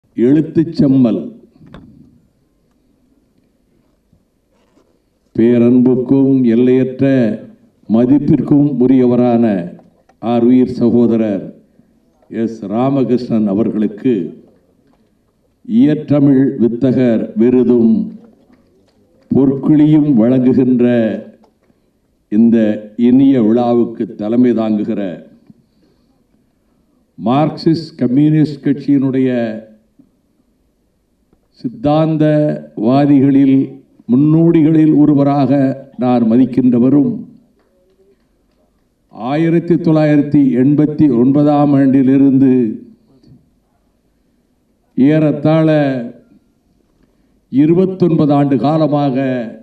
எழுத்துச் செம்மல் பேரன்புக்கும் எல்லையற்ற மதிப்பிற்கும் உரியவரான ஆர் உயிர் சகோதரர் எஸ் ராமகிருஷ்ணன் அவர்களுக்கு இயற்றமிழ் வித்தகர் விருதும் பொற்குழியும் வழங்குகின்ற இந்த இனிய விழாவுக்கு தலைமை தாங்குகிற மார்க்சிஸ்ட் கம்யூனிஸ்ட் கட்சியினுடைய சித்தாந்தவாதிகளில் முன்னோடிகளில் ஒருவராக நான் மதிக்கின்றவரும் ஆயிரத்தி தொள்ளாயிரத்தி எண்பத்தி ஒன்பதாம் ஆண்டிலிருந்து ஏறத்தாழ இருபத்தொன்பது ஆண்டு காலமாக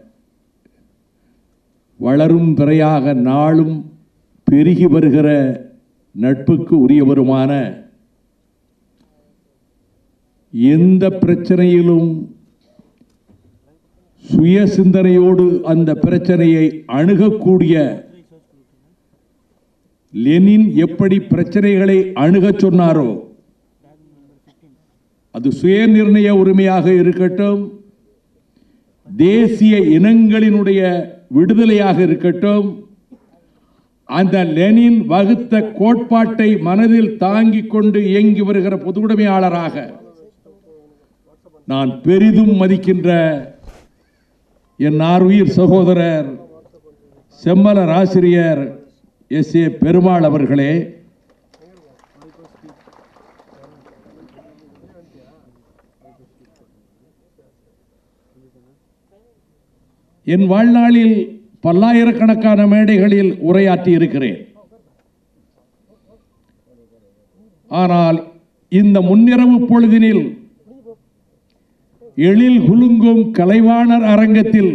வளரும் பிறையாக நாளும் பெருகி வருகிற நட்புக்கு உரியவருமான எந்த பிரச்சனையிலும் சுய சிந்தனையோடு அந்த பிரச்சனையை அணுகக்கூடிய லெனின் எப்படி பிரச்சனைகளை அணுகச் சொன்னாரோ அது சுய நிர்ணய உரிமையாக இருக்கட்டும் தேசிய இனங்களினுடைய விடுதலையாக இருக்கட்டும் அந்த லெனின் வகுத்த கோட்பாட்டை மனதில் தாங்கிக் கொண்டு இயங்கி வருகிற பொதுவுடைமையாளராக நான் பெரிதும் மதிக்கின்ற என் ஆறுயிர் சகோதரர் செம்மலர் ஆசிரியர் எஸ் ஏ பெருமாள் அவர்களே என் வாழ்நாளில் பல்லாயிரக்கணக்கான மேடைகளில் உரையாற்றி இருக்கிறேன் ஆனால் இந்த முன்னிரவு பொழுதினில் எழில் குலுங்கும் கலைவாணர் அரங்கத்தில்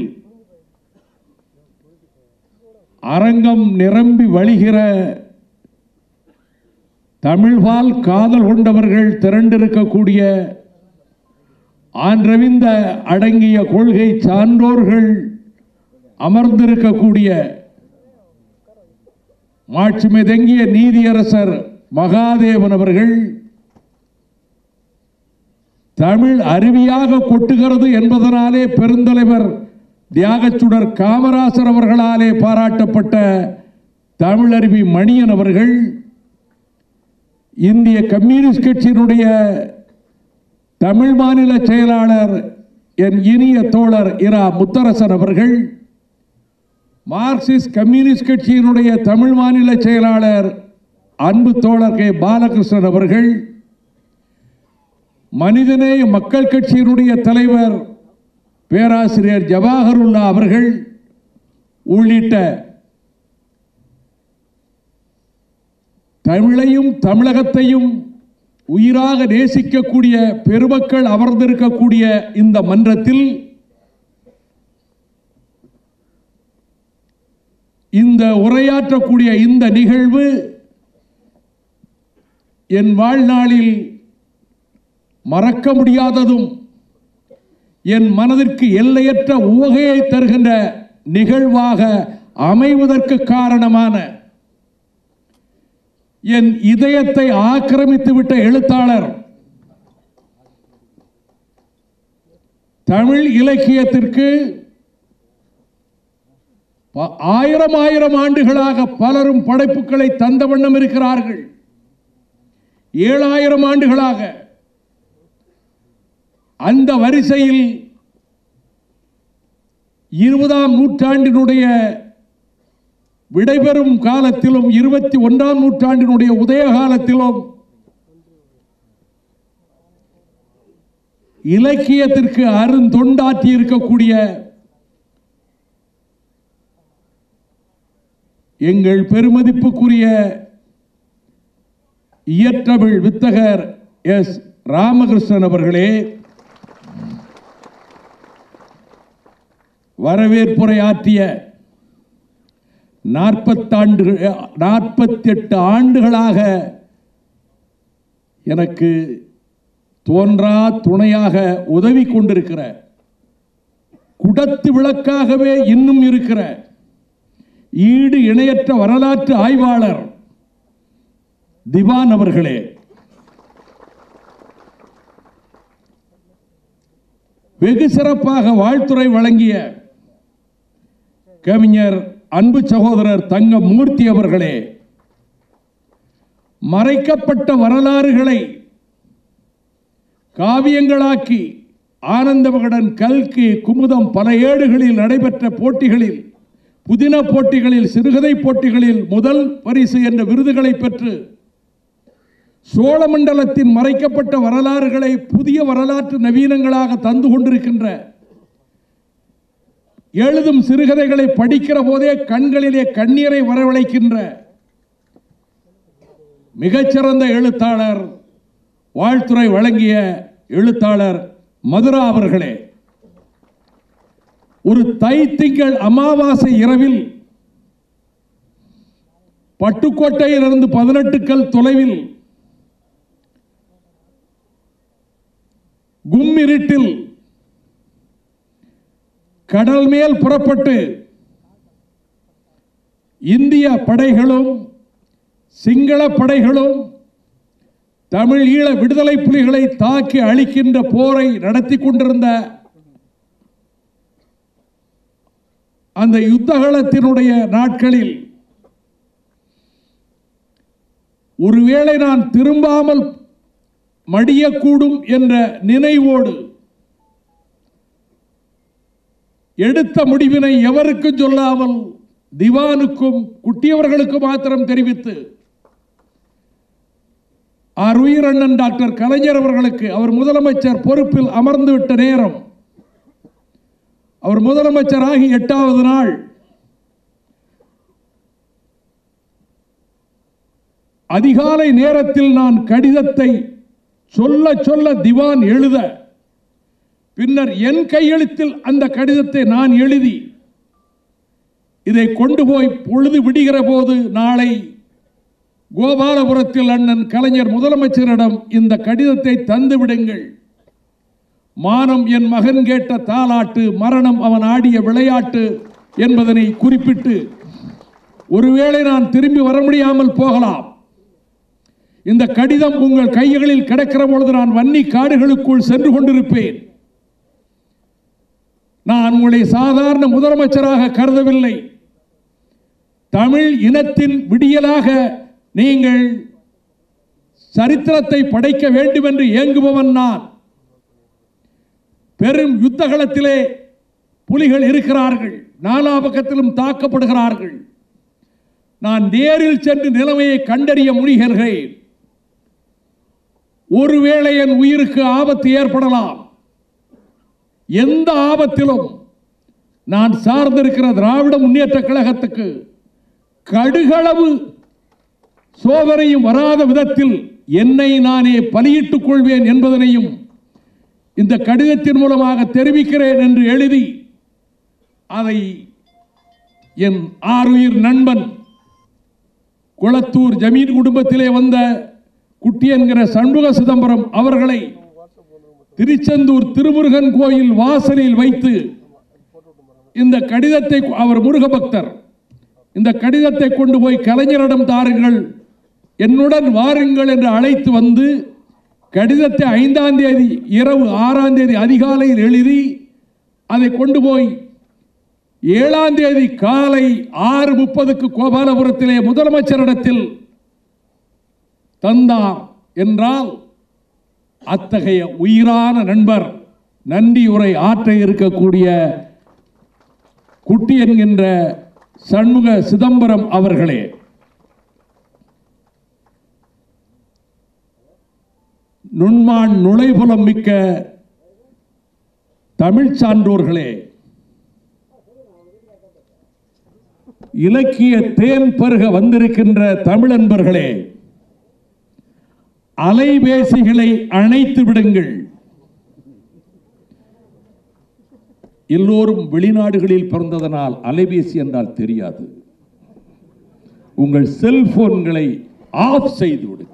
அரங்கம் நிரம்பி வழிகிற தமிழ்பால் காதல் கொண்டவர்கள் திரண்டிருக்கக்கூடிய ஆன்றவிந்த அடங்கிய கொள்கை சான்றோர்கள் அமர்ந்திருக்கக்கூடிய மாட்சிமை தங்கிய நீதியரசர் மகாதேவன் அவர்கள் தமிழ் அருவியாக கொட்டுகிறது என்பதனாலே பெருந்தலைவர் தியாகச்சுடர் காமராசர் அவர்களாலே பாராட்டப்பட்ட தமிழருவி மணியன் அவர்கள் இந்திய கம்யூனிஸ்ட் கட்சியினுடைய தமிழ் மாநில செயலாளர் என் இனிய தோழர் இரா முத்தரசன் அவர்கள் மார்க்சிஸ்ட் கம்யூனிஸ்ட் கட்சியினுடைய தமிழ் மாநில செயலாளர் அன்பு தோழர் கே பாலகிருஷ்ணன் அவர்கள் மனிதநேய மக்கள் கட்சியினுடைய தலைவர் பேராசிரியர் ஜவாஹருல்லா அவர்கள் உள்ளிட்ட தமிழையும் தமிழகத்தையும் உயிராக நேசிக்கக்கூடிய பெருமக்கள் அமர்ந்திருக்கக்கூடிய இந்த மன்றத்தில் இந்த உரையாற்றக்கூடிய இந்த நிகழ்வு என் வாழ்நாளில் மறக்க முடியாததும் என் மனதிற்கு எல்லையற்ற உவகையை தருகின்ற நிகழ்வாக அமைவதற்கு காரணமான என் இதயத்தை ஆக்கிரமித்து விட்ட எழுத்தாளர் தமிழ் இலக்கியத்திற்கு ப- ஆயிரம் ஆயிரம் ஆண்டுகளாக பலரும் படைப்புகளை தந்த வண்ணம் இருக்கிறார்கள் ஏழாயிரம் ஆண்டுகளாக அந்த வரிசையில் இருபதாம் நூற்றாண்டினுடைய விடைபெறும் காலத்திலும் இருபத்தி ஒன்றாம் நூற்றாண்டினுடைய உதய காலத்திலும் இலக்கியத்திற்கு அருந்தொண்டாற்றி இருக்கக்கூடிய எங்கள் பெருமதிப்புக்குரிய இயற்றமிழ் வித்தகர் எஸ் ராமகிருஷ்ணன் அவர்களே வரவேற்புரை ஆற்றிய நாற்பத்தாண்டு நாற்பத்தெட்டு ஆண்டுகளாக எனக்கு தோன்றா துணையாக உதவி கொண்டிருக்கிற குடத்து விளக்காகவே இன்னும் இருக்கிற ஈடு இணையற்ற வரலாற்று ஆய்வாளர் திவான் அவர்களே வெகு சிறப்பாக வாழ்த்துரை வழங்கிய கவிஞர் அன்பு சகோதரர் தங்க மூர்த்தி அவர்களே மறைக்கப்பட்ட வரலாறுகளை காவியங்களாக்கி ஆனந்த விகடன் கல்கி குமுதம் பல ஏடுகளில் நடைபெற்ற போட்டிகளில் புதின போட்டிகளில் சிறுகதை போட்டிகளில் முதல் பரிசு என்ற விருதுகளை பெற்று சோழமண்டலத்தின் மறைக்கப்பட்ட வரலாறுகளை புதிய வரலாற்று நவீனங்களாக தந்து கொண்டிருக்கின்ற எழுதும் சிறுகதைகளை படிக்கிற போதே கண்களிலே கண்ணீரை வரவழைக்கின்ற மிகச்சிறந்த எழுத்தாளர் வாழ்த்துறை வழங்கிய எழுத்தாளர் மதுரா அவர்களே ஒரு தைத்திங்கள் அமாவாசை இரவில் பட்டுக்கோட்டையிலிருந்து பதினெட்டு கல் தொலைவில் கும்மிருட்டில் கடல் மேல் புறப்பட்டு இந்திய படைகளும் சிங்கள படைகளும் தமிழ் ஈழ விடுதலை புலிகளை தாக்கி அழிக்கின்ற போரை நடத்தி கொண்டிருந்த அந்த யுத்தகலத்தினுடைய நாட்களில் ஒருவேளை நான் திரும்பாமல் மடியக்கூடும் என்ற நினைவோடு எடுத்த முடிவினை எவருக்கும் சொல்லாமல் திவானுக்கும் குட்டியவர்களுக்கு மாத்திரம் தெரிவித்து அருயிரண்ணன் டாக்டர் கலைஞர் அவர்களுக்கு அவர் முதலமைச்சர் பொறுப்பில் அமர்ந்து விட்ட நேரம் அவர் முதலமைச்சராகி எட்டாவது நாள் அதிகாலை நேரத்தில் நான் கடிதத்தை சொல்ல சொல்ல திவான் எழுத பின்னர் என் கையெழுத்தில் அந்த கடிதத்தை நான் எழுதி இதை கொண்டு போய் பொழுது விடுகிற போது நாளை கோபாலபுரத்தில் அண்ணன் கலைஞர் முதலமைச்சரிடம் இந்த கடிதத்தை தந்து விடுங்கள் மானம் என் மகன் கேட்ட தாலாட்டு மரணம் அவன் ஆடிய விளையாட்டு என்பதனை குறிப்பிட்டு ஒருவேளை நான் திரும்பி வர முடியாமல் போகலாம் இந்த கடிதம் உங்கள் கைகளில் கிடக்கிற பொழுது நான் வன்னி காடுகளுக்குள் சென்று கொண்டிருப்பேன் நான் உங்களை சாதாரண முதலமைச்சராக கருதவில்லை தமிழ் இனத்தின் விடியலாக நீங்கள் சரித்திரத்தை படைக்க வேண்டும் என்று ஏங்குபவன் நான் பெரும் யுத்தகலத்திலே புலிகள் இருக்கிறார்கள் நாலா பக்கத்திலும் தாக்கப்படுகிறார்கள் நான் நேரில் சென்று நிலைமையை கண்டறிய முடிகிறேன் ஒருவேளை என் உயிருக்கு ஆபத்து ஏற்படலாம் எந்த ஆபத்திலும் நான் சார்ந்திருக்கிற திராவிட முன்னேற்ற கழகத்துக்கு கடுகளவு சோதனையும் வராத விதத்தில் என்னை நானே பலியிட்டுக் கொள்வேன் என்பதனையும் இந்த கடிதத்தின் மூலமாக தெரிவிக்கிறேன் என்று எழுதி அதை என் ஆறுயிர் நண்பன் குளத்தூர் ஜமீன் குடும்பத்திலே வந்த குட்டி என்கிற சண்முக சிதம்பரம் அவர்களை திருச்செந்தூர் திருமுருகன் கோயில் வாசலில் வைத்து இந்த கடிதத்தை அவர் முருக பக்தர் இந்த கடிதத்தை கொண்டு போய் கலைஞரிடம் தாருங்கள் என்னுடன் வாருங்கள் என்று அழைத்து வந்து கடிதத்தை ஐந்தாம் தேதி இரவு ஆறாம் தேதி அதிகாலையில் எழுதி அதை கொண்டு போய் ஏழாம் தேதி காலை ஆறு முப்பதுக்கு கோபாலபுரத்திலே முதலமைச்சரிடத்தில் தந்தார் என்றால் அத்தகைய உயிரான நண்பர் நன்றி உரை ஆற்ற இருக்கக்கூடிய குட்டி என்கின்ற சண்முக சிதம்பரம் அவர்களே நுண்மான் நுழைபுலம் மிக்க தமிழ் சான்றோர்களே இலக்கிய தேன் பருக வந்திருக்கின்ற தமிழன்பர்களே அலைபேசிகளை அணைத்து விடுங்கள் எல்லோரும் வெளிநாடுகளில் பிறந்ததனால் அலைபேசி என்றால் தெரியாது உங்கள் செல்போன்களை ஆஃப் செய்து விடுங்கள்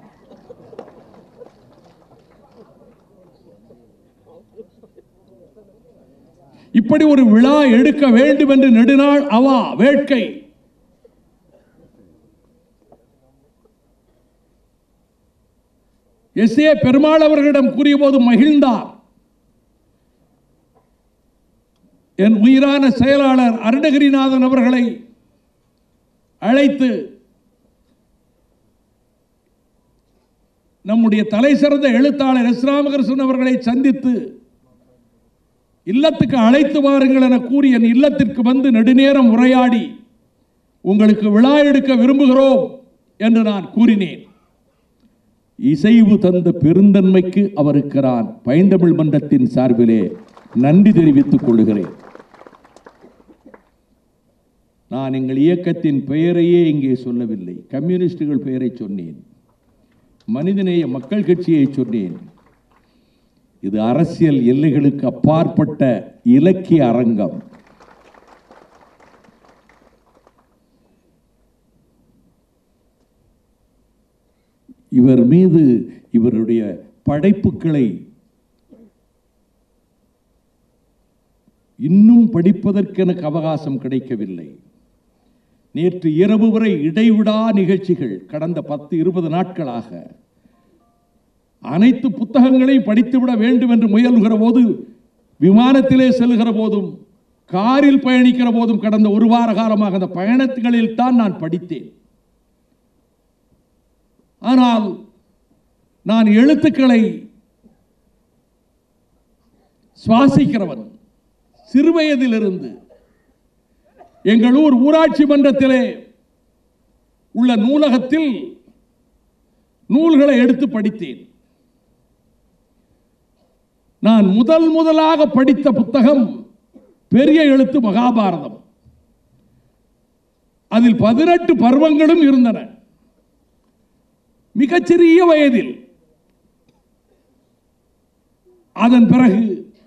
இப்படி ஒரு விழா எடுக்க வேண்டும் என்று நெடுநாள் அவா வேட்கை எஸ் ஏ பெருமாள் அவர்களிடம் கூறிய போது மகிழ்ந்தார் என் உயிரான செயலாளர் அருணகிரிநாதன் அவர்களை அழைத்து நம்முடைய தலை சிறந்த எழுத்தாளர் எஸ் ராமகிருஷ்ணன் அவர்களை சந்தித்து இல்லத்துக்கு அழைத்து வாருங்கள் என கூறி என் இல்லத்திற்கு வந்து நெடுநேரம் உரையாடி உங்களுக்கு விழா எடுக்க விரும்புகிறோம் என்று நான் கூறினேன் இசைவு தந்த பெருந்தன்மைக்கு அவருக்கு நான் பைந்தமிழ் மன்றத்தின் சார்பிலே நன்றி தெரிவித்துக் கொள்கிறேன் நான் எங்கள் இயக்கத்தின் பெயரையே இங்கே சொல்லவில்லை கம்யூனிஸ்டுகள் பெயரை சொன்னேன் மனிதநேய மக்கள் கட்சியை சொன்னேன் இது அரசியல் எல்லைகளுக்கு அப்பாற்பட்ட இலக்கிய அரங்கம் இவர் மீது இவருடைய படைப்புகளை இன்னும் படிப்பதற்கு எனக்கு அவகாசம் கிடைக்கவில்லை நேற்று இரவு வரை இடைவிடா நிகழ்ச்சிகள் கடந்த பத்து இருபது நாட்களாக அனைத்து புத்தகங்களையும் படித்துவிட வேண்டும் என்று முயல்கிற போது விமானத்திலே செல்கிற போதும் காரில் பயணிக்கிற போதும் கடந்த ஒரு வார காலமாக அந்த பயணங்களில் தான் நான் படித்தேன் ஆனால் நான் எழுத்துக்களை சுவாசிக்கிறவன் சிறுவயதிலிருந்து எங்கள் ஊர் ஊராட்சி மன்றத்திலே உள்ள நூலகத்தில் நூல்களை எடுத்து படித்தேன் நான் முதல் முதலாக படித்த புத்தகம் பெரிய எழுத்து மகாபாரதம் அதில் பதினெட்டு பருவங்களும் இருந்தன மிகச்சிறிய வயதில் அதன் பிறகு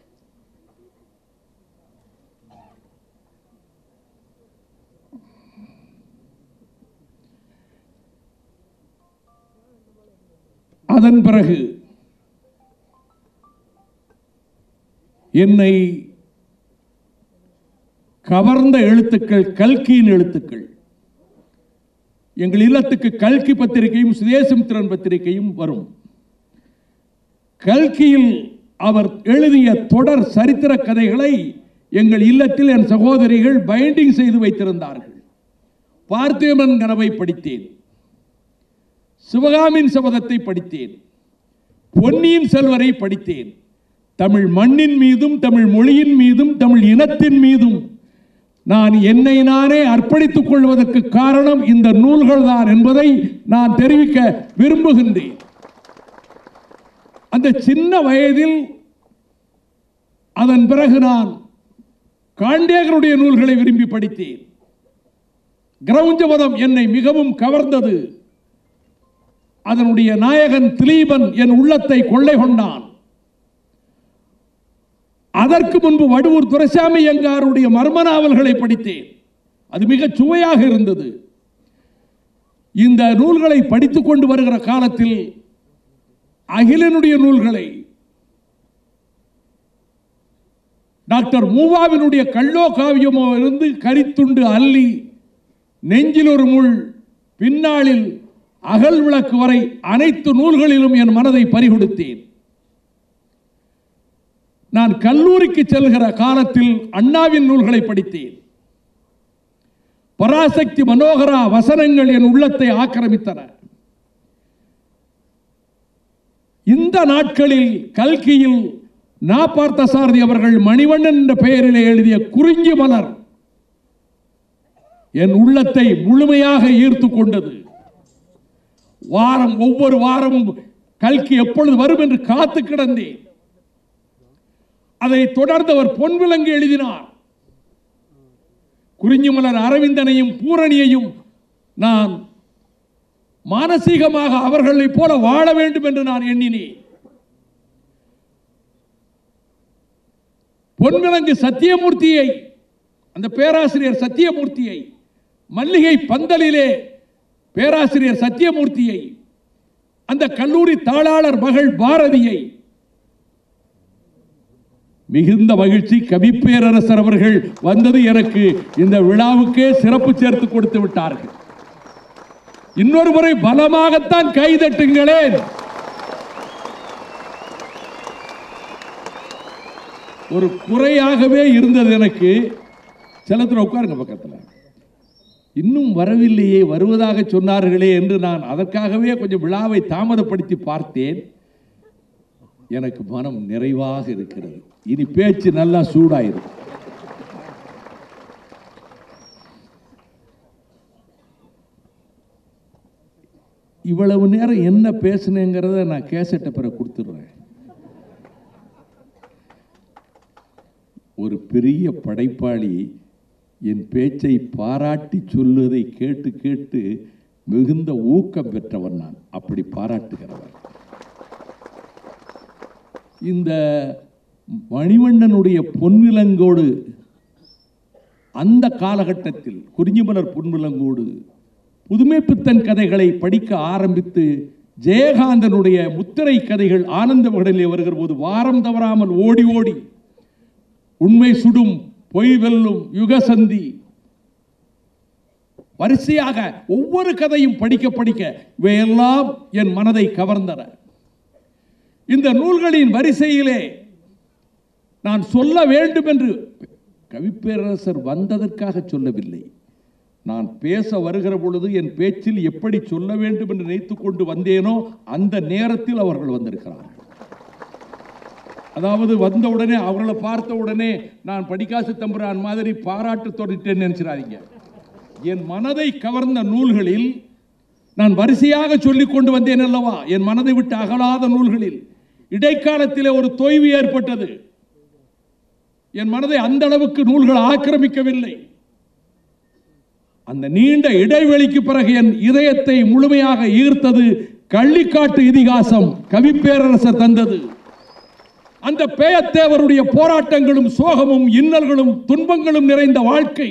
அதன் பிறகு என்னை கவர்ந்த எழுத்துக்கள் கல்கியின் எழுத்துக்கள் எங்கள் இல்லத்துக்கு கல்கி பத்திரிகையும் சுதேசமித்திரன் பத்திரிகையும் வரும் கல்கியில் அவர் எழுதிய தொடர் சரித்திர கதைகளை எங்கள் இல்லத்தில் என் சகோதரிகள் பைண்டிங் செய்து வைத்திருந்தார்கள் பார்த்திபன் கனவை படித்தேன் சிவகாமின் சபதத்தை படித்தேன் பொன்னியின் செல்வரை படித்தேன் தமிழ் மண்ணின் மீதும் தமிழ் மொழியின் மீதும் தமிழ் இனத்தின் மீதும் நான் என்னை நானே அர்ப்பணித்துக் கொள்வதற்கு காரணம் இந்த நூல்கள் தான் என்பதை நான் தெரிவிக்க விரும்புகின்றேன் அந்த சின்ன வயதில் அதன் பிறகு நான் காண்டேகருடைய நூல்களை விரும்பி படித்தேன் கிரௌஞ்சபதம் என்னை மிகவும் கவர்ந்தது அதனுடைய நாயகன் திலீபன் என் உள்ளத்தை கொள்ளை கொண்டான் அதற்கு முன்பு வடுவூர் துரைசாமி எங்காருடைய மர்ம நாவல்களை படித்தேன் அது மிக சுவையாக இருந்தது இந்த நூல்களை படித்துக் கொண்டு வருகிற காலத்தில் அகிலனுடைய நூல்களை டாக்டர் மூவாவினுடைய கள்ளோ காவியமோ இருந்து கரித்துண்டு அள்ளி நெஞ்சில் ஒரு முள் பின்னாளில் அகல் விளக்கு வரை அனைத்து நூல்களிலும் என் மனதை பறிகொடுத்தேன் நான் கல்லூரிக்கு செல்கிற காலத்தில் அண்ணாவின் நூல்களை படித்தேன் பராசக்தி மனோகரா வசனங்கள் என் உள்ளத்தை ஆக்கிரமித்தன இந்த நாட்களில் கல்கியில் நா பார்த்தசாரதி அவர்கள் மணிவண்ணன் என்ற பெயரிலே எழுதிய குறிஞ்சி மலர் என் உள்ளத்தை முழுமையாக ஈர்த்து கொண்டது வாரம் ஒவ்வொரு வாரமும் கல்கி எப்பொழுது வரும் என்று காத்து கிடந்தேன் அதை தொடர்ந்து அவர் பொன்விலங்கு எழுதினார் குறிஞ்சிமலர் அரவிந்தனையும் பூரணியையும் நான் மானசீகமாக அவர்களைப் போல வாழ வேண்டும் என்று நான் எண்ணினேன் பொன்விலங்கு சத்தியமூர்த்தியை அந்த பேராசிரியர் சத்தியமூர்த்தியை மல்லிகை பந்தலிலே பேராசிரியர் சத்தியமூர்த்தியை அந்த கல்லூரி தாளாளர் மகள் பாரதியை மிகுந்த மகிழ்ச்சி கவிப்பேரரசர் அவர்கள் வந்தது எனக்கு இந்த விழாவுக்கே சிறப்பு சேர்த்து கொடுத்து விட்டார்கள் இன்னொரு முறை பலமாகத்தான் கைதட்டுங்களேன் ஒரு குறையாகவே இருந்தது எனக்கு செல்லத்தில் உட்காருங்க பக்கத்தில் இன்னும் வரவில்லையே வருவதாக சொன்னார்களே என்று நான் அதற்காகவே கொஞ்சம் விழாவை தாமதப்படுத்தி பார்த்தேன் எனக்கு மனம் நிறைவாக இருக்கிறது இனி பேச்சு நல்லா சூடாயிரும் இவ்வளவு நேரம் என்ன பேசுனேங்கிறத நான் கேசட்டை பிறகு கொடுத்துடுறேன் ஒரு பெரிய படைப்பாளி என் பேச்சை பாராட்டி சொல்லுவதை கேட்டு கேட்டு மிகுந்த ஊக்கம் பெற்றவன் நான் அப்படி பாராட்டுகிறவன் இந்த மணிவண்ணனுடைய பொன்விலங்கோடு அந்த காலகட்டத்தில் குறிஞ்சிமலர் பொன்விலங்கோடு புதுமை பித்தன் கதைகளை படிக்க ஆரம்பித்து ஜெயகாந்தனுடைய முத்திரை கதைகள் ஆனந்த விகடனிலே வருகிற போது வாரம் தவறாமல் ஓடி ஓடி உண்மை சுடும் பொய் வெல்லும் யுகசந்தி வரிசையாக ஒவ்வொரு கதையும் படிக்க படிக்க இவையெல்லாம் என் மனதை கவர்ந்தன இந்த நூல்களின் வரிசையிலே நான் சொல்ல வேண்டும் என்று கவிப்பேரரசர் வந்ததற்காக சொல்லவில்லை நான் பேச வருகிற பொழுது என் பேச்சில் எப்படி சொல்ல வேண்டும் என்று நினைத்துக் கொண்டு வந்தேனோ அந்த நேரத்தில் அவர்கள் வந்திருக்கிறார்கள் அதாவது வந்த உடனே அவர்களை பார்த்த உடனே நான் படிக்காசு தம்புரான் மாதிரி பாராட்டு தொடட்டேன்னு நினைச்சிடாதீங்க என் மனதை கவர்ந்த நூல்களில் நான் வரிசையாக சொல்லிக் கொண்டு வந்தேன் அல்லவா என் மனதை விட்டு அகலாத நூல்களில் இடைக்காலத்திலே ஒரு தொய்வு ஏற்பட்டது என் மனதை அந்த அளவுக்கு நூல்கள் ஆக்கிரமிக்கவில்லை அந்த நீண்ட இடைவெளிக்கு பிறகு என் இதயத்தை முழுமையாக ஈர்த்தது கள்ளிக்காட்டு இதிகாசம் கவிப்பேரரசர் தந்தது அந்த பேயத்தேவருடைய போராட்டங்களும் சோகமும் இன்னல்களும் துன்பங்களும் நிறைந்த வாழ்க்கை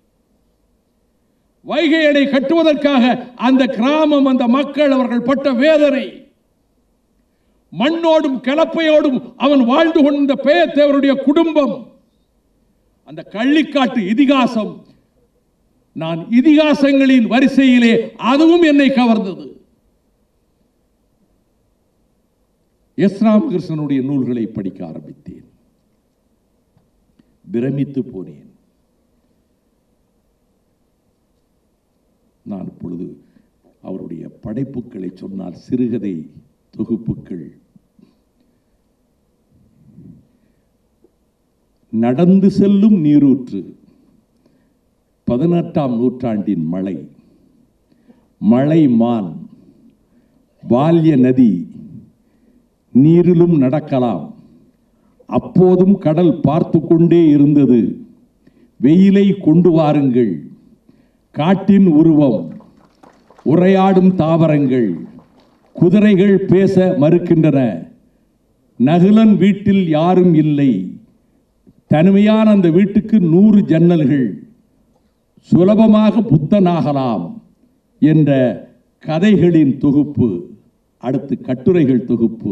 வைகை அணை கட்டுவதற்காக அந்த கிராமம் அந்த மக்கள் அவர்கள் பட்ட வேதனை மண்ணோடும் கலப்பையோடும் அவன் வாழ்ந்து கொண்ட பேயத்தேவருடைய குடும்பம் அந்த கள்ளிக்காட்டு இதிகாசம் நான் இதிகாசங்களின் வரிசையிலே அதுவும் என்னை கவர்ந்தது எஸ் ராமகிருஷ்ணனுடைய நூல்களை படிக்க ஆரம்பித்தேன் பிரமித்து போனேன் நான் இப்பொழுது அவருடைய படைப்புகளை சொன்னால் சிறுகதை தொகுப்புகள் நடந்து செல்லும் நீரூற்று பதினெட்டாம் நூற்றாண்டின் மழை மழை மான் பால்ய நதி நீரிலும் நடக்கலாம் அப்போதும் கடல் பார்த்து கொண்டே இருந்தது வெயிலை கொண்டு வாருங்கள் காட்டின் உருவம் உரையாடும் தாவரங்கள் குதிரைகள் பேச மறுக்கின்றன நகுலன் வீட்டில் யாரும் இல்லை தனிமையான அந்த வீட்டுக்கு நூறு ஜன்னல்கள் சுலபமாக புத்தனாகலாம் என்ற கதைகளின் தொகுப்பு அடுத்து கட்டுரைகள் தொகுப்பு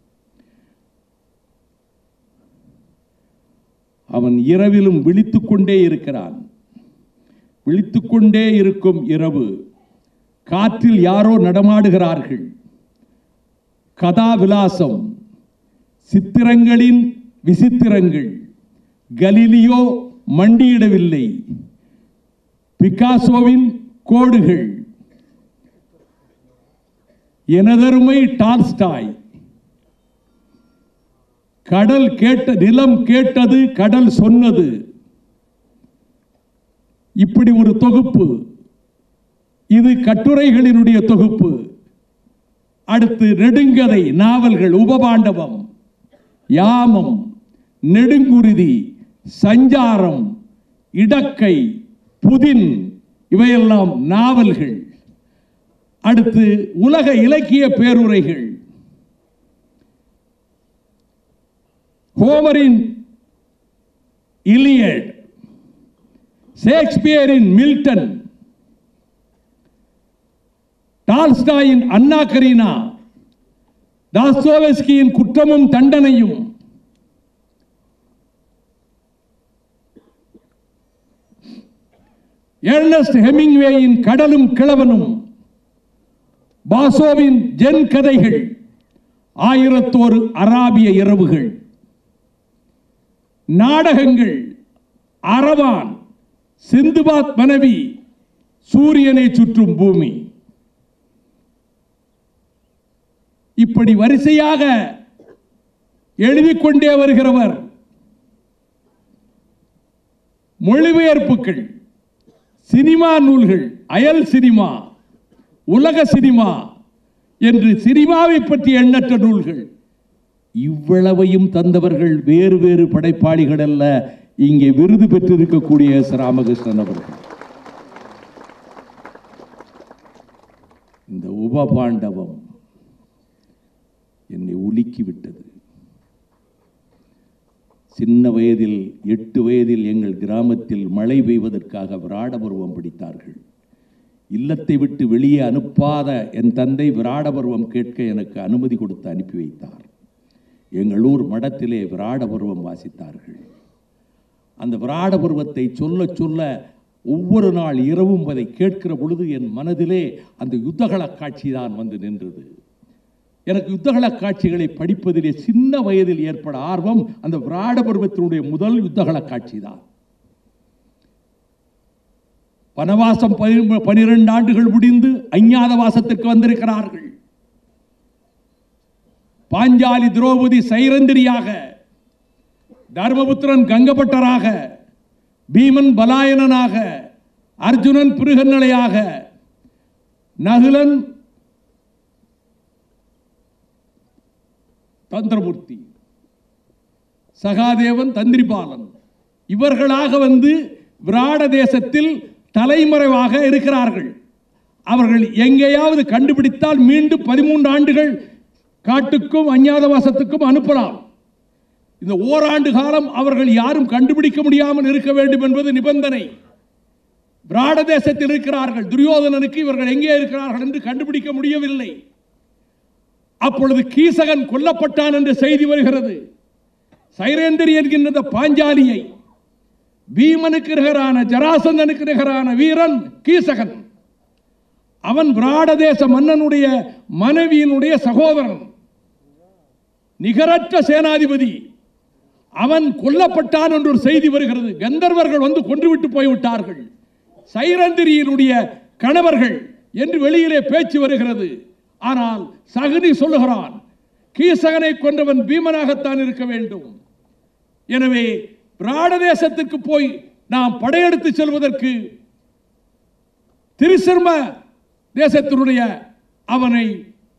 அவன் இரவிலும் விழித்துக் கொண்டே இருக்கிறான் விழித்துக் கொண்டே இருக்கும் இரவு காற்றில் யாரோ நடமாடுகிறார்கள் கதாவிலாசம் சித்திரங்களின் விசித்திரங்கள் கலீலியோ மண்டியிடவில்லை பிகாசோவின் கோடுகள் எனதருமை டால்ஸ்டாய் கடல் கேட்ட நிலம் கேட்டது கடல் சொன்னது இப்படி ஒரு தொகுப்பு இது கட்டுரைகளினுடைய தொகுப்பு அடுத்து நெடுங்கதை நாவல்கள் உபபாண்டவம் யாமம் நெடுங்குருதி சஞ்சாரம் இடக்கை புதின் இவையெல்லாம் நாவல்கள் அடுத்து உலக இலக்கிய பேருரைகள் ஹோமரின் இலியட் ஷேக்ஸ்பியரின் மில்டன் டால்ஸ்டாயின் அண்ணா கரீனா டாஸ்தோவெஸ்கியின் குற்றமும் தண்டனையும் எர்னஸ்ட் ஹெமிங்வேயின் கடலும் கிழவனும் பாசோவின் ஜென் கதைகள் ஆயிரத்தோரு அராபிய இரவுகள் நாடகங்கள் அரவான் சிந்துபாத் மனைவி சூரியனை சுற்றும் பூமி இப்படி வரிசையாக எழுதிக் கொண்டே வருகிறவர் மொழிபெயர்ப்புகள் சினிமா நூல்கள் அயல் சினிமா உலக சினிமா என்று சினிமாவை பற்றி எண்ணற்ற நூல்கள் இவ்வளவையும் தந்தவர்கள் வேறு வேறு படைப்பாளிகள் அல்ல இங்கே விருது பெற்றிருக்கக்கூடிய எஸ். ராமகிருஷ்ணன் அவர்கள் இந்த உபபாண்டவம் என்னை உலுக்கி விட்டது சின்ன வயதில் எட்டு வயதில் எங்கள் கிராமத்தில் மழை பெய்வதற்காக விராடபருவம் பிடித்தார்கள் இல்லத்தை விட்டு வெளியே அனுப்பாத என் தந்தை விராடபருவம் கேட்க எனக்கு அனுமதி கொடுத்து அனுப்பி வைத்தார் எங்கள் ஊர் மடத்திலே விராடபருவம் வாசித்தார்கள் அந்த விராடபருவத்தை சொல்ல சொல்ல ஒவ்வொரு நாள் இரவும் அதை கேட்கிற பொழுது என் மனதிலே அந்த யுத்தகள காட்சி தான் வந்து நின்றது எனக்கு யுத்தகள காட்சிகளை படிப்பதிலே சின்ன வயதில் ஏற்பட ஆர்வம் அந்த விராட பருவத்தினுடைய முதல் யுத்தகள காட்சி தான் வனவாசம் பனி- பனிரெண்டு ஆண்டுகள் முடிந்து அஞ்ஞாத வாசத்திற்கு வந்திருக்கிறார்கள் பாஞ்சாலி திரௌபதி சைரந்திரியாக தர்மபுத்திரன் கங்கபட்டராக பீமன் பலாயனனாக அர்ஜுனன் பிருகநிலையாக நகுலன் தந்திரமூர்த்தி சகாதேவன் தந்திரிபாலன் இவர்களாக வந்து விராட தேசத்தில் தலைமறைவாக இருக்கிறார்கள் அவர்கள் எங்கேயாவது கண்டுபிடித்தால் மீண்டும் பதிமூன்று ஆண்டுகள் காட்டுக்கும் அஞ்ஞாதவாசத்துக்கும் அனுப்பலாம் இந்த ஓராண்டு காலம் அவர்கள் யாரும் கண்டுபிடிக்க முடியாமல் இருக்க வேண்டும் என்பது நிபந்தனை விராட தேசத்தில் இருக்கிறார்கள் துரியோதனனுக்கு இவர்கள் எங்கே இருக்கிறார்கள் என்று கண்டுபிடிக்க முடியவில்லை அப்பொழுது கீசகன் கொல்லப்பட்டான் என்ற செய்தி வருகிறது சைரேந்திரி என்கின்ற இந்த பாஞ்சாலியை பீமனுக்கு நிகரான ஜராசந்தனுக்கு நிகரான வீரன் கீசகன் அவன் விராட தேச மன்னனுடைய மனைவியினுடைய சகோதரன் நிகரற்ற சேனாதிபதி அவன் கொல்லப்பட்டான் என்று ஒரு செய்தி வருகிறது கந்தர்வர்கள் வந்து கொன்றுவிட்டு போய்விட்டார்கள் சைரந்திரியினுடைய கணவர்கள் என்று வெளியிலே பேச்சு வருகிறது ஆனால் சகுனி சொல்லுகிறான் கீசகனை கொன்றவன் பீமனாகத்தான் இருக்க வேண்டும் எனவே பிராட தேசத்துக்கு போய் நாம் படையெடுத்து செல்வதற்கு திரிசர்ம தேசத்தினுடைய அவனை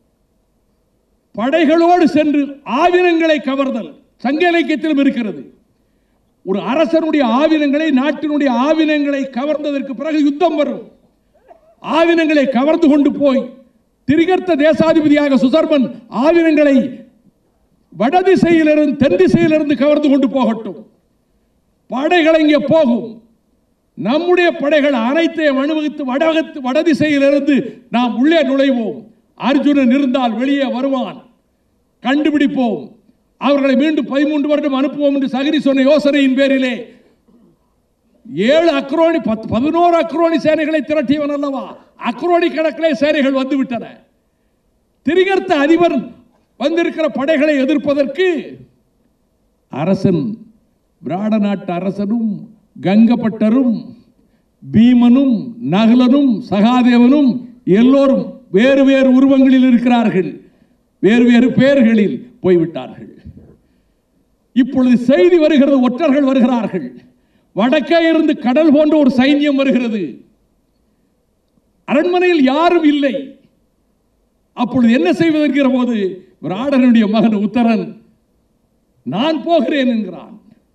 படைகளோடு சென்று ஆவினங்களை கவர்தல் சங்க இலக்கியத்திலும் இருக்கிறது ஒரு அரசனுடைய ஆவினங்களை நாட்டினுடைய ஆவினங்களை கவர்ந்ததற்கு பிறகு யுத்தம் வரும் ஆவினங்களை கவர்ந்து கொண்டு போய் திரிகர்த்த தேசாதிபதியாக சுசர்மன் ஆவினங்களை வடதிசையிலிருந்து தென் திசையிலிருந்து கவர்ந்து கொண்டு போகட்டும் படைகள் இங்கே போகும் நம்முடைய படைகள் அனைத்தையும் அனுபவித்து வடகத்து வடதிசையிலிருந்து நாம் உள்ளே நுழைவோம் அர்ஜுனன் இருந்தால் வெளியே வருவான் கண்டுபிடிப்போம் அவர்களை மீண்டும் பதிமூன்று வருடம் அனுப்புவோம் என்று சகிரி சொன்ன யோசனையின் பேரிலே ஏழு அக்ரோனி பத்து பதினோரு அக்ரோனி சேனைகளை திரட்டியவன் அல்லவா அக்ரோனி கணக்கிலே சேனைகள் வந்து விட்டன திரிகர்த்த அதிபர் வந்திருக்கிற படைகளை எதிர்ப்பதற்கு அரசன் விராட நாட்டு அரசனும் கங்கப்பட்டரும் பீமனும் நகுலனும் சகாதேவனும் எல்லோரும் வேறு வேறு உருவங்களில் இருக்கிறார்கள் வேறு வேறு பெயர்களில் போய்விட்டார்கள் இப்பொழுது செய்தி வருகிறது ஒற்றர்கள் வருகிறார்கள் வடக்கே இருந்து கடல் போன்ற ஒரு சைன்யம் வருகிறது அரண்மனையில் யாரும் இல்லை அப்பொழுது என்ன செய்வதென்கிற போது விராடனுடைய மகன் உத்தரன் நான் போகிறேன் என்கிறான்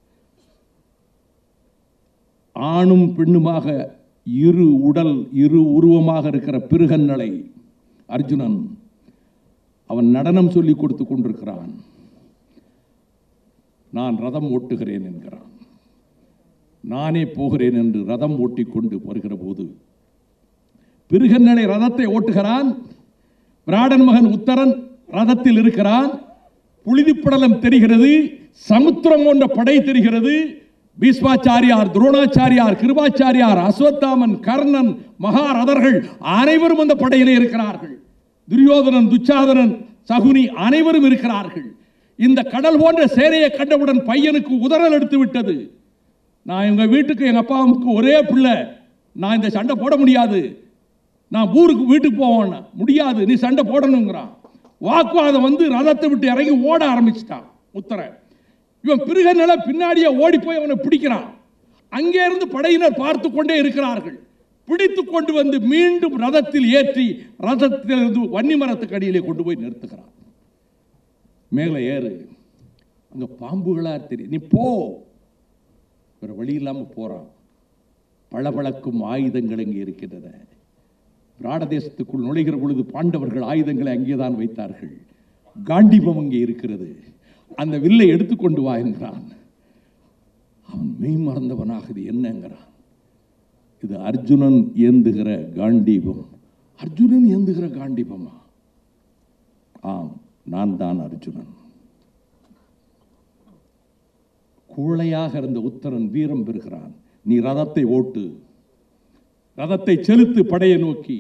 ஆணும் பெண்ணுமாக இரு உடல் இரு உருவமாக இருக்கிற பிருகன்னலை அர்ஜுனன் அவன் நடனம் சொல்லி கொடுத்து கொண்டிருக்கிறான் நான் ரதம் ஓட்டுகிறேன் என்கிறான் நானே போகிறேன் என்று ரதம் ஓட்டிக்கொண்டு வருகிற போது பிருகன்னலை ரதத்தை ஓட்டுகிறான் விராடன் மகன் உத்தரன் ரதத்தில் இருக்கிறான் புழுதிப்படலம் தெரிகிறது சமுத்திரம் போன்ற படை தெரிகிறது பீஸ்மாச்சாரியார் துரோணாச்சாரியார் கிருபாச்சாரியார் அஸ்வத்தாமன் கர்ணன் மகாரதர்கள் அனைவரும் அந்த படையிலே இருக்கிறார்கள் துரியோதனன் துச்சாதனன் சகுனி அனைவரும் இருக்கிறார்கள் இந்த கடல் போன்ற சேரையை கண்டவுடன் பையனுக்கு உதறல் எடுத்து விட்டது நான் எங்க வீட்டுக்கு எங்க அப்பாவுக்கு ஒரே பிள்ளை நான் இந்த சண்டை போட முடியாது நான் ஊருக்கு வீட்டுக்கு போவேன் முடியாது நீ சண்டை போடணுங்கிறான் வாக்குவாதம் வந்து ரதத்தை விட்டு இறங்கி ஓட ஆரம்பிச்சிட்டான் உத்தரன் இவன் பிருகநில பின்னாடியே ஓடி போய் அவனை பிடிக்கிறான் அங்கே இருந்து படையினர் பார்த்து கொண்டே இருக்கிறார்கள் பிடித்து கொண்டு வந்து மீண்டும் ரதத்தில் ஏற்றி ரதத்திலிருந்து வன்னி மரத்துக்கு அடியிலே கொண்டு போய் நிறுத்துகிறான் மேலே ஏறு அங்க பாம்புகளா தெரியும் நீ போ வேற வழி இல்லாம போறான் பளபளக்கும் ஆயுதங்கள் இங்கே இருக்கின்றன விராட தேசத்துக்குள் நுழைகிற பொழுது பாண்டவர்கள் ஆயுதங்களை அங்கேதான் வைத்தார்கள் காண்டிபம் அங்கே இருக்கிறது அந்த வில்லை எடுத்துக்கொண்டு வா என்கிறான் அவன் மெய் மறந்தவனாக இது என்னங்கிறான் இது அர்ஜுனன் ஏந்துகிற காண்டீபம் அர்ஜுனன் ஏந்துகிற காண்டீபமா ஆம் நான் தான் அர்ஜுனன் கூழையாக இருந்த உத்தரன் வீரம் பெறுகிறான் நீ ரதத்தை ஓட்டு ரதத்தை செலுத்து படையை நோக்கி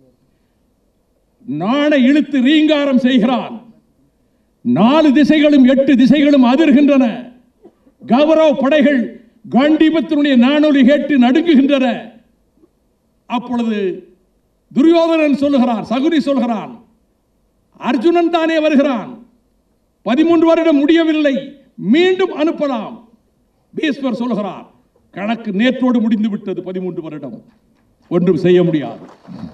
நாணை இழுத்து ரீங்காரம் செய்கிறான் நாலு திசைகளும் எட்டு திசைகளும் அதிர்கின்றன கௌரவ படைகள் காண்டீபத்தினுடைய நானொலி கேட்டு நடுங்குகின்றன அப்பொழுது துரியோதனன் சொல்லுகிறான் சகுனி சொல்கிறான் அர்ஜுனன் தானே வருகிறான் பதிமூன்று வருடம் முடியவில்லை மீண்டும் அனுப்பலாம் பீஸ்வர் சொல்லுகிறார் கணக்கு நேற்றோடு முடிந்து விட்டது பதிமூன்று வருடம் ஒன்றும் செய்ய முடியாது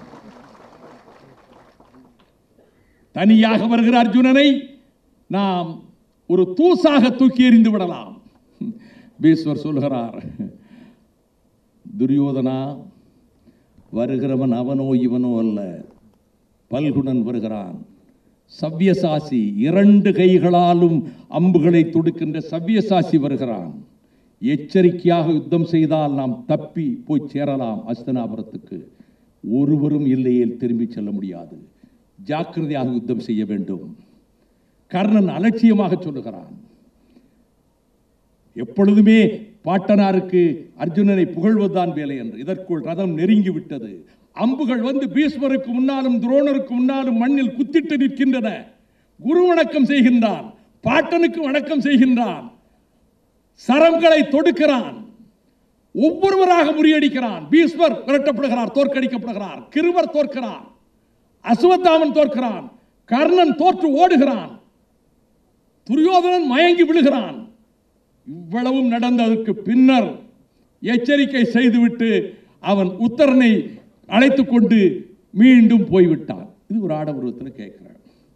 தனியாக வருகிற அர்ஜுனனை நாம் ஒரு தூசாக தூக்கி எறிந்து விடலாம் பீஸ்வர் சொல்கிறார் துரியோதனா வருகிறவன் அவனோ இவனோ அல்ல பல்குணன் வருகிறான் சவ்யசாசி இரண்டு கைகளாலும் அம்புகளை தொடுக்கின்ற சவ்யசாசி வருகிறான் எச்சரிக்கையாக யுத்தம் செய்தால் நாம் தப்பி போய் சேரலாம் அஸ்தனாபுரத்துக்கு ஒருவரும் இல்லையேல் திரும்பி செல்ல முடியாது ஜாக்கிரதையாக யுத்தம் செய்ய வேண்டும் கர்ணன் அலட்சியமாக சொல்லுகிறான் எப்பொழுதுமே பாட்டனாருக்கு அர்ஜுனனை புகழ்வதுதான் வேலை என்று இதற்குள் ரதம் நெருங்கி விட்டது அம்புகள் வந்து பீஷ்மருக்கு முன்னாலும் துரோணருக்கு முன்னாலும் மண்ணில் குத்திட்டு நிற்கின்றன குரு வணக்கம் செய்கின்றான் பாட்டனுக்கு வணக்கம் செய்கின்றான் சரங்களை தொடுக்கிறான் ஒவ்வொருவராக முறியடிக்கிறான் பீஸ்வர் விரட்டப்படுகிறார் தோற்கடிக்கப்படுகிறார் கிருவர் தோற்கிறார் அசுவத்தாமன் தோற்கிறான் கர்ணன் தோற்று ஓடுகிறான் துரியோதனன் மயங்கி விழுகிறான் இவ்வளவும் நடந்ததற்கு பின்னர் எச்சரிக்கை செய்துவிட்டு அவன் உத்தரனை அழைத்து கொண்டு மீண்டும் போய்விட்டான் இது ஒரு ஆடபுரத்தில் கேட்கிறான்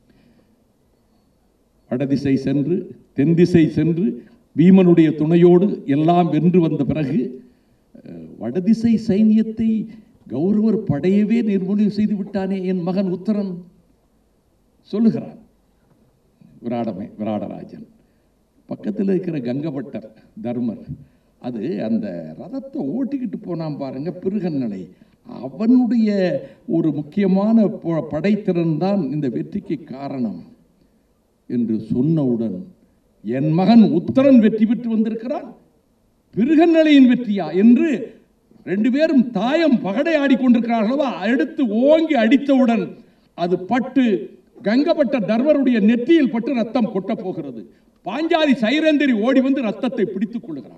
வடதிசை சென்று தென் திசை சென்று பீமனுடைய துணையோடு எல்லாம் வென்று வந்த பிறகு அஹ், வடதிசை சைன்யத்தை கௌரவர் படையவே நிர்மூலம் செய்து விட்டானே என் மகன் உத்தரன் சொல்லுகிறான் விராடமே விராடராஜன் பக்கத்தில் இருக்கிற கங்கபட்டர் தர்மர் அது அந்த ரதத்தை ஓட்டிக்கிட்டு போனான் பாருங்க பிருகன்னலை அவனுடைய ஒரு முக்கியமான ப- படைத்திறன் தான் இந்த வெற்றிக்கு காரணம் என்று சொன்னவுடன் என் மகன் உத்தரன் வெற்றி பெற்று வந்திருக்கிறான் பிருகநிலையின் வெற்றியா என்று ரெண்டு பேரும் தாயம் பகடை ஆடிக்கொண்டிருக்கிறார்களவா எடுத்து ஓங்கி அடித்தவுடன் அது பட்டு கங்கப்பட்ட தர்மருடைய நெற்றியில் பட்டு ரத்தம் கொட்டப் போகிறது பாஞ்சாலி சைரேந்திரி ஓடி வந்து ரத்தத்தை பிடித்துக் கொள்கிறாள்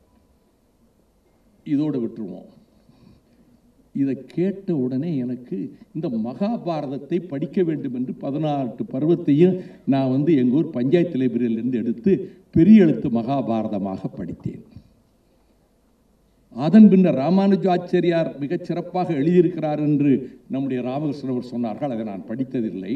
இதோடு விட்டுருவோம் இதை கேட்ட உடனே எனக்கு இந்த மகாபாரதத்தை படிக்க வேண்டும் என்று பதினாறு பருவத்தையும் நான் வந்து எங்கள் ஊர் பஞ்சாயத்து லைப்ரரியிலிருந்து எடுத்து பெரிய எழுத்து மகாபாரதமாக படித்தேன் அதன் பின்னர் ராமானுஜாச்சாரியார் மிகச் சிறப்பாக எழுதியிருக்கிறார் என்று நம்முடைய ராமகிருஷ்ணன் அவர் சொன்னார்கள் அதை நான் படித்ததில்லை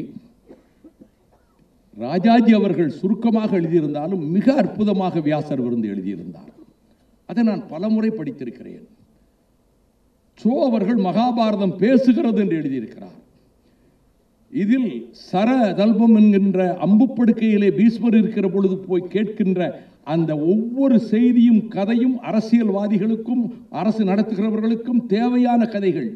ராஜாஜி அவர்கள் சுருக்கமாக எழுதியிருந்தாலும் மிக அற்புதமாக வியாசர் விருந்து எழுதியிருந்தார் அதை நான் பலமுறை படித்திருக்கிறேன் சோ அவர்கள் மகாபாரதம் பேசுகிறது என்று எழுதியிருக்கிறார் இதில் சர தல்பம் என்கின்ற அம்புப்படுக்கையிலே பீஸ்மர் இருக்கிற பொழுது போய் கேட்கின்ற அந்த ஒவ்வொரு செய்தியும் கதையும் அரசியல்வாதிகளுக்கும் அரசு நடத்துகிறவர்களுக்கும் தேவையான கதைகள்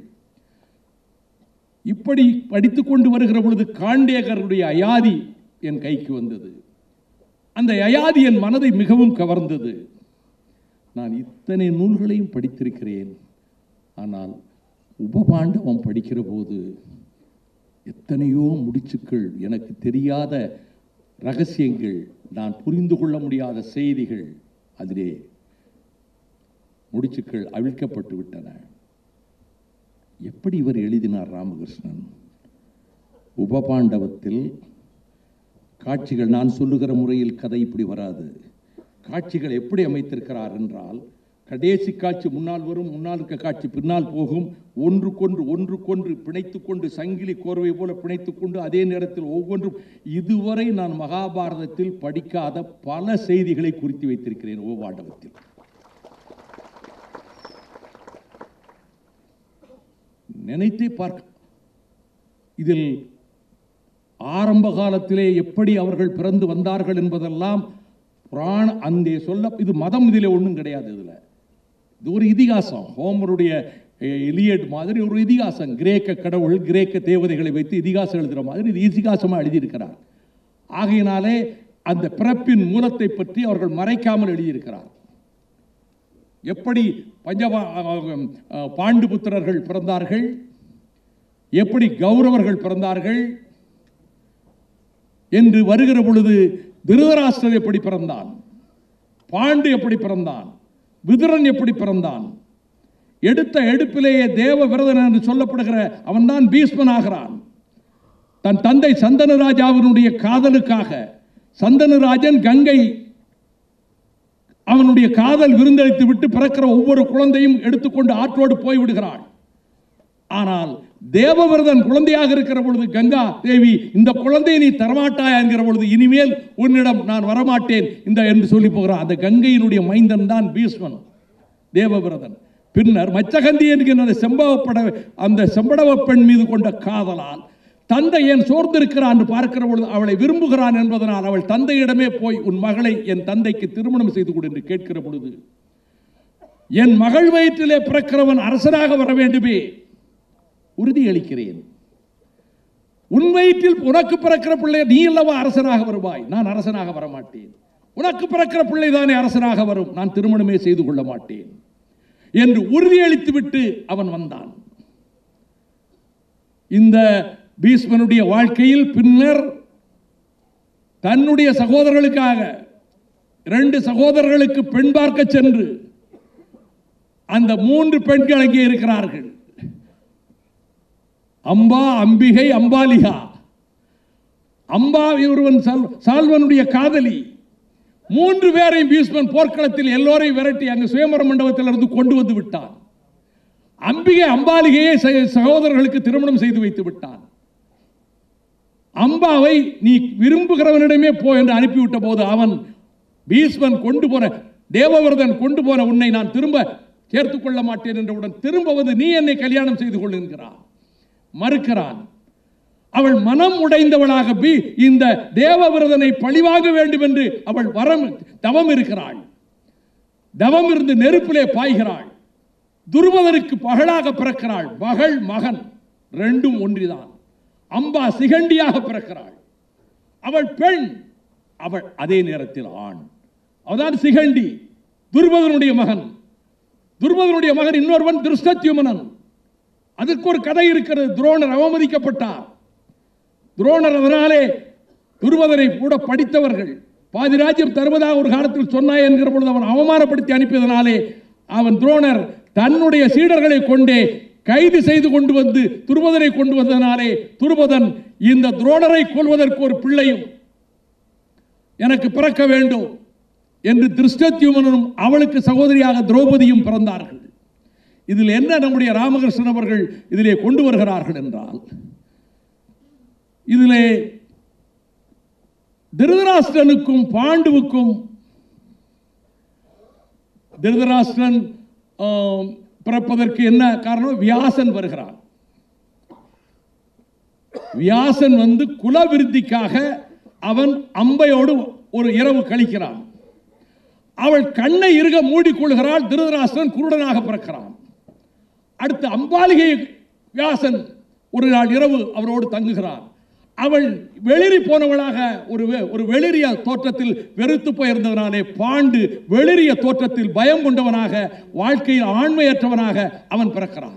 இப்படி படித்துக் கொண்டு வருகிற பொழுது காண்டேகருடைய அயாதி என் கைக்கு வந்தது அந்த அயாதி என் மனதை மிகவும் கவர்ந்தது நான் இத்தனை நூல்களையும் படித்திருக்கிறேன் ஆனால் உபபாண்டவம் படிக்கிற போது எத்தனையோ முடிச்சுக்கள் எனக்கு தெரியாத ரகசியங்கள் நான் புரிந்து கொள்ள முடியாத செய்திகள் அதிலே முடிச்சுக்கள் அவிழ்க்கப்பட்டு விட்டன எப்படி இவர் எழுதினார் ராமகிருஷ்ணன் உபபாண்டவத்தில் காட்சிகள் நான் சொல்லுகிற முறையில் கதை இப்படி வராது காட்சிகள் எப்படி அமைத்திருக்கிறார் என்றால் கடைசி காட்சி முன்னால் வரும் முன்னால் இருக்க காட்சி பின்னால் போகும் ஒன்றுக்கொன்று ஒன்றுக்கொன்று பிணைத்துக் கொண்டு சங்கிலி கோர்வை போல பிணைத்துக் கொண்டு அதே நேரத்தில் ஒவ்வொன்றும் இதுவரை நான் மகாபாரதத்தில் படிக்காத பல செய்திகளை குறித்து வைத்திருக்கிறேன் உபபாண்டவத்தில் நினைத்தே பார்க்க இதில் ஆரம்ப காலத்திலே எப்படி அவர்கள் பிறந்து வந்தார்கள் என்பதெல்லாம் புராண அந்த சொல்ல இது மதம் இதில் ஒன்றும் கிடையாது இதில் இது ஒரு இதிகாசம் ஹோமருடைய எலியட் மாதிரி ஒரு இதிகாசம் கிரேக்க கடவுள் கிரேக்க தேவதைகளை வைத்து இதிகாசம் எழுதுகிற மாதிரி இது இதிகாசமாக எழுதியிருக்கிறார் ஆகையினாலே அந்த பிறப்பின் மூலத்தை பற்றி அவர்கள் மறைக்காமல் எழுதியிருக்கிறார் எப்படி பஞ்சபா பாண்டு புத்திரர்கள் பிறந்தார்கள் எப்படி கௌரவர்கள் பிறந்தார்கள் என்று வருகிற பொழுது திருதராஷ்டிரர் எப்படி பிறந்தான் பாண்டு எப்படி பிறந்தான் விதுரன் எப்படி பிறந்தான் எடுத்த எடுப்பிலேயே தேவ விரதன் என்று சொல்லப்படுகிற அவன்தான் பீஷ்மன் ஆகிறான் தன் தந்தை சந்தனராஜாவினுடைய காதலுக்காக சந்தனராஜன் கங்கை அவனுடைய காதல் விருந்தளித்து விட்டு பிறக்கிற ஒவ்வொரு குழந்தையும் எடுத்துக்கொண்டு ஆற்றோடு போய் விடுகிறாள் ஆனால் தேவவிரதன் குழந்தையாக இருக்கிற பொழுது கங்கா தேவி இந்த குழந்தையை நீ தரமாட்டாய் என்கிற பொழுது இனிமேல் உன்னிடம் நான் வரமாட்டேன் இந்த என்று சொல்லி போகிறான் அந்த கங்கையினுடைய மைந்தன் தான் பீஷ்மன் தேவவிரதன் பின்னர் மச்சகந்தி என்கிற அந்த செம்பவப்பட அந்த செம்படவ பெண் மீது கொண்ட காதலால் தந்தை ஏன் சோர்ந்திருக்கிறான் என்று பார்க்கிற பொழுது அவளை விரும்புகிறான் என்பதனால் அவள் தந்தையிடமே போய் உன் மகளை என் தந்தைக்கு திருமணம் செய்து கொடு என்று கேட்கிற பொழுது என் மகள் வயிற்றிலே பிறக்கிறவன் அரசனாக வர வேண்டுமே உறுதியளிக்கிறேன் உன் வயிற்றில் உனக்கு பிறக்கிற பிள்ளை நீ அல்லவா அரசனாக வருவாய் நான் அரசனாக வரமாட்டேன் உனக்கு பிறக்கிற பிள்ளை தானே அரசனாக வரும் நான் திருமணமே செய்து கொள்ள மாட்டேன் என்று உறுதியளித்து விட்டு அவன் வந்தான் இந்த பீஷ்மனுடைய வாழ்க்கையில் பின்னர் தன்னுடைய சகோதரர்களுக்காக இரண்டு சகோதரர்களுக்கு பெண் பார்க்க சென்று அந்த மூன்று பெண்கள் அங்கே இருக்கிறார்கள் அம்பா அம்பிகை அம்பாலிகா அம்பா ஒருவன் சால் சால்வனுடைய காதலி மூன்று பேரையும் பீஷ்மன் போர்க்களத்தில் எல்லோரையும் விரட்டி அங்கு சுயம்பர மண்டபத்தில் இருந்து கொண்டு வந்து விட்டான் அம்பிகை அம்பாலிகையை ச- சகோதரர்களுக்கு திருமணம் செய்து வைத்து விட்டான் அம்பாவை நீ விரும்புகிறவனிடமே போ என்று அனுப்பிவிட்ட போது அவன் பீஷ்மன் கொண்டு போன தேவவிரதன் கொண்டு போன உன்னை நான் திரும்ப சேர்த்துக் கொள்ள மாட்டேன் என்றவுடன் திரும்ப வந்து நீ என்னை கல்யாணம் செய்து கொள் என்கிறான் மறுக்கிறான் அவள் மனம் உடைந்தவளாக பி இந்த தேவவிரதனை பழிவாங்க வேண்டும் என்று அவள் வரம் தவம் இருக்கிறாள் தவம் இருந்து நெருப்பிலே பாய்கிறாள் துருவதற்கு பகலாக பிறக்கிறாள் மகள் மகன் ரெண்டும் ஒன்றிதான் அம்பா சிகண்டியாக பிறக்கிறாள் அவள் பெண் அவள் அதே நேரத்தில் ஆண் அவதான் சிகண்டி துருவதனுடைய மகன் துருவதனுடைய மகன் இன்னொருவன் திருஷ்டத்யுமனன் அதற்கு ஒரு கதை இருக்கிறது துரோணர் அவமதிக்கப்பட்டார் துரோணர் அதனாலே துருவதனை கூட படித்தவர்கள் பாதி ராஜ்யம் தருவதாக ஒரு காலத்தில் சொன்னாய் என்கிற பொழுது அவன் அவமானப்படுத்தி அனுப்பியதனாலே அவன் துரோணர் தன்னுடைய சீடர்களை கொண்டே கைது செய்து கொண்டு வந்து துருவதனை கொண்டு வந்ததனாலே துருவதன் இந்த துரோணரை கொல்வதற்கு ஒரு பிள்ளையும் எனக்கு பிறக்க வேண்டும் என்று திருஷ்டத்யுமனும் அவளுக்கு சகோதரியாக திரௌபதியும் பிறந்தார்கள் இதில் என்ன நம்முடைய ராமகிருஷ்ணன் அவர்கள் இதிலே கொண்டு வருகிறார்கள் என்றால் இதிலே திருதராஷ்டிரனுக்கும் பாண்டுவுக்கும் திருதராஷ்டிரன் ஆம், பிறப்பதற்கு என்ன காரணம் வியாசன் வருகிறான் வியாசன் வந்து குலவிருத்திக்காக அவன் அம்பையோடு ஒரு இரவு கழிக்கிறான் அவள் கண்ணை இருக மூடிக்கொள்கிறாள் திருதராஷ்டிரன் குருடனாக பிறக்கிறான் அடுத்து அம்பாலிகை வியாசன் ஒரு நாள் இரவு அவரோடு தங்குகிறான் அவள் வெளிரி போனவளாக ஒரு வெ- ஒரு வெளிரிய தோற்றத்தில் வெறுத்து போயிருந்தவனாலே பாண்டு வெளிரிய தோற்றத்தில் பயம் கொண்டவனாக வாழ்க்கையில் ஆண்மையற்றவனாக அவன் பிறக்கிறான்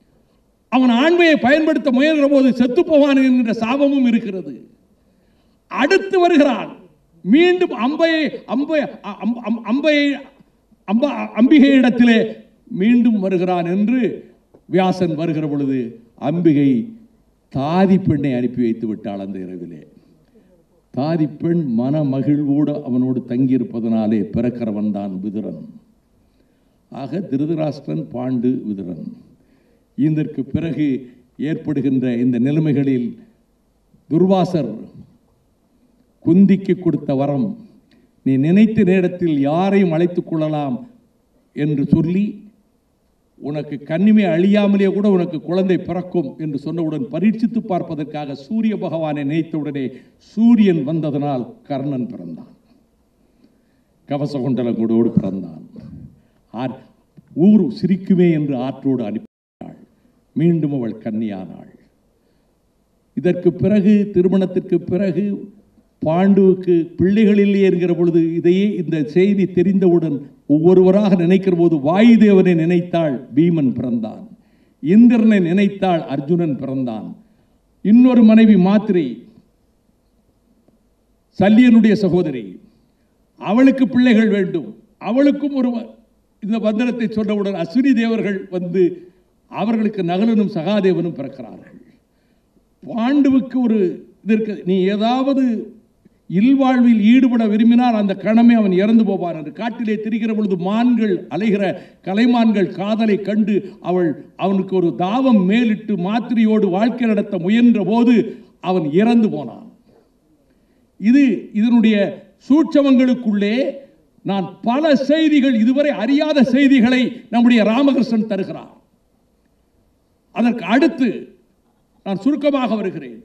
அவன் ஆண்மையை பயன்படுத்த முயல்கிற போது செத்து போவான் என்கிற சாபமும் இருக்கிறது அடுத்து வருகிறான் மீண்டும் அம்பையை அம்பை அம்- அம்- அம்பையை அம்ப அம்பிகையிடத்திலே மீண்டும் வருகிறான் என்று வியாசன் வருகிற பொழுது அம்பிகை தாதி பெண்ணை அனுப்பி வைத்து விட்டாள் அந்த இரவிலே தாதி பெண் மன மகிழ்வோடு அவனோடு தங்கியிருப்பதனாலே பிறக்கிறவன் தான் விதுரன் ஆக திருதராஷ்டிரன் பாண்டு விதுரன் இதற்கு பிறகு ஏற்படுகின்ற இந்த நிலைமைகளில் துர்வாசர் குந்திக்கு கொடுத்த வரம் நீ நினைத்த நேரத்தில் யாரையும் அழைத்துக் கொள்ளலாம் என்று சொல்லி உனக்கு கண்ணிமை அழியாமலே கூட உனக்கு குழந்தை பிறக்கும் என்று சொன்னவுடன் பரீட்சித்து பார்ப்பதற்காக சூரிய பகவானை நினைத்தவுடனே சூரியன் வந்ததனால் கர்ணன் பிறந்தான் கவசகுண்டலம் கூடோடு பிறந்தான் ஆர் ஊர் சிரிக்குமே என்று ஆற்றோடு அனுப்பினாள் மீண்டும் அவள் கன்னியானாள் இதற்கு பிறகு திருமணத்திற்கு பிறகு பாண்டுவுக்கு பிள்ளைகள் இல்லை என்கிற பொழுது இதையே இந்த செய்தி தெரிந்தவுடன் ஒவ்வொருவராக நினைக்கிற போது வாயுதேவனை நினைத்தாள் பீமன் பிறந்தான் இந்திரனை நினைத்தாள் அர்ஜுனன் பிறந்தான் இன்னொரு மனைவி மாத்திரை சல்லியனுடைய சகோதரி அவளுக்கு பிள்ளைகள் வேண்டும் அவளுக்கும் ஒரு வ- இந்த வந்தனத்தை சொன்னவுடன் அஸ்வினி தேவர்கள் வந்து அவர்களுக்கு நகலனும் சகாதேவனும் பிறக்கிறார்கள் பாண்டுவுக்கு ஒரு இது இருக்கு நீ ஏதாவது இல்வாழ்வில் ஈடுபட விரும்பினால் அந்த கணமே அவன் இறந்து போவான் என்று காட்டிலே திரிகிற பொழுது மான்கள் அலைகிற கலைமான்கள் காதலை கண்டு அவள் அவனுக்கு ஒரு தாவம் மேலிட்டு மாத்திரையோடு வாழ்க்கை நடத்த முயன்ற போது அவன் இறந்து போனான் இது இதனுடைய சூட்சமங்களுக்குள்ளே நான் பல செய்திகள் இதுவரை அறியாத செய்திகளை நம்முடைய ராமகிருஷ்ணன் தருகிறார் அதற்கு அடுத்து நான் சுருக்கமாக வருகிறேன்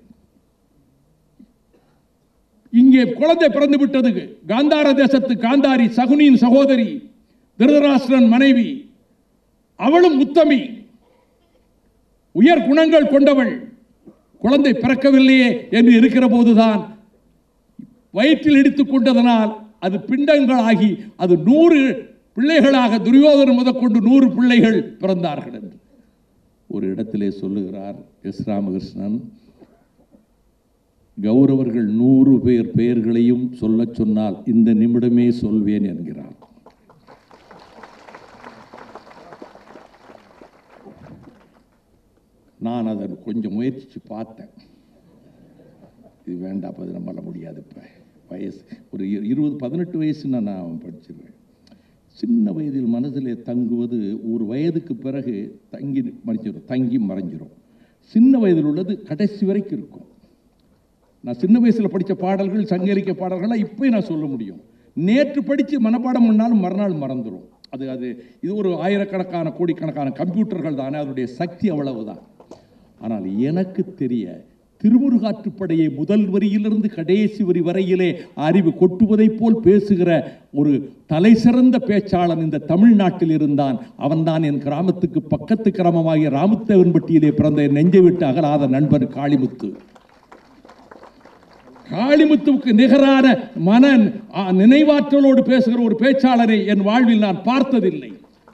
இங்கே குழந்தை பிறந்து விட்டது காந்தார தேசத்து காந்தாரி சகுனியின் சகோதரி திருதராஷ்டிரன் மனைவி அவளும் உத்தமி உயர் குணங்கள் கொண்டவள் குழந்தை பிறக்கவில்லையே என்று இருக்கிற போதுதான் வயிற்றில் இடித்துக் கொண்டதனால் அது பிண்டங்களாகி அது நூறு பிள்ளைகளாக துரியோதனன் முதற்கொண்டு நூறு பிள்ளைகள் பிறந்தார்கள் என்று ஒரு இடத்திலே சொல்லுகிறார் எஸ் ராமகிருஷ்ணன் கௌரவர்கள் நூறு பேர் பெயர்களையும் சொல்லச் சொன்னால் இந்த நிமிடமே சொல்வேன் என்கிறார் நான் அதை கொஞ்சம் முயற்சிச்சு பார்த்தேன் இது வேண்டாம் அது நம்மளால முடியாது இப்போ வயசு ஒரு இரு- இருபது பதினெட்டு வயசுன்னா நான் படிச்சிருவேன் சின்ன வயதில் மனதிலே தங்குவது ஒரு வயதுக்கு பிறகு தங்கி மறைஞ்சிடும் தங்கி மறைஞ்சிரும் சின்ன வயதில் உள்ளது கடைசி வரைக்கும் இருக்கும் நான் சின்ன வயசில் படித்த பாடல்கள் சங்க இலக்கிய பாடல்கள்லாம் இப்போயும் நான் சொல்ல முடியும் நேற்று படித்து மனப்பாடம் பண்ணாலும் மறுநாள் மறந்துடும் அது அது இது ஒரு ஆயிரக்கணக்கான கோடிக்கணக்கான கம்ப்யூட்டர்கள் தானே அதனுடைய சக்தி அவ்வளவுதான் ஆனால் எனக்கு தெரிய திருமுருகாற்றுப்படையை முதல் வரியிலிருந்து கடைசி வரி வரையிலே அறிவு கொட்டுவதைப் போல் பேசுகிற ஒரு தலை சிறந்த பேச்சாளன் இந்த தமிழ்நாட்டில் இருந்தான் அவன்தான் என் கிராமத்துக்கு பக்கத்து கிராமமாகிய ராமுத்தேவன்பட்டியிலே பிறந்த என் நெஞ்சை விட்டு அகலாத நண்பன் காளிமுத்து காளிமுத்துவுக்கு நிகரான மன ஆ, நினைவாற்றலோடு பேசுகிற ஒரு பேச்சாளரை என் வாழ்வில் நான் பார்த்ததில்லை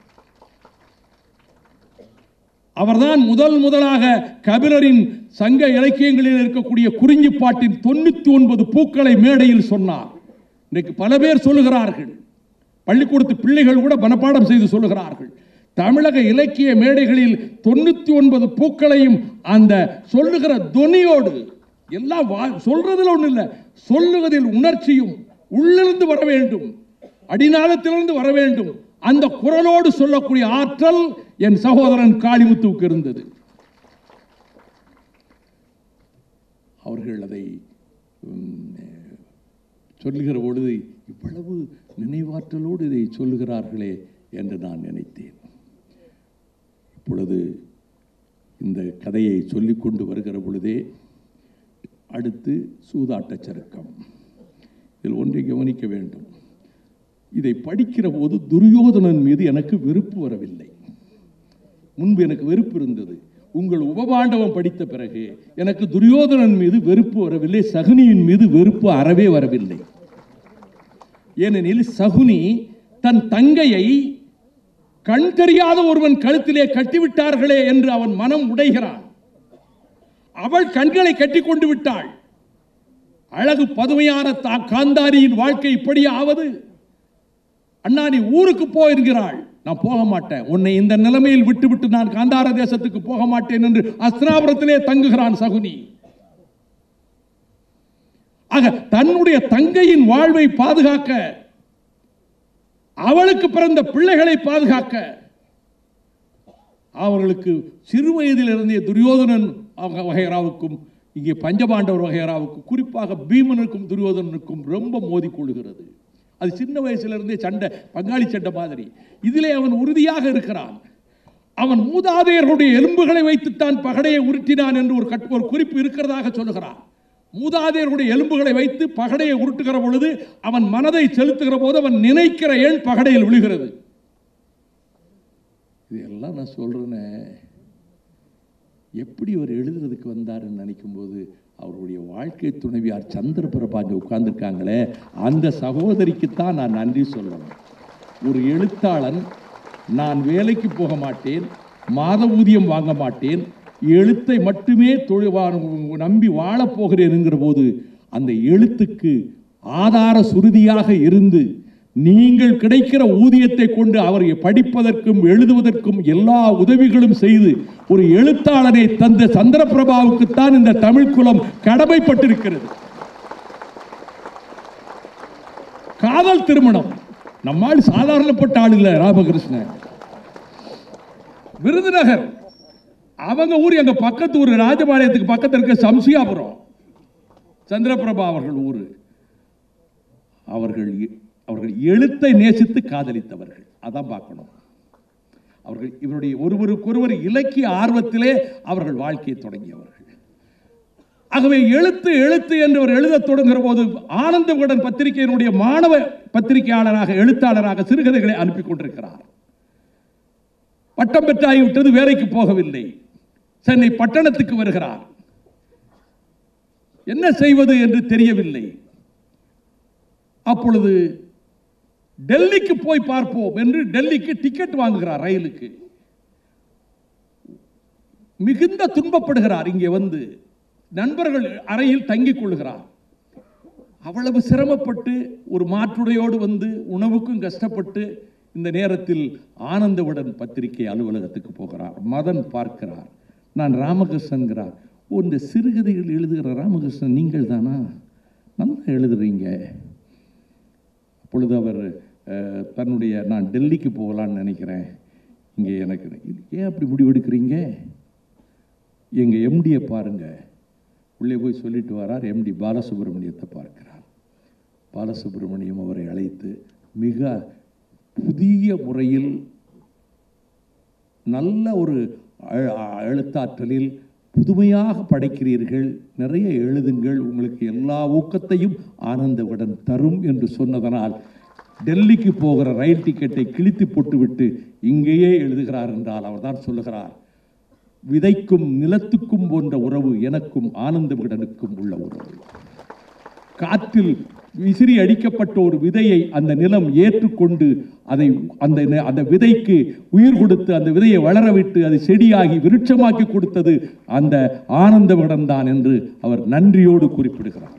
அவர்தான் முதல் முதலாக கபிலரின் சங்க இலக்கியங்களில் இருக்கக்கூடிய குறிஞ்சிப்பாட்டின் தொண்ணூத்தி ஒன்பது பூக்களை மேடையில் சொன்னார் இன்றைக்கு பல பேர் சொல்லுகிறார்கள் பள்ளிக்கூடத்து பிள்ளைகள் கூட மனப்பாடம் செய்து சொல்லுகிறார்கள் தமிழக இலக்கிய மேடைகளில் தொண்ணூத்தி ஒன்பது பூக்களையும் அந்த சொல்லுகிற தொனியோடு எல்லாம் வா- சொல்றதுல ஒண்ணு இல்லை சொல்லுவதில் உணர்ச்சியும் உள்ளிருந்து வர வேண்டும் அடிநாளத்திலிருந்து வர வேண்டும் அந்த குரலோடு சொல்லக்கூடிய ஆற்றல் என் சகோதரன் காளிமுத்துவுக்கு இருந்தது அவர்கள் அதை உம், சொல்லுகிற பொழுது இவ்வளவு நினைவாற்றலோடு இதை சொல்லுகிறார்களே என்று நான் நினைத்தேன் இப்பொழுது இந்த கதையை சொல்லிக்கொண்டு வருகிற பொழுதே அடுத்து சூதாட்டச் சருக்கம் இதில் ஒன்றை கவனிக்க வேண்டும் இதை படிக்கிற போது துரியோதனன் மீது எனக்கு வெறுப்பு வரவில்லை முன்பு எனக்கு வெறுப்பு இருந்தது உங்கள் உபபாண்டவம் படித்த பிறகு எனக்கு துரியோதனன் மீது வெறுப்பு வரவில்லை சகுனியின் மீது வெறுப்பு அறவே வரவில்லை ஏனெனில் சகுனி தன் தங்கையை கண் தெரியாத ஒருவன் கழுத்திலே கட்டிவிட்டார்களே என்று அவன் மனம் உடைகிறான் அவள் கண்களை கட்டி கொண்டு விட்டாள் அழகு பதுமையான தா காந்தாரியின் வாழ்க்கை இப்படி ஆவது அண்ணா நீ ஊருக்கு போ என்கிறாள் நான் போக மாட்டேன் உன்னை இந்த நிலைமையில் விட்டுவிட்டு நான் காந்தார தேசத்துக்கு போக மாட்டேன் என்று அஸ்தினாபுரத்திலே தங்குகிறான் சகுனி ஆக தன்னுடைய தங்கையின் வாழ்வை பாதுகாக்க அவளுக்கு பிறந்த பிள்ளைகளை பாதுகாக்க அவர்களுக்கு சிறு வயதிலிருந்தே துரியோதனன் அவங்க வகையராவுக்கும் இங்கே பஞ்சபாண்டவர் வகையராவுக்கும் குறிப்பாக பீமனுக்கும் துரியோதனனுக்கும் ரொம்ப மோதிக்கொள்கிறது அது சின்ன வயசுல சண்டை பங்காளி சண்டை மாதிரி இதிலே அவன் உறுதியாக இருக்கிறான் அவன் மூதாதையர்களுடைய எலும்புகளை வைத்துத்தான் பகடையை உருட்டினான் என்று ஒரு கட் ஒரு குறிப்பு இருக்கிறதாக சொல்லுகிறான் மூதாதையர்களுடைய எலும்புகளை வைத்து பகடையை உருட்டுகிற பொழுது அவன் மனதை செலுத்துகிற போது அவன் நினைக்கிற எண் பகடையில் விழுகிறது இதெல்லாம் நான் சொல்றேனே எப்படி அவர் எழுதுறதுக்கு வந்தாருன்னு நினைக்கும்போது அவருடைய வாழ்க்கை துணைவியார் சந்திர பிரபாஞ்ச உட்கார்ந்துருக்காங்களே அந்த சகோதரிக்குத்தான் நான் நன்றி சொல்லணும் ஒரு எழுத்தாளன் நான் வேலைக்கு போக மாட்டேன் மாத ஊதியம் வாங்க மாட்டேன் எழுத்தை மட்டுமே தொழில் வா- நம்பி வாழப் போகிறேனுங்கிற போது அந்த எழுத்துக்கு ஆதார சுருதியாக இருந்து நீங்கள் கிடைக்கிற ஊதியத்தை கொண்டு அவரை படிப்பதற்கும் எழுதுவதற்கும் எல்லா உதவிகளும் செய்து ஒரு எழுத்தாளனை தந்த சந்திரபிரபாவுக்குத்தான் இந்த தமிழ் குலம் கடமைப்பட்டிருக்கிறது காதல் திருமணம் நம்மால் சாதாரணப்பட்ட ஆள் இல்ல ராமகிருஷ்ணன் விருதுநகர் அவங்க ஊர் எங்க பக்கத்து ஊர் ராஜபாளையத்துக்கு பக்கத்துல இருக்க சம்சியாபுரம் சந்திரபிரபா அவர்கள் ஊரு அவர்கள் எ- அவர்கள் எழுத்தை நேசித்து காதலித்தவர்கள் அதான் பார்க்கணும் அவர்கள் இவருடைய ஒருவருக்கொருவர் இலக்கிய ஆர்வத்திலே அவர்கள் வாழ்க்கையை தொடங்கியவர்கள் ஆகவே எழுத்து எழுத்து என்று அவர் எழுதத் தொடங்குகிற போது ஆனந்த விகடன் பத்திரிகையினுடைய மாணவ பத்திரிகையாளராக எழுத்தாளராக சிறுகதைகளை அனுப்பி கொண்டிருக்கிறார் பட்டம் பெற்றாகிவிட்டது வேலைக்கு போகவில்லை சென்னை பட்டணத்துக்கு வருகிறார் என்ன செய்வது என்று தெரியவில்லை அப்பொழுது டெல்லிக்கு போய் பார்ப்போம் என்று டெல்லிக்கு டிக்கெட் வாங்குகிறார் ரயிலுக்கு மிகுந்த துன்பப்படுகிறார் இங்கே வந்து நண்பர்கள் அறையில் தங்கிக் கொள்கிறார் அவ்வளவு சிரமப்பட்டு ஒரு மாற்றுடையோடு வந்து உணவுக்கும் கஷ்டப்பட்டு இந்த நேரத்தில் ஆனந்தவுடன் பத்திரிகை அலுவலகத்துக்கு போகிறார் மதன் பார்க்கிறார் நான் ராமகிருஷ்ணன்கிறார் ஓ இந்த சிறுகதைகள் எழுதுகிற ராமகிருஷ்ணன் நீங்கள் தானா நல்லா எழுதுறீங்க அப்பொழுது அவர் அஹ், தன்னுடைய நான் டெல்லிக்கு போகலான்னு நினைக்கிறேன் இங்கே எனக்கு இது ஏன் அப்படி முடிவெடுக்கிறீங்க எங்கள் எம்டியை பாருங்க உள்ளே போய் சொல்லிட்டு வரார் எம்டி பாலசுப்ரமணியத்தை பார்க்கிறார் பாலசுப்ரமணியம் அவரை அழைத்து மிக புதிய முறையில் நல்ல ஒரு அ- அ- எழுத்தாற்றலில் புதுமையாக படைக்கிறீர்கள் நிறைய எழுதுங்கள் உங்களுக்கு எல்லா ஊக்கத்தையும் ஆனந்தவுடன் தரும் என்று சொன்னதனால் டெல்லிக்கு போகிற ரயில் டிக்கெட்டை கிழித்து போட்டுவிட்டு இங்கேயே எழுதுகிறார் என்றால் அவர்தான் சொல்லுகிறார் விதைக்கும் நிலத்துக்கும் போன்ற உறவு எனக்கும் ஆனந்த விகடனுக்கும் உள்ள உறவு காற்றில் விசிறி அடிக்கப்பட்ட ஒரு விதையை அந்த நிலம் ஏற்றுக்கொண்டு அதை அந்த நி- அந்த விதைக்கு உயிர் கொடுத்து அந்த விதையை வளரவிட்டு அது செடியாகி விருட்சமாக்கி கொடுத்தது அந்த ஆனந்த விகடன் தான் என்று அவர் நன்றியோடு குறிப்பிடுகிறார்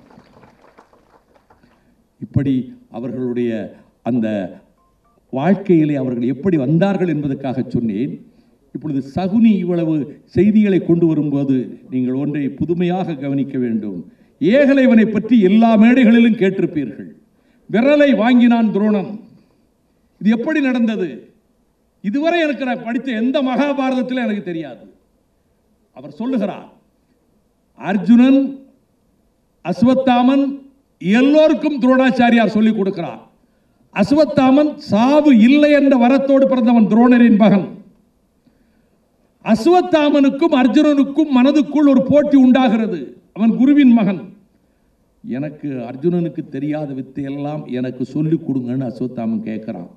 இப்படி அவர்களுடைய அந்த வாழ்க்கையிலே அவர்கள் எப்படி வந்தார்கள் என்பதற்காக சொன்னேன் இப்பொழுது சகுனி இவ்வளவு செய்திகளை கொண்டு வரும்போது நீங்கள் ஒன்றை புதுமையாக கவனிக்க வேண்டும் ஏகலைவனை பற்றி எல்லா மேடைகளிலும் கேட்டிருப்பீர்கள் விரலை வாங்கினான் துரோணன் இது எப்படி நடந்தது இதுவரை எனக்கு நான் படித்த எந்த மகாபாரதத்திலும் எனக்கு தெரியாது அவர் சொல்லுகிறார் அர்ஜுனன் அஸ்வத்தாமன் எல்லோருக்கும் துரோணாச்சாரியார் சொல்லிக் கொடுக்கிறார் அஸ்வத்தாமன் சாவு இல்லை என்ற வரத்தோடு பிறந்தவன் துரோணரின் மகன் அஸ்வத்தாமனுக்கும் அர்ஜுனனுக்கும் மனதுக்குள் ஒரு போட்டி உண்டாகிறது அவன் குருவின் மகன் எனக்கு அர்ஜுனனுக்கு தெரியாத வித்தையெல்லாம் எனக்கு சொல்லிக் கொடுங்கன்னு அஸ்வத்தாமன் கேட்கிறான்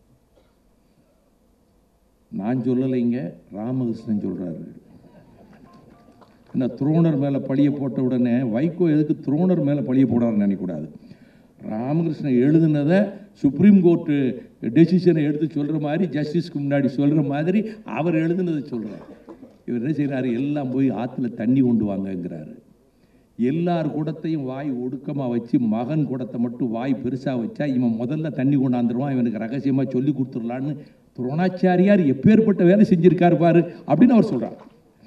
நான் சொல்லலைங்க ராமகிருஷ்ணன் சொல்றாரு என்ன துரோணர் மேலே பழிய போட்ட உடனே வைகோ எதுக்கு துரோணர் மேலே பழிய போடாருன்னு நினைக்கக்கூடாது ராமகிருஷ்ணன் எழுதுனதை சுப்ரீம் கோர்ட்டு டெசிஷனை எடுத்து சொல்கிற மாதிரி ஜஸ்டிஸ்க்கு முன்னாடி சொல்கிற மாதிரி அவர் எழுதுனதை சொல்கிறார் இவர் என்ன செய்கிறாரு எல்லாம் போய் ஆற்றுல தண்ணி கொண்டு வாங்கங்கிறாரு எல்லார் குடத்தையும் வாய் ஒடுக்கமாக வச்சு மகன் குடத்தை மட்டும் வாய் பெருசாக வச்சா இவன் முதல்ல தண்ணி கொண்டாந்துருவான் இவனுக்கு ரகசியமாக சொல்லி கொடுத்துடலான்னு துரோணாச்சாரியார் எப்பேற்பட்ட வேலை செஞ்சிருக்காரு பாரு அப்படின்னு அவர் சொல்றார்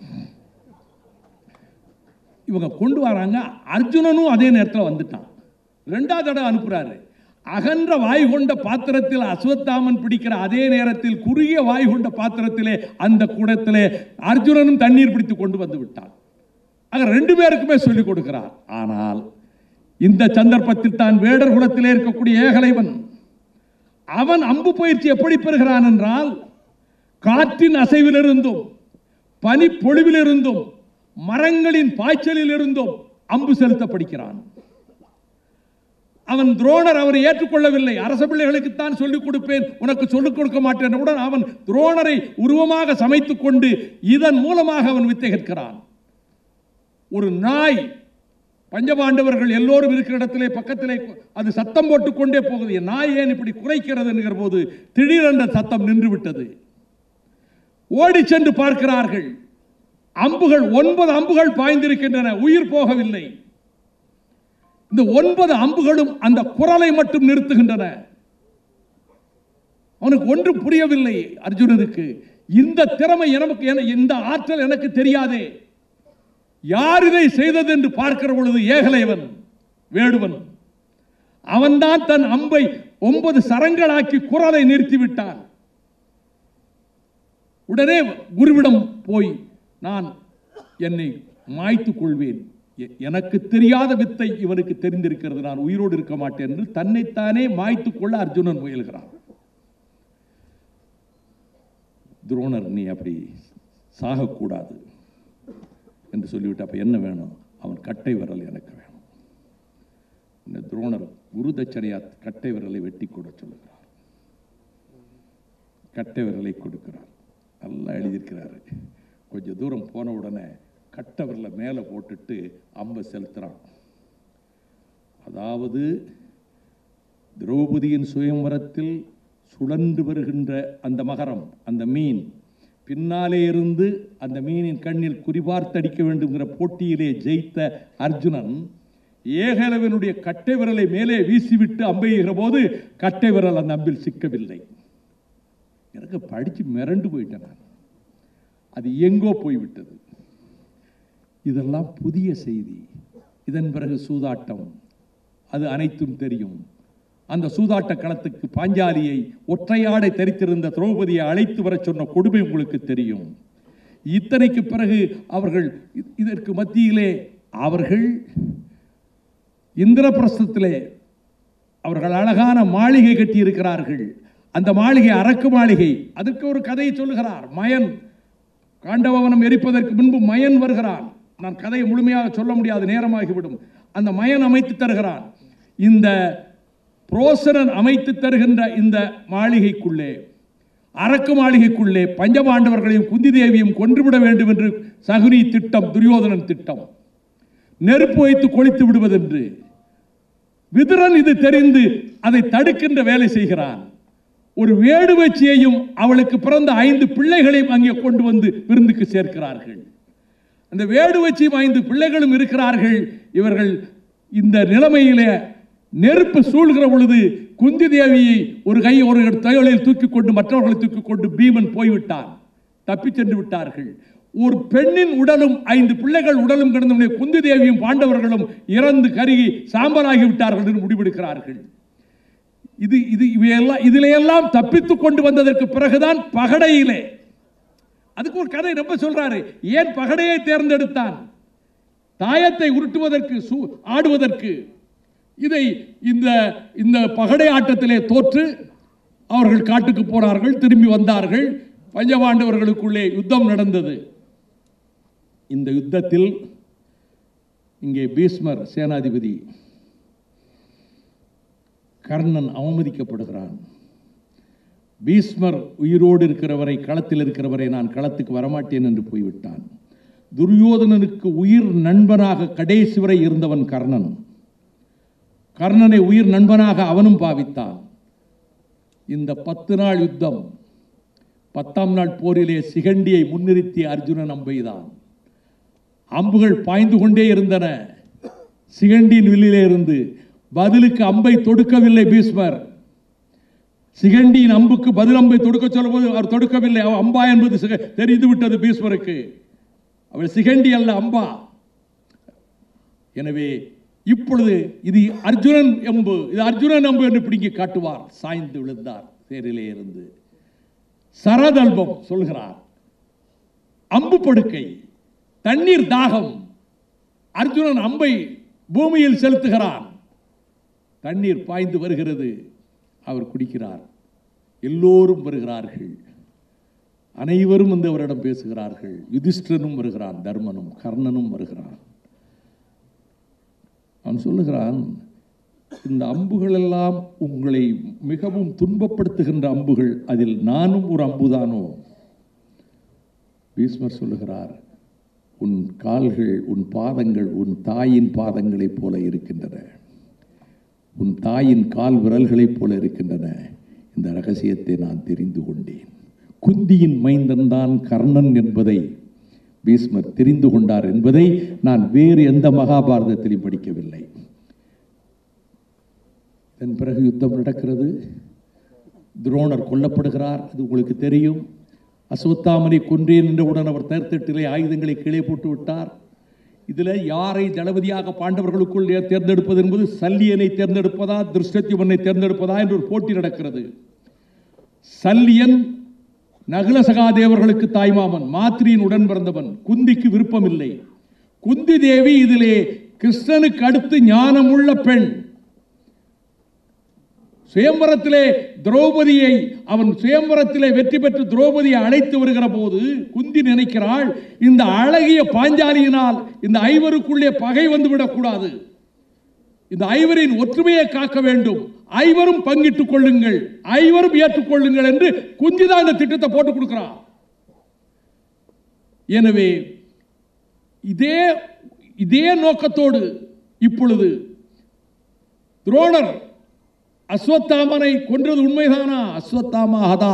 இவங்க கொண்டு வராங்க அர்ஜுனனும் அதே நேரத்தில் வந்துட்டான் ரெண்டாவது தடவை அனுப்புறாரு அகன்ற வாய் கொண்ட பாத்திரத்தில் அஸ்வத்தாமன் பிடிக்கிற அதே நேரத்தில் குறுகிய வாய் கொண்ட பாத்திரத்திலே அந்த குடத்திலே அர்ஜுனனும் தண்ணீர் பிடித்து கொண்டு வந்து விட்டான் ஆக ரெண்டு பேருக்குமே சொல்லிக் கொடுக்கிறார் ஆனால் இந்த சந்தர்ப்பத்தில் தான் வேடர் குலத்திலே இருக்கக்கூடிய ஏகலைவன் அவன் அம்பு பயிற்சி எப்படி பெறுகிறான் என்றால் காற்றின் அசைவிலிருந்தும் பனிப்பொழிவிலிருந்தும் மரங்களின் பாய்ச்சலில் இருந்தும் அம்பு செலுத்த படிக்கிறான் அவன் துரோணர் அவரை ஏற்றுக்கொள்ளவில்லை அரச பிள்ளைகளுக்குத்தான் சொல்லிக் கொடுப்பேன் உனக்கு சொல்லிக் கொடுக்க மாட்டேன் என்றவுடன் அவன் துரோணரை உருவமாக சமைத்துக் கொண்டு இதன் மூலமாக அவன் வித்தை கற்கிறான் ஒரு நாய் பஞ்சபாண்டவர்கள் எல்லோரும் இருக்கிற இடத்திலே பக்கத்திலே அது சத்தம் போட்டுக்கொண்டே போகுது என் நாய் ஏன் இப்படி குறைக்கிறது என்கிற போது திடீரென்ற சத்தம் நின்று விட்டது ஓடி சென்று பார்க்கிறார்கள் அம்புகள் ஒன்பது அம்புகள் பாய்ந்திருக்கின்றன உயிர் போகவில்லை இந்த ஒன்பது அம்புகளும் அந்த குரலை மட்டும் நிறுத்துகின்றன அவனுக்கு ஒன்றும் புரியவில்லை அர்ஜுனனுக்கு இந்த திறமை எனக்கு என- இந்த ஆற்றல் எனக்கு தெரியாதே யார் இதை செய்தது என்று பார்க்கிற பொழுது ஏகலைவன் வேடுவன் அவன்தான் தன் அம்பை ஒன்பது சரங்களாக்கி குரலை நிறுத்திவிட்டான் உடனே குருவிடம் போய் நான் என்னை மாய்த்துக் கொள்வேன் எ- எனக்கு தெரியாத வித்தை இவனுக்கு தெரிந்திருக்கிறது நான் உயிரோடு இருக்க மாட்டேன் என்று தன்னைத்தானே மாய்த்துக் கொள்ள அர்ஜுனன் முயல்கிறான் துரோணர் நீ அப்படி சாகக்கூடாது என்று சொல்லிவிட்டு அப்ப என்ன வேணும் அவன் கட்டை விரல் எனக்கு வேணும் இந்த துரோணர் குரு தட்சணையா கட்டை விரலை வெட்டி கூட சொல்லுகிறார் கட்டை விரலை கொடுக்கிறார் நல்லா எழுதியிருக்கிறாரு கொஞ்சம் தூரம் போன உடனே கட்டை விரலை மேலே போட்டுட்டு அம்பை செலுத்துறான் அதாவது திரௌபதியின் சுயம்வரத்தில் சுழன்று வருகின்ற அந்த மகரம் அந்த மீன் பின்னாலே இருந்து அந்த மீனின் கண்ணில் குறிபார்த்தடிக்க வேண்டும்ங்கிற போட்டியிலே ஜெயித்த அர்ஜுனன் ஏகலவனுடைய கட்டை விரலை மேலே வீசிவிட்டு அம்பெய்கிற போது கட்டை விரல் அந்த அம்பில் சிக்கவில்லை எனக்கு படிச்சு மிரண்டு போயிட்டேன் நான் அது எங்கோ போய்விட்டது இதெல்லாம் புதிய செய்தி இதன் பிறகு சூதாட்டம் அது அனைத்தும் தெரியும் அந்த சூதாட்ட களத்துக்கு பாஞ்சாலியை ஒற்றையாடை தரித்திருந்த திரௌபதியை அழைத்து வரச் சொன்ன கொடுமை உங்களுக்கு தெரியும் இத்தனைக்கு பிறகு அவர்கள் இ- இதற்கு மத்தியிலே அவர்கள் இந்திரபிரஸ்தத்திலே அவர்கள் அழகான மாளிகை கட்டி இருக்கிறார்கள் அந்த மாளிகை அரக்கு மாளிகை அதற்கு ஒரு கதையை சொல்லுகிறார் மயன் காண்டவவனம் எரிப்பதற்கு முன்பு மயன் வருகிறான் நான் கதையை முழுமையாக சொல்ல முடியாது நேரமாகிவிடும் அந்த மயன் அமைத்து தருகிறான் இந்த புரோசனன் அமைத்து தருகின்ற இந்த மாளிகைக்குள்ளே அரக்கு மாளிகைக்குள்ளே பஞ்சபாண்டவர்களையும் குந்தி தேவியும் கொன்றுவிட வேண்டும் என்று சகுனி திட்டம் துரியோதனன் திட்டம் நெருப்பு வைத்து கொளித்து விடுவதென்று விதுரன் இது தெரிந்து அதை தடுக்கின்ற வேலை செய்கிறான் ஒரு வேடுவச்சியையும் அவளுக்கு பிறந்த ஐந்து பிள்ளைகளையும் அங்கே கொண்டு வந்து விருந்துக்கு சேர்க்கிறார்கள் அந்த வேடுவச்சியும் ஐந்து பிள்ளைகளும் இருக்கிறார்கள் இவர்கள் இந்த நிலைமையிலே நெருப்பு சூழ்கிற பொழுது குந்தி தேவியை ஒரு கை ஒரு தையலில் தூக்கி கொண்டு மற்றவர்களை தூக்கி கொண்டு பீமன் போய்விட்டான் தப்பிச் சென்று விட்டார்கள் ஒரு பெண்ணின் உடலும் ஐந்து பிள்ளைகள் உடலும் கிடந்த குந்தி தேவியும் பாண்டவர்களும் இறந்து கருகி சாம்பலாகி விட்டார்கள் என்று முடிவெடுக்கிறார்கள் இது இது இவையெல்லாம் இதிலையெல்லாம் தப்பித்துக் கொண்டு வந்ததற்கு பிறகுதான் பகடையிலே அதுக்கு ஒரு கதை ரொம்ப சொல்றாரு ஏன் பகடையை தேர்ந்தெடுத்தான் தாயத்தை உருட்டுவதற்கு சு- ஆடுவதற்கு இதை இந்த இந்த பகடை ஆட்டத்திலே தோற்று அவர்கள் காட்டுக்கு போனார்கள் திரும்பி வந்தார்கள் பஞ்சபாண்டவர்களுக்குள்ளே யுத்தம் நடந்தது இந்த யுத்தத்தில் இங்கே பீஸ்மர் சேனாதிபதி கர்ணன் அவமதிக்கப்படுகிறான் பீஸ்மர் உயிரோடு இருக்கிறவரை களத்தில் இருக்கிறவரை நான் களத்துக்கு வரமாட்டேன் என்று போய்விட்டான் துரியோதனனுக்கு உயிர் நண்பனாக கடைசி வரை இருந்தவன் கர்ணன் கர்ணனை உயிர் நண்பனாக அவனும் பாவித்தான் இந்த பத்து நாள் யுத்தம் பத்தாம் நாள் போரிலே சிகண்டியை முன்னிறுத்திய அர்ஜுனன் அம்பெய்தான் அம்புகள் பாய்ந்து கொண்டே இருந்தன சிகண்டியின் வில்லிலே இருந்து பதிலுக்கு அம்பை தொடுக்கவில்லை பீஸ்மர் சிகண்டியின் அம்புக்கு பதில் அம்பை தொடுக்க சொல்லும்போது அவர் தொடுக்கவில்லை அவர் அம்பா என்பது சிக- தெரிந்து விட்டது பீஸ்மருக்கு அவள் சிகண்டி அல்ல அம்பா எனவே இப்பொழுது இது அர்ஜுனன் அம்பு இது அர்ஜுனன் அம்பு என்று பிடிங்கி காட்டுவார் சாய்ந்து விழுந்தார் தேரிலே இருந்து சரதல்பம் சொல்கிறார் அம்பு படுக்கை தண்ணீர் தாகம் அர்ஜுனன் அம்பை பூமியில் செலுத்துகிறான் தண்ணீர் பாய்ந்து வருகிறது அவர் குடிக்கிறார் எல்லோரும் வருகிறார்கள் அனைவரும் வந்து அவரிடம் பேசுகிறார்கள் யுதிஷ்டனும் வருகிறான் தர்மனும் கர்ணனும் வருகிறான் அவன் சொல்லுகிறான் இந்த அம்புகள் எல்லாம் உங்களை மிகவும் துன்பப்படுத்துகின்ற அம்புகள் அதில் நானும் ஒரு அம்புதானோ பீஸ்மர் சொல்லுகிறார் உன் கால்கள் உன் பாதங்கள் உன் தாயின் பாதங்களைப் போல இருக்கின்றன உன் தாயின் கால் விரல்களைப் போல இருக்கின்றன இந்த ரகசியத்தை நான் தெரிந்து கொண்டேன் குந்தியின் மைந்தன் தான் கர்ணன் என்பதை பீஸ்மர் தெரிந்து கொண்டார் என்பதை நான் வேறு எந்த மகாபாரதத்திலும் படிக்கவில்லை இதன் பிறகு யுத்தம் நடக்கிறது துரோணர் கொல்லப்படுகிறார் அது உங்களுக்கு தெரியும் அஸ்வத்தாமனை கொன்றேன் என்றவுடன் அவர் தேர்தட்டிலே ஆயுதங்களை கீழே போட்டு விட்டார் இதில் யாரை தளபதியாக பாண்டவர்களுக்குள் ஏ- தேர்ந்தெடுப்பது என்பது சல்லியனை தேர்ந்தெடுப்பதா திருஷ்டத்யுமனை தேர்ந்தெடுப்பதா என்று ஒரு போட்டி நடக்கிறது சல்லியன் நகுல சகாதேவர்களுக்கு தாய்மாமன் மாத்திரியின் உடன் பிறந்தவன் குந்திக்கு விருப்பமில்லை குந்தி தேவி இதிலே கிருஷ்ணனுக்கு அடுத்து ஞானமுள்ள பெண் சுயம்பரத்திலே திரௌபதியை அவன் சுயம்பரத்திலே வெற்றி பெற்று திரௌபதியை அழைத்து வருகிற போது குந்தி நினைக்கிறாள் இந்த அழகிய பாஞ்சாலியினால் இந்த ஐவருக்குள்ளே பகை வந்து விடக்கூடாது இந்த ஐவரின் ஒற்றுமையை காக்க வேண்டும் ஐவரும் பங்கிட்டுக் கொள்ளுங்கள் ஐவரும் ஏற்றுக்கொள்ளுங்கள் என்று குந்தி தான் இந்த திட்டத்தை போட்டு கொடுக்கிறார் எனவே இதே இதே நோக்கத்தோடு இப்பொழுது துரோணர் அஸ்வத்தாமனை கொன்றது உண்மைதானா அஸ்வத்தாமா ஹதா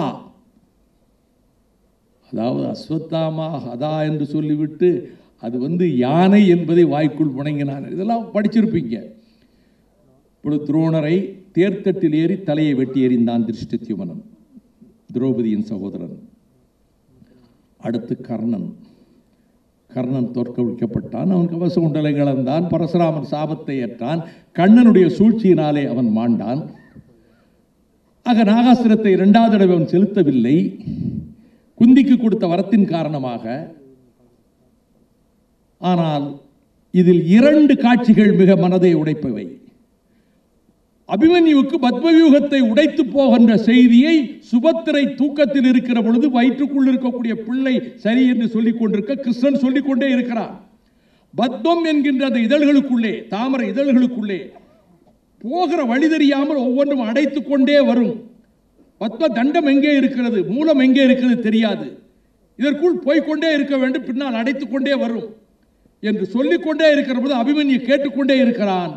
அதாவது அஸ்வத்தாமா ஹதா என்று சொல்லிவிட்டு அது வந்து யானை என்பதை வாய்க்குள் முணங்கினான் இதெல்லாம் படிச்சிருப்பீங்க இப்பொழுது துரோணரை தேர்த்தட்டில் ஏறி தலையை வெட்டி எறிந்தான் திருஷ்டித்யுமனன் திரௌபதியின் சகோதரன் அடுத்து கர்ணன் கர்ணன் தோற்கடிக்கப்பட்டான் அவன் கவச குண்டலை இழந்தான் பரசுராமன் சாபத்தை ஏற்றான் கண்ணனுடைய சூழ்ச்சியினாலே அவன் மாண்டான் ஆக நாகாசுரத்தை இரண்டாவது தடவை அவன் செலுத்தவில்லை குந்திக்கு கொடுத்த வரத்தின் காரணமாக ஆனால் இதில் இரண்டு காட்சிகள் மிக மனதை உடைப்பவை அபிமன்யுவுக்கு பத்மவியூகத்தை உடைத்து போகின்ற செய்தியை சுபத்திரை தூக்கத்தில் இருக்கிற பொழுது வயிற்றுக்குள் இருக்கக்கூடிய பிள்ளை சரி என்று சொல்லிக் கொண்டிருக்க கிருஷ்ணன் சொல்லிக் கொண்டே இருக்கிறார் பத்மம் என்கின்ற அந்த இதழ்களுக்குள்ளே தாமரை இதழ்களுக்குள்ளே போகிற வழி தெரியாமல் ஒவ்வொன்றும் அடைத்துக் கொண்டே வரும் பத்ம தண்டம் எங்கே இருக்கிறது மூலம் எங்கே இருக்கிறது தெரியாது இதற்குள் போய்க்கொண்டே இருக்க வேண்டும் பின்னால் அடைத்துக் கொண்டே வரும் என்று சொல்லிக்கொண்டே இருக்கிற போது அபிமன்யு கேட்டுக்கொண்டே இருக்கிறான்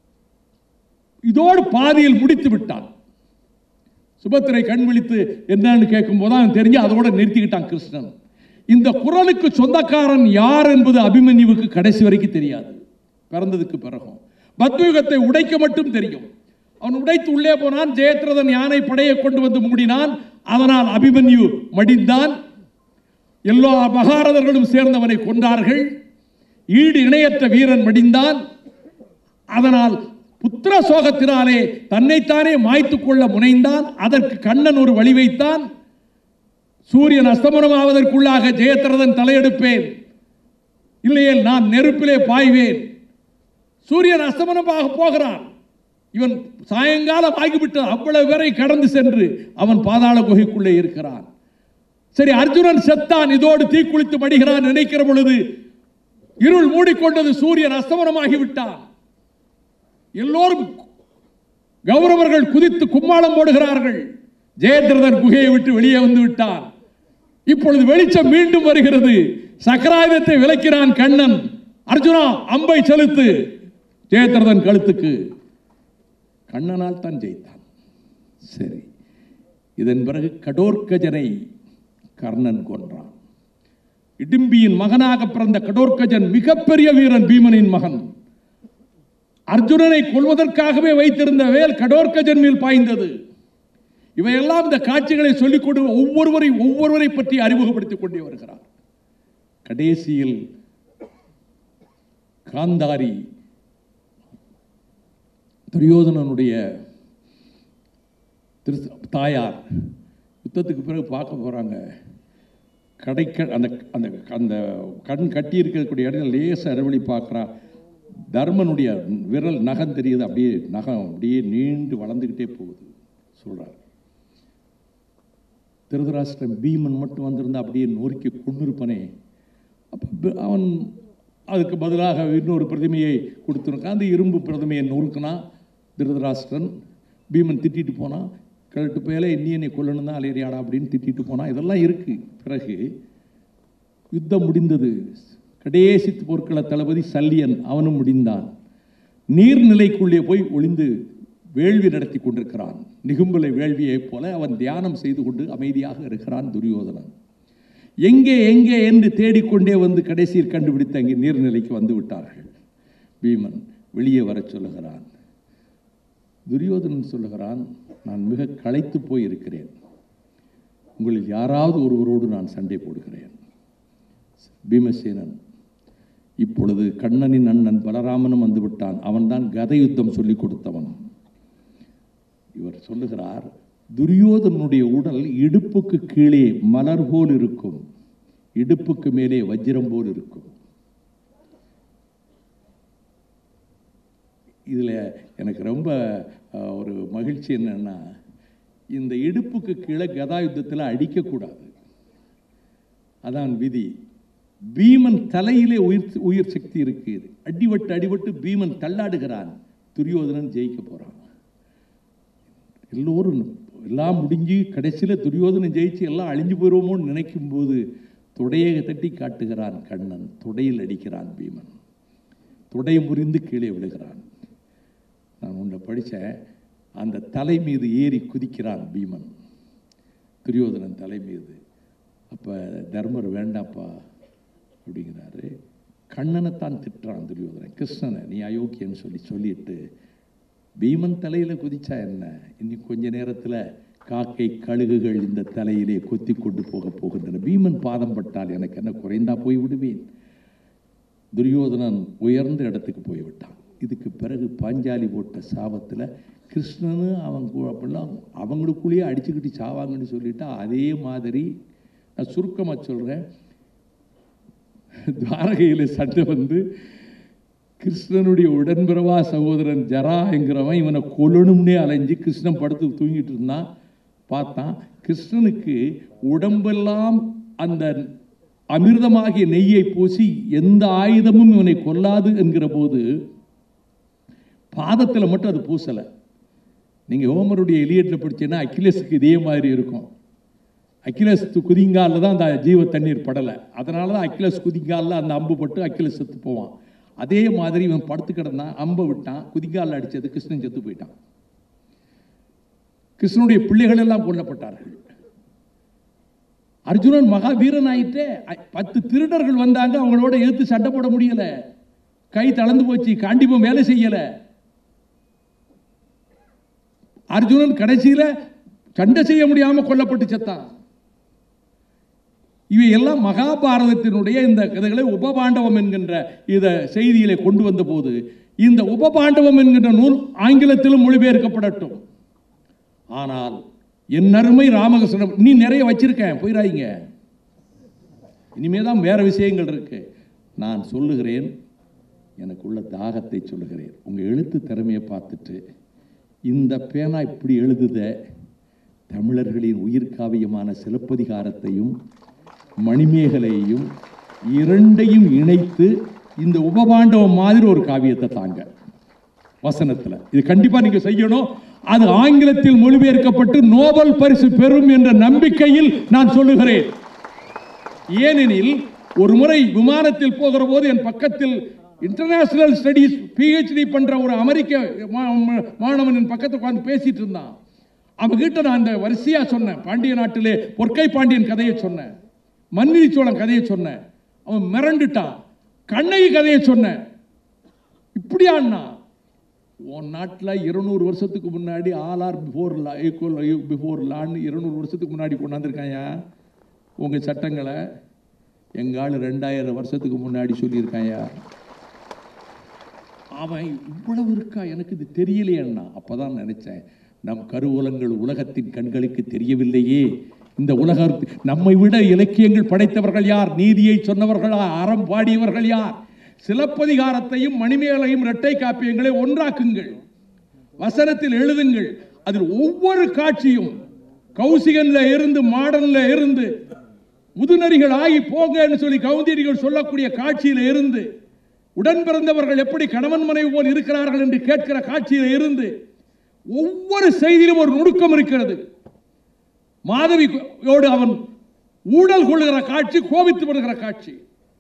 இதோடு பாதியில் முடித்து விட்டான் சுபத்திரை கண் விழித்து என்னன்னு கேட்கும்போது அவன் தெரிஞ்சு அதோட நிறுத்திக்கிட்டான் கிருஷ்ணன் இந்த குரலுக்கு சொந்தக்காரன் யார் என்பது அபிமன்யுவுக்கு கடைசி வரைக்கும் தெரியாது பிறந்ததுக்கு பிறகும் பத்மயுகத்தை உடைக்க மட்டும் தெரியும் அவன் உடைத்து உள்ளே போனான் ஜெயத்ரதன் யானை படையை கொண்டு வந்து மூடினான் அதனால் அபிமன்யு மடிந்தான் எல்லா மகாரதர்களும் சேர்ந்தவனை கொன்றார்கள் ஈடு இணையற்ற வீரன் மடிந்தான் அதனால் புத்திர சோகத்தினாலே தன்னைத்தானே மாய்த்துக் கொள்ள முனைந்தான் அதற்கு கண்ணன் ஒரு வழி வைத்தான் சூரியன் அஸ்தமனமாவதற்குள்ளாக ஜெயத்ரதன் தலையெடுப்பேன் இல்லையேல் நான் நெருப்பிலே பாய்வேன் சூரியன் அஸ்தமனமாக போகிறான் இவன் சாயங்காலம் ஆகிவிட்டு அவ்வளவு வரை கடந்து சென்று அவன் பாதாள குகைக்குள்ளே இருக்கிறான் சரி அர்ஜுனன் செத்தான் இதோடு தீக்குளித்து மடிகிறான் நினைக்கிற பொழுது இருள் மூடிக்கொண்டது சூரியன் அஸ்தமனமாகி விட்டான் எல்லோரும் கௌரவர்கள் குதித்து கும்மாளம் போடுகிறார்கள் ஜெயத்ரதன் குகையை விட்டு வெளியே வந்து விட்டான் இப்பொழுது வெளிச்சம் மீண்டும் வருகிறது சக்கராயுதத்தை விளக்கிறான் கண்ணன் அர்ஜுனா அம்பை செலுத்து ஜெயத்ரதன் கழுத்துக்கு கண்ணனால் தான் ஜெயித்தான் சரி இதன் பிறகு கடோர்கஜனை கர்ணன் கொன்றான் இடிம்பியின் மகனாக பிறந்த கடோர்கஜன் மிகப்பெரிய வீரன் பீமனின் மகன் அர்ஜுனனை கொல்வதற்காகவே வைத்திருந்த வேல் கடோர்கஜன் மேல் பாய்ந்தது இவையெல்லாம் இந்த காட்சிகளை சொல்லிக் கொண்டு ஒவ்வொருவரை ஒவ்வொருவரை பற்றி அறிமுகப்படுத்திக் கொண்டே வருகிறார் கடைசியில் காந்தாரி துரியோதனனுடைய திரு தாயார் யுத்தத்துக்கு பிறகு பார்க்க போகிறாங்க கடைக்க அந்த அந்த அந்த கண் கட்டி இருக்கக்கூடிய இடத்துல லேச அரவழி பார்க்குறா தர்மனுடைய விரல் நகம் தெரியுது அப்படியே நகம் அப்படியே நீண்டு வளர்ந்துக்கிட்டே போகுது சொல்கிறார் திருதராஷ்டிரன் பீமன் மட்டும் வந்திருந்தா அப்படியே நொறுக்கி கொண்டிருப்பனே அப்போ அவன் அதுக்கு பதிலாக இன்னொரு பிரதிமையை கொடுத்துருக்கான் அந்த இரும்பு பிரதிமையை நொறுக்குனா திருதராஷ்டிரன் பீமன் திட்டிட்டு போனான் கழட்டு பேல நீ என்னை கொல்லணும் தான் அலையறியாடா அப்படின்னு திட்டிட்டு போனான் இதெல்லாம் இருக்கு பிறகு யுத்தம் முடிந்தது கடைசி போர்க்கள தளபதி சல்லியன் அவனும் முடிந்தான் நீர்நிலைக்குள்ளே போய் ஒளிந்து வேள்வி நடத்தி கொண்டிருக்கிறான் நிகும்பலை வேள்வியைப் போல அவன் தியானம் செய்து கொண்டு அமைதியாக இருக்கிறான் துரியோதனன் எங்கே எங்கே என்று தேடிக்கொண்டே வந்து கடைசியில் கண்டுபிடித்து அங்கே நீர்நிலைக்கு வந்து விட்டார்கள் பீமன் வெளியே வரச் சொல்லுகிறான் துரியோதனன் சொல்லுகிறான் நான் மிக களைத்து போய் இருக்கிறேன் உங்களில் யாராவது ஒருவரோடு நான் சண்டை போடுகிறேன் பீமசேனன் இப்பொழுது கண்ணனின் அண்ணன் பலராமனும் வந்து விட்டான் அவன்தான் கதை யுத்தம் சொல்லிக் கொடுத்தவன் இவர் சொல்லுகிறார் துரியோதனுடைய உடல் இடுப்புக்கு கீழே மலர் போல் இருக்கும் இடுப்புக்கு மேலே வஜ்ரம் போல் இருக்கும் இதில் எனக்கு ரொம்ப அஹ், ஒரு மகிழ்ச்சி என்னன்னா இந்த இடுப்புக்கு கீழே கதா யுத்தத்தில் அடிக்கக்கூடாது அதான் விதி பீமன் தலையிலே உயிர் உயிர் சக்தி இருக்கு அடிபட்டு அடிபட்டு பீமன் தள்ளாடுகிறான் துரியோதனன் ஜெயிக்க போறான் எல்லோரும் எல்லாம் முடிஞ்சு கடைசியில் துரியோதனன் ஜெயிச்சு எல்லாம் அழிஞ்சு போயிடுவோமோன்னு நினைக்கும் போது தொடையை தட்டி காட்டுகிறான் கண்ணன் தொடையில் அடிக்கிறான் பீமன் தொடை முறிந்து கீழே விழுகிறான் நான் உன்னை படித்தேன் அந்த தலை மீது ஏறி குதிக்கிறான் பீமன் துரியோதனன் தலை மீது அப்போ தர்மர் வேண்டாப்பா அப்படிங்கிறாரு கண்ணனைத்தான் திட்டுறான் துரியோதனன் கிருஷ்ணனை நீ அயோக்கியன்னு சொல்லி சொல்லிட்டு பீமன் தலையில் குதிச்சா என்ன இனி கொஞ்ச நேரத்தில் காக்கை கழுகுகள் இந்த தலையிலே கொத்தி கொண்டு போக போகின்றன பீமன் பாதம் பட்டால் எனக்கு என்ன குறைந்தா போய் விடுவேன் துரியோதனன் உயர்ந்த இடத்துக்கு போய்விட்டான் இதுக்கு பிறகு பாஞ்சாலி போட்ட சாபத்தில் கிருஷ்ணனு அவன் கு- அப்படிலாம் அவங்களுக்குள்ளேயே அடிச்சுக்கிட்டு சாவாங்கன்னு சொல்லிட்டா அதே மாதிரி நான் சுருக்கமாக சொல்கிறேன் துவாரகையில் சண்டை வந்து கிருஷ்ணனுடைய உடன்பிறவா சகோதரன் ஜரா என்கிறவன் இவனை கொல்லணும்னே அலைஞ்சு கிருஷ்ணன் படுத்து தூங்கிட்டு இருந்தான் பார்த்தான் கிருஷ்ணனுக்கு உடம்பெல்லாம் அந்த அமிர்தமாகிய நெய்யை பூசி எந்த ஆயுதமும் இவனை கொல்லாது என்கிற போது பாதத்தில் மட்டும் அது பூசலை நீங்கள் ஹோமருடைய எலியட்டில் படிச்சீங்கன்னா அக்கிலேஸுக்கு இதே மாதிரி இருக்கும் அக்கிலஸ் குதிங்காலில் தான் அந்த ஜீவ தண்ணீர் படலை அதனால தான் அக்கிலஸ் குதிங்காலில் அந்த அம்பு பட்டு அக்கிலஸ் செத்து போவான் அதே மாதிரி இவன் படுத்து கிடந்தான் அம்பை விட்டான் குதிங்காலில் அடிச்சது கிருஷ்ணன் செத்து போயிட்டான் கிருஷ்ணனுடைய பிள்ளைகள் எல்லாம் கொல்லப்பட்டார்கள் அர்ஜுனன் மகாவீரன் ஆயிட்டே அ- பத்து திருடர்கள் வந்தாங்க அவங்களோட எதிர்த்து சண்டை போட முடியல கை தளர்ந்து போச்சு காண்டிபம் வேலை செய்யல அர்ஜுனன் கடைசியில சண்டை செய்ய முடியாம கொல்லப்பட்டு செத்தான் இவை எல்லாம் மகாபாரதத்தினுடைய இந்த கதைகளை உபபாண்டவம் என்கின்ற இத செய்தியிலே கொண்டு வந்த போது இந்த உபபாண்டவம் என்கின்ற நூல் ஆங்கிலத்திலும் மொழிபெயர்க்கப்படட்டும் ஆனால் என் அருமை ராமகிருஷ்ணன் நீ நிறைய வச்சிருக்கேன் போயிடாதீங்க இனிமே தான் வேற விஷயங்கள் இருக்கு நான் சொல்லுகிறேன் எனக்குள்ள தாகத்தை சொல்லுகிறேன் உங்க எழுத்து திறமையை பார்த்துட்டு இந்த பேனா இப்படி எழுதுத தமிழர்களின் உயிர்காவியமான சிலப்பதிகாரத்தையும் மணிமேகலையையும் இரண்டையும் இணைத்து இந்த உபபாண்டவம் மாதிரி ஒரு காவியத்தை தாங்க வசனத்துல இது கண்டிப்பா நீங்க செய்யணும் அது ஆங்கிலத்தில் மொழிபெயர்க்கப்பட்டு நோபல் பரிசு பெறும் என்ற நம்பிக்கையில் நான் சொல்லுகிறேன் ஏனெனில் ஒரு முறை விமானத்தில் போகிற போது என் பக்கத்தில் இன்டர்நேஷனல் ஸ்டடீஸ் பிஹெச்டி பண்ற ஒரு அமெரிக்க மா- மா- மாணவன் என் பக்கத்தில் உட்கார்ந்து பேசிட்டு இருந்தான் அவன்கிட்ட நான் அந்த வரிசையா சொன்னேன் பாண்டிய நாட்டிலே பொற்கை பாண்டியன் கதையை சொன்னேன் மன்னிரி சோழன் கதையை சொன்னேன் அவன் மிரண்டுட்டான் கண்ணகி கதையை சொன்னேன் இப்படியாண்ணா உன் நாட்டில் இருநூறு வருஷத்துக்கு முன்னாடி all are before law equal before லான்னு இருநூறு வருஷத்துக்கு முன்னாடி கொண்டாந்துருக்காயா உங்கள் சட்டங்களை எங்கள் ஆள் ரெண்டாயிரம் வருஷத்துக்கு முன்னாடி சொல்லியிருக்காயா அவன் இவ்வளவு இருக்கா எனக்கு இது தெரியலையேன்னா அப்போ தான் நினச்சேன் நம் கருவூலங்கள் உலகத்தின் கண்களுக்கு தெரியவில்லையே இந்த உலக நம்மை விட இலக்கியங்கள் படைத்தவர்கள் யார் நீதியை சொன்னவர்கள் யார்? அறம் பாடியவர்கள் யார் சிலப்பதிகாரத்தையும் மணிமேகலையும் இரட்டை காப்பியங்களை ஒன்றாக்குங்கள் வசனத்தில் எழுதுங்கள் அதில் ஒவ்வொரு காட்சியும் கௌசிகன்ல இருந்து மாடன்ல இருந்து முதுநரிகள் ஆகி போங்கன்னு சொல்லி கவுந்தியடிகள் சொல்லக்கூடிய காட்சியில இருந்து உடன் பிறந்தவர்கள் எப்படி கணவன் மனைவி போல் இருக்கிறார்கள் என்று கேட்கிற காட்சியில இருந்து ஒவ்வொரு செய்தியிலும் ஒரு நுணுக்கம் இருக்கிறது மாதவியோடு அவன் ஊழல் கொள்ளுகிற காட்சி கோபித்து வருகிற காட்சி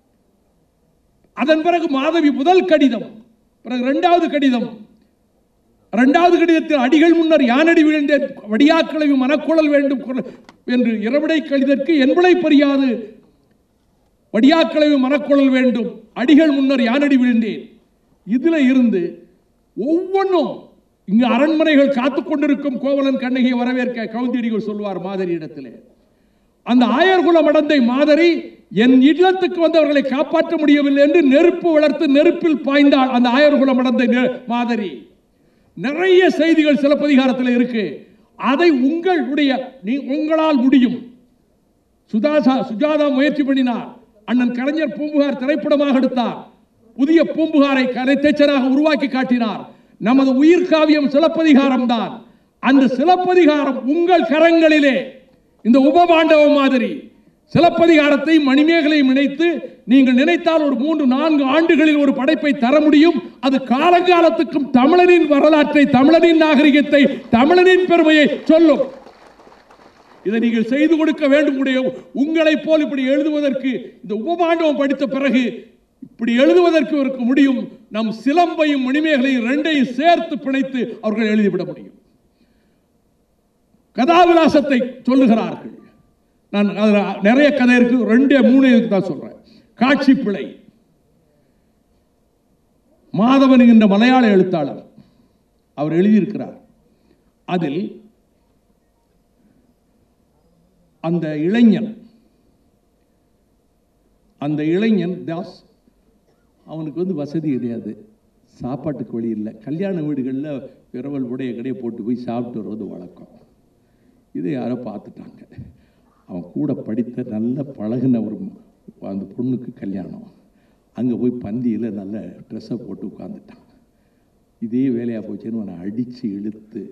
அதன் பிறகு மாதவி முதல் கடிதம் பிறகு இரண்டாவது கடிதம் இரண்டாவது கடிதத்தில் அடிகள் முன்னர் யானடி விழுந்தேன் வடியாக்களையும் மனக்குழல் வேண்டும் குரல் என்று இரவிடை கடிதற்கு என்பளை பறியாது வடியாக்களையும் மனக்குழல் வேண்டும் அடிகள் முன்னர் யானடி விழுந்தேன் இதுல இருந்து ஒவ்வொன்றும் இங்கு அரண்மனைகள் காத்துக் கொண்டிருக்கும் கோவலன் கண்ணகியை வரவேற்க கவுந்தியடிகள் சொல்வார் மாதிரி இடத்திலே அந்த ஆயர்குல மடந்தை மாதரி என் இல்லத்துக்கு வந்தவர்களை காப்பாற்ற முடியவில்லை என்று நெருப்பு வளர்த்து நெருப்பில் பாய்ந்தாள் அந்த ஆயர்குல மடந்தை நெ- மாதரி நிறைய செய்திகள் சிலப்பதிகாரத்தில் இருக்கு அதை உங்களுடைய நீ உங்களால் முடியும் சுதாசா சுஜாதா முயற்சி பண்ணினார் அண்ணன் கலைஞர் பூம்புகார் திரைப்படமாக எடுத்தார் புதிய பூம்புகாரை கலைத்தேச்சராக உருவாக்கி காட்டினார் நமது உயிர் காவியம் சிலப்பதிகாரம் தான் அந்த சிலப்பதிகாரம் உங்கள் கரங்களிலே இந்த உபபாண்டவம் மாதிரி சிலப்பதிகாரத்தை மணிமேகலையும் இணைத்து நீங்கள் நினைத்தால் ஒரு மூன்று நான்கு ஆண்டுகளில் ஒரு படைப்பை தர முடியும் அது காலங்காலத்துக்கும் தமிழனின் வரலாற்றை தமிழனின் நாகரிகத்தை தமிழனின் பெருமையை சொல்லும் இதை நீங்கள் செய்து கொடுக்க வேண்டும் உடைய உங்களைப் போல் இப்படி எழுதுவதற்கு இந்த உபபாண்டவம் படித்த பிறகு இப்படி எழுதுவதற்கு இவருக்கு முடியும் நம் சிலம்பையும் மணிமேகலையும் ரெண்டையும் சேர்த்து பிணைத்து அவர்கள் எழுதிவிட முடியும் கதாவிலாசத்தை சொல்லுகிறார்கள் நான் அதுல நிறைய கதை இருக்கு ரெண்டே மூணு இதுக்கு தான் சொல்றேன் காட்சி பிழை மாதவன் என்ற மலையாள எழுத்தாளர் அவர் எழுதியிருக்கிறார் அதில் அந்த இளைஞன் அந்த இளைஞன் தாஸ் அவனுக்கு வந்து வசதி கிடையாது சாப்பாட்டுக்கு வழி இல்லை கல்யாண வீடுகளில் விரவல் உடைய கடையை போட்டு போய் சாப்பிட்டு வருவது வழக்கம் இதை யாரோ பார்த்துட்டாங்க அவன் கூட படித்த நல்ல பழகுன ஒரு அந்த பொண்ணுக்கு கல்யாணம் அங்கே போய் பந்தியில் நல்ல ட்ரெஸ்ஸை போட்டு உட்காந்துட்டான் இதே வேலையாக போச்சுன்னு அவனை அடித்து இழுத்து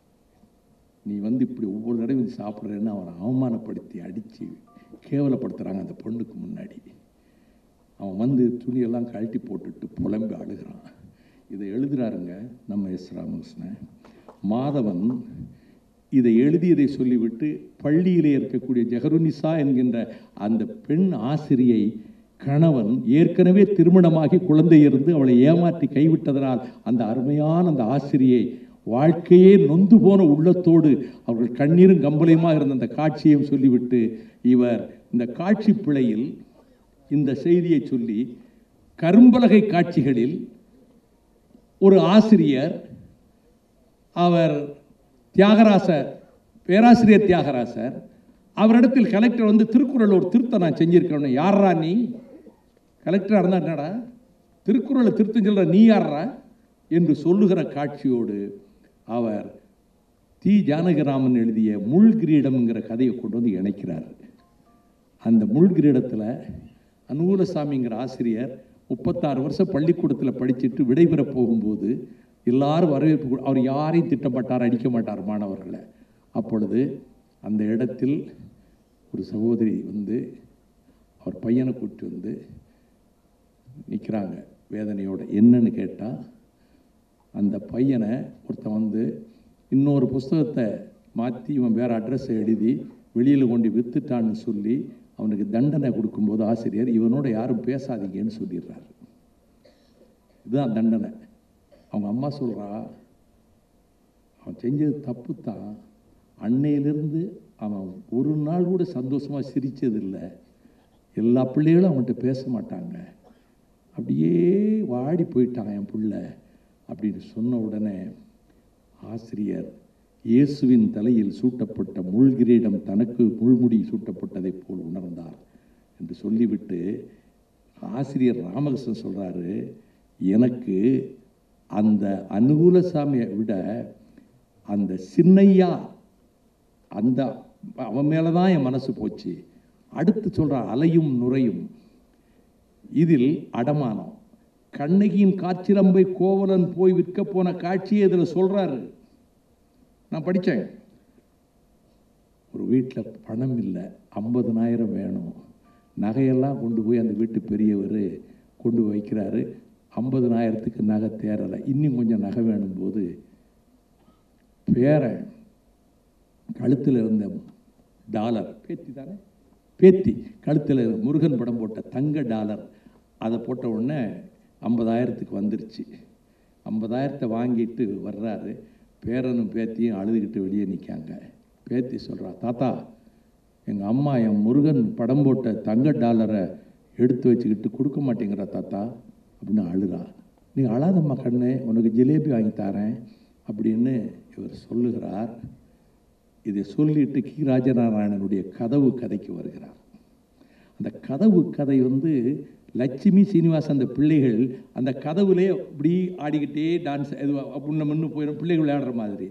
நீ வந்து இப்படி ஒவ்வொரு தடவையும் வந்து சாப்பிட்றேன்னு அவனை அவமானப்படுத்தி அடித்து கேவலப்படுத்துகிறாங்க அந்த பொண்ணுக்கு முன்னாடி அவன் வந்து துணியெல்லாம் கழட்டி போட்டுட்டு புலம்பி அழுகிறான் இதை எழுதுறாருங்க நம்ம எஸ் ராமகிருஷ்ணன் மாதவன் இதை எழுதியதை சொல்லிவிட்டு பள்ளியிலே இருக்கக்கூடிய ஜெகருனிசா என்கின்ற அந்த பெண் ஆசிரியை கணவன் ஏற்கனவே திருமணமாகி குழந்தை இருந்து அவளை ஏமாற்றி கைவிட்டதனால் அந்த அருமையான அந்த ஆசிரியை வாழ்க்கையே நொந்து போன உள்ளத்தோடு அவர்கள் கண்ணீரும் கம்பளையுமாக இருந்த அந்த காட்சியையும் சொல்லிவிட்டு இவர் இந்த காட்சி பிழையில் இந்த செய்தியை சொல்லி கரும்பலகை காட்சிகளில் ஒரு ஆசிரியர் அவர் தியாகராசர் பேராசிரியர் தியாகராசர் அவரிடத்தில் கலெக்டர் வந்து திருக்குறள் ஒரு திருத்தம் நான் செஞ்சிருக்கேன் யாரா நீ கலெக்டராக இருந்தா என்னடா திருக்குறளை திருத்தம் சொல்ற நீ யாரா என்று சொல்லுகிற காட்சியோடு அவர் தி ஜானகிராமன் எழுதிய முள் கிரீடம்ங்கிற கதையை கொண்டு வந்து இணைக்கிறார் அந்த முள் கிரீடத்தில் அனுகூலசாமிங்கிற ஆசிரியர் முப்பத்தாறு வருஷம் பள்ளிக்கூடத்தில் படிச்சுட்டு விடைபெற போகும்போது எல்லாரும் வரவேற்பு கொடு- அவர் யாரையும் திட்டப்பட்டார் அடிக்க மாட்டார் மாணவர்களை அப்பொழுது அந்த இடத்தில் ஒரு சகோதரி வந்து அவர் பையனை கூட்டி வந்து நிற்கிறாங்க வேதனையோட என்னன்னு கேட்டால் அந்த பையனை ஒருத்தன் வந்து இன்னொரு புஸ்தகத்தை மாற்றி இவன் வேறு அட்ரஸை எழுதி வெளியில் கொண்டு வித்துட்டான்னு சொல்லி அவனுக்கு தண்டனை கொடுக்கும்போது ஆசிரியர் இவனோட யாரும் பேசாதீங்கன்னு சொல்லிடுறாரு இதுதான் தண்டனை அவங்க அம்மா சொல்கிறா அவன் செஞ்சது தப்பு தான் அன்னையிலிருந்து அவன் ஒரு நாள் கூட சந்தோஷமாக சிரிச்சதில்லை எல்லா பிள்ளைகளும் அவன்கிட்ட பேச மாட்டாங்க அப்படியே வாடி போயிட்டான் என் புள்ள அப்படின்னு சொன்ன உடனே ஆசிரியர் இயேசுவின் தலையில் சூட்டப்பட்ட முள்கிரீடம் தனக்கு முள்முடி சூட்டப்பட்டதைப் போல் உணர்ந்தார் என்று சொல்லிவிட்டு ஆசிரியர் ராமகிருஷ்ணன் சொல்றாரு எனக்கு அந்த அனுகூலசாமியை விட அந்த சின்னையா அந்த அவன் மேலே தான் என் மனசு போச்சு அடுத்து சொல்கிறான் அலையும் நுரையும் இதில் அடமானம் கண்ணகியின் காற்றிலம்பை கோவலன் போய் விற்க போன காட்சியை இதில் சொல்றாரு நான் படித்தேன் ஒரு வீட்டில் பணம் இல்லை ஐம்பதுனாயிரம் வேணும் நகையெல்லாம் கொண்டு போய் அந்த வீட்டு பெரியவர் கொண்டு வைக்கிறாரு ஐம்பதுனாயிரத்துக்கு நகை தேரலை இன்னும் கொஞ்சம் நகை வேணும் போது பேரன் கழுத்தில் இருந்த டாலர் பேத்தி தானே பேத்தி கழுத்தில் முருகன் படம் போட்ட தங்க டாலர் அதை போட்ட உடனே ஐம்பதாயிரத்துக்கு வந்துருச்சு ஐம்பதாயிரத்தை வாங்கிட்டு வர்றாரு பேரனும் பேத்தியும் அழுதுகிட்டு வெளியே நிற்காங்க பேத்தி சொல்கிறா தாத்தா எங்கள் அம்மா என் முருகன் படம் போட்ட தங்க டாலரை எடுத்து வச்சுக்கிட்டு கொடுக்க மாட்டேங்கிறா தாத்தா அப்படின்னு அழுறா நீ அழாதம்மா கண்ணு உனக்கு ஜிலேபி வாங்கி தரேன் அப்படின்னு இவர் சொல்லுகிறார் இதை சொல்லிட்டு கி ராஜநாராயணனுடைய கதவு கதைக்கு வருகிறார் அந்த கதவு கதை வந்து லட்சுமி சீனிவாசன் அந்த பிள்ளைகள் அந்த கதவுலே இப்படி ஆடிக்கிட்டே டான்ஸ் இது அப்படின்னு முன்னு போயிடும் பிள்ளைகள் விளையாடுற மாதிரி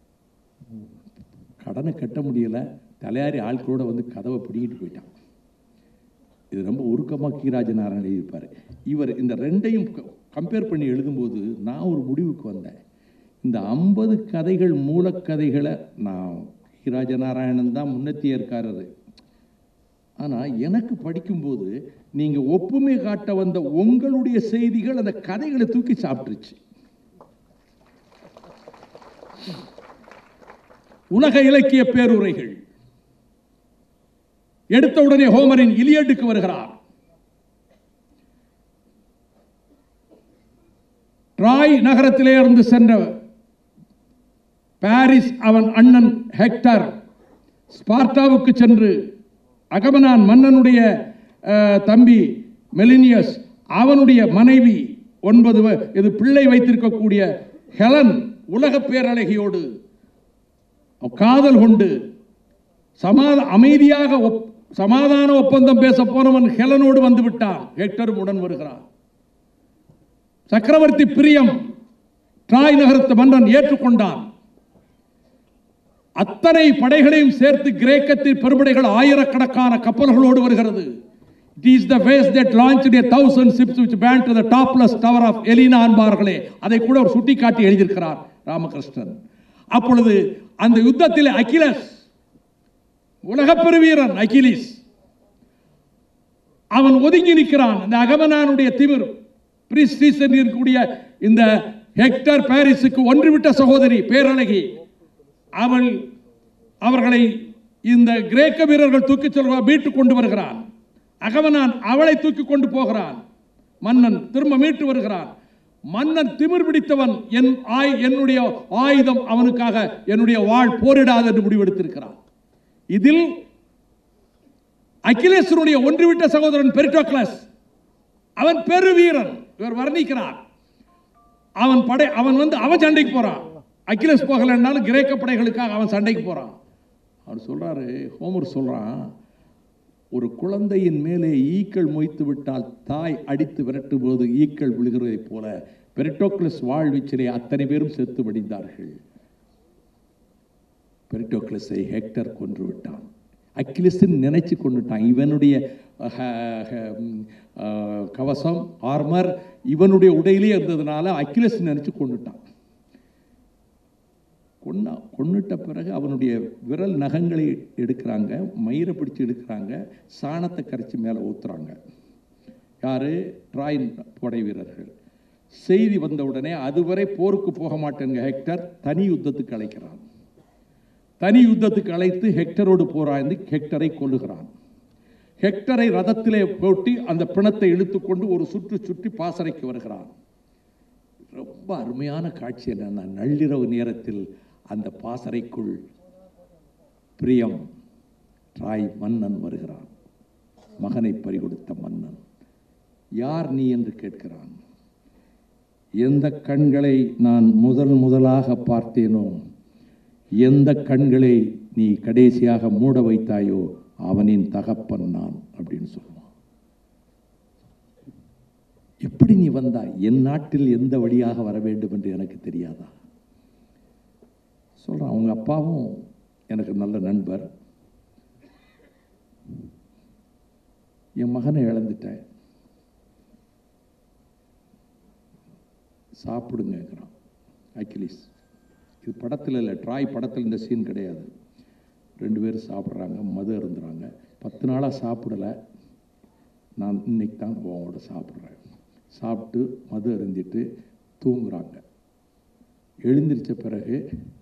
கடனை கட்ட முடியலை தலையாரி ஆட்களோட வந்து கதவை பிடிக்கிட்டு போயிட்டான் இது ரொம்ப உருக்கமாக கீராஜ நாராயணன் எழுதியிருப்பார் இவர் இந்த ரெண்டையும் கம்பேர் பண்ணி எழுதும்போது நான் ஒரு முடிவுக்கு வந்தேன் இந்த ஐம்பது கதைகள் மூலக்கதைகளை நான் கீராஜ நாராயணன் தான் முன்னத்தியற்காரர் ஆனால் எனக்கு படிக்கும்போது நீங்கள் ஒப்புமை காட்ட வந்த உங்களுடைய செய்திகள் அந்த கதைகளை தூக்கி சாப்பிட்டுருச்சு உலக இலக்கிய பேருரைகள் எடுத்த உடனே ஹோமரின் இலியட்டுக்கு வருகிறார் ட்ராய் நகரத்திலே இருந்து சென்ற பாரிஸ் அவன் அண்ணன் ஹெக்டர் ஸ்பார்ட்டாவுக்கு சென்று அகமனான் மன்னனுடைய அஹ், தம்பி மெலினியஸ் அவனுடைய மனைவி ஒன்பது வ- இது பிள்ளை வைத்திருக்கக்கூடிய ஹெலன் உலக பேரழகியோடு காதல் கொண்டு சமாத அமைதியாக ஒப்- சமாதான ஒப்பந்தம் பேச போனவன் ஹெலனோடு வந்து விட்டான் ஹெக்டரும் உடன் வருகிறான் சக்கரவர்த்தி பிரியம் ட்ராய் நகரத்து மன்னன் ஏற்றுக்கொண்டான் அத்தனை படைகளையும் சேர்த்து கிரேக்கத்தின் பெரும்படைகள் ஆயிரக்கணக்கான கப்பல்களோடு வருகிறது It is the phase that launched a thousand ships which burned to the topless tower of Elena என்பார்களே அதை கூட ஒரு சுட்டிக்காட்டி எழுதியிருக்கிறார் ராமகிருஷ்ணன் அப்பொழுது அந்த யுத்தத்தில் அகிலஸ் உலகப் பெருவீரன் அகிலிஸ் அவன் ஒதுங்கி நிற்கிறான் இந்த அகமனானுடைய திமிர் பிரிஸ்டீஸ் என்று இருக்கக்கூடிய இந்த ஹெக்டர் பாரிஸுக்கு ஒன்றுவிட்ட சகோதரி பேரழகி அவள் அவர்களை இந்த கிரேக்க வீரர்கள் தூக்கிச் செல்வ மீட்டு கொண்டு வருகிறான் அகமனான் அவளை தூக்கி கொண்டு போகிறான் மன்னன் திரும்ப மீட்டு வருகிறான் மன்னன் திமிர் பிடித்தவன் என் ஆய் என்னுடைய ஆயுதம் அவனுக்காக என்னுடைய வாழ் போரிடாது என்று முடிவெடுத்திருக்கிறான் இதில் அகிலேசனுடைய ஒன்றுவிட்ட சகோதரன் பெரிட்டோக்ளஸ் அவன் பெருவீரன் இவர் வர்ணிக்கிறார் அவன் படை அவன் வந்து அவன் சண்டைக்கு போறான் அகிலேஸ் போகலைன்னாலும் கிரேக்க படைகளுக்காக அவன் சண்டைக்கு போறான் அவர் சொல்றாரு ஹோமர் சொல்றான் ஒரு குழந்தையின் மேலே ஈக்கள் மொய்த்து விட்டால் தாய் அடித்து விரட்டும் போது ஈக்கள் விழுகிறதைப் போல பெரிட்டோக்ளஸ் வாழ்வீச்சிலே அத்தனை பேரும் செத்து வடிந்தார்கள் பெரிட்டோக்ளஸை ஹெக்டர் கொன்று விட்டான் அக்கிலிஸ்ன்னு நினைச்சு கொண்டுட்டான் இவனுடைய அஹ், அஹ், ம், அஹ், கவசம் ஆர்மர் இவனுடைய உடையிலே இருந்ததுனால அக்கிலஸ் நினைச்சு கொண்டுட்டான் கொன்னா கொன்னுட்ட பிறகு அவனுடைய விரல் நகங்களை எடுக்கிறாங்க மயிரை பிடிச்சு எடுக்கிறாங்க சாணத்தை கரைச்சி மேலே ஊத்துறாங்க யாரு ட்ராயின் படை வீரர்கள் செய்தி வந்த உடனே அதுவரை போருக்கு போக மாட்டேங்க ஹெக்டர் தனி யுத்தத்துக்கு அழைக்கிறான் தனி யுத்தத்துக்கு அழைத்து ஹெக்டரோடு போராய்ந்து ஹெக்டரை கொல்லுகிறான் ஹெக்டரை ரதத்திலே போட்டி அந்த பிணத்தை இழுத்துக்கொண்டு ஒரு சுற்று சுற்றி பாசறைக்கு வருகிறான் ரொம்ப அருமையான காட்சி என்னன்னா நள்ளிரவு நேரத்தில் அந்த பாசறைக்குள் பிரியம் ட்ராய் மன்னன் வருகிறான் மகனை பறிகொடுத்த மன்னன் யார் நீ என்று கேட்கிறான் எந்த கண்களை நான் முதல் முதலாக பார்த்தேனோ எந்த கண்களை நீ கடைசியாக மூட வைத்தாயோ அவனின் தகப்பன் நான் அப்படின்னு சொல்லுவான் எப்படி நீ வந்தாய் என் நாட்டில் எந்த வழியாக வர வேண்டும் என்று எனக்கு தெரியாதா சொல்கிறான் அவங்க அப்பாவும் எனக்கு நல்ல நண்பர் என் மகனை இழந்துட்டேன் சாப்பிடுங்கிறான் அக்கிலிஸ் இது படத்தில் இல்லை ட்ராய் படத்தில் இந்த சீன் கிடையாது ரெண்டு பேரும் சாப்பிட்றாங்க மது அருந்துறாங்க பத்து நாளாக சாப்பிடலை நான் இன்னைக்கு தான் அவங்களோட சாப்பிட்றேன் சாப்பிட்டு மது அருந்திட்டு தூங்குறாங்க எழுந்திரிச்ச பிறகு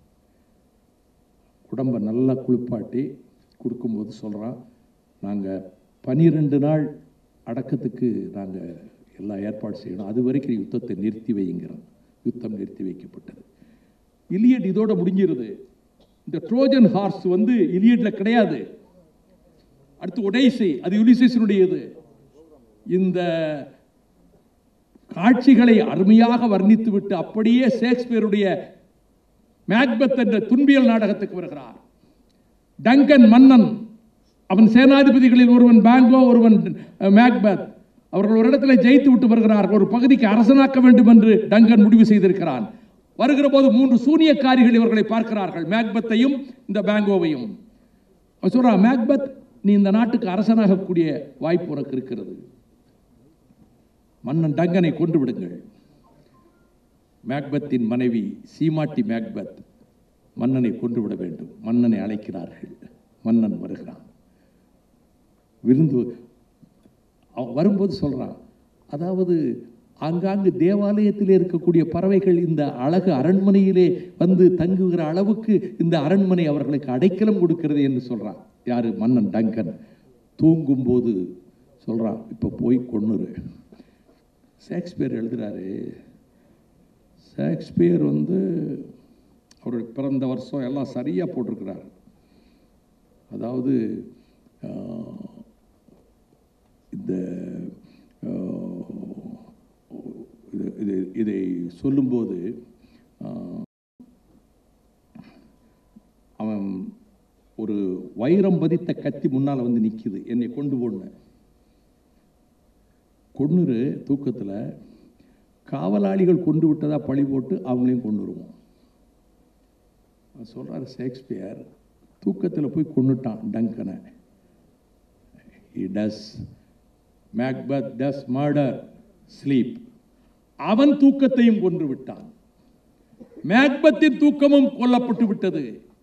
உடம்பை நல்லா குளிப்பாட்டி கொடுக்கும்போது சொல்கிறான் நாங்கள் பனிரெண்டு நாள் அடக்கத்துக்கு நாங்கள் எல்லா ஏற்பாடு செய்யணும் அது வரைக்கும் யுத்தத்தை நிறுத்தி வைங்கிறோம் யுத்தம் நிறுத்தி வைக்கப்பட்டது இலியட் இதோட முடிஞ்சிருது இந்த ட்ரோஜன் ஹார்ஸ் வந்து இலியட்ல கிடையாது அடுத்து ஒடைசி அது யுலிசஸினுடையது இந்த காட்சிகளை அருமையாக வர்ணித்து விட்டு அப்படியே ஷேக்ஸ்பியருடைய மேக்பத் என்ற துன்பியல் நாடகத்துக்கு வருகிறார் டங்கன் மன்னன் அவன் சேனாதிபதிகளில் ஒருவன் பேங்கோ ஒருவன் அஹ், மேக்பத் அவர்கள் ஒரு இடத்துல ஜெயித்து விட்டு வருகிறார்கள் ஒரு பகுதிக்கு அரசனாக்க வேண்டும் என்று டங்கன் முடிவு செய்திருக்கிறான் வருகிற போது மூன்று சூனியக்காரிகள் இவர்களை பார்க்கிறார்கள் மேக்பத்தையும் இந்த பேங்கோவையும் அவன் சொல்றான் மேக்பத் நீ இந்த நாட்டுக்கு அரசனாகக்கூடிய வாய்ப்பு உனக்கு இருக்கிறது மன்னன் டங்கனை கொண்டு விடுங்கள் மேக்பத்தின் மனைவி சீமாட்டி மேக்பத் மன்னனை கொண்டு விட வேண்டும் மன்னனை அழைக்கிறார்கள் மன்னன் வருகிறான் விருந்து அவன் வரும்போது சொல்றான் அதாவது ஆங்காங்கு தேவாலயத்தில் இருக்கக்கூடிய பறவைகள் இந்த அழகு அரண்மனையிலே வந்து தங்குகிற அளவுக்கு இந்த அரண்மனை அவர்களுக்கு அடைக்கலம் கொடுக்கிறது என்று சொல்றான் யாரு மன்னன் டங்கன் தூங்கும்போது சொல்றான் இப்போ போய் கொன்னுரு ஷேக்ஸ்பியர் எழுதுறாரு ஷேக்ஸ்பியர் வந்து அவருடைய பிறந்த வருஷம் எல்லாம் சரியாக போட்டிருக்கிறார் அதாவது ஆஹ், இந்த ஆஹ், இது- இது இதை சொல்லும்போது ஆஹ், அவன் ஒரு வைரம் பதித்த கத்தி முன்னால் வந்து நிற்கிது என்னை கொண்டு போன கொன்னுரு தூக்கத்தில் காவலாளிகள் கொண்டு விட்டதா பழி போட்டு அவங்களையும் கொண்டு வருவோம் சொல்கிறார் ஷேக்ஸ்பியர் தூக்கத்தில் போய் கொண்டுட்டான் டங்கனை he does Macbeth does murder sleep அவன் தூக்கத்தையும் கொன்று விட்டான் மேக்பத்தின் தூக்கமும் கொல்லப்பட்டு விட்டது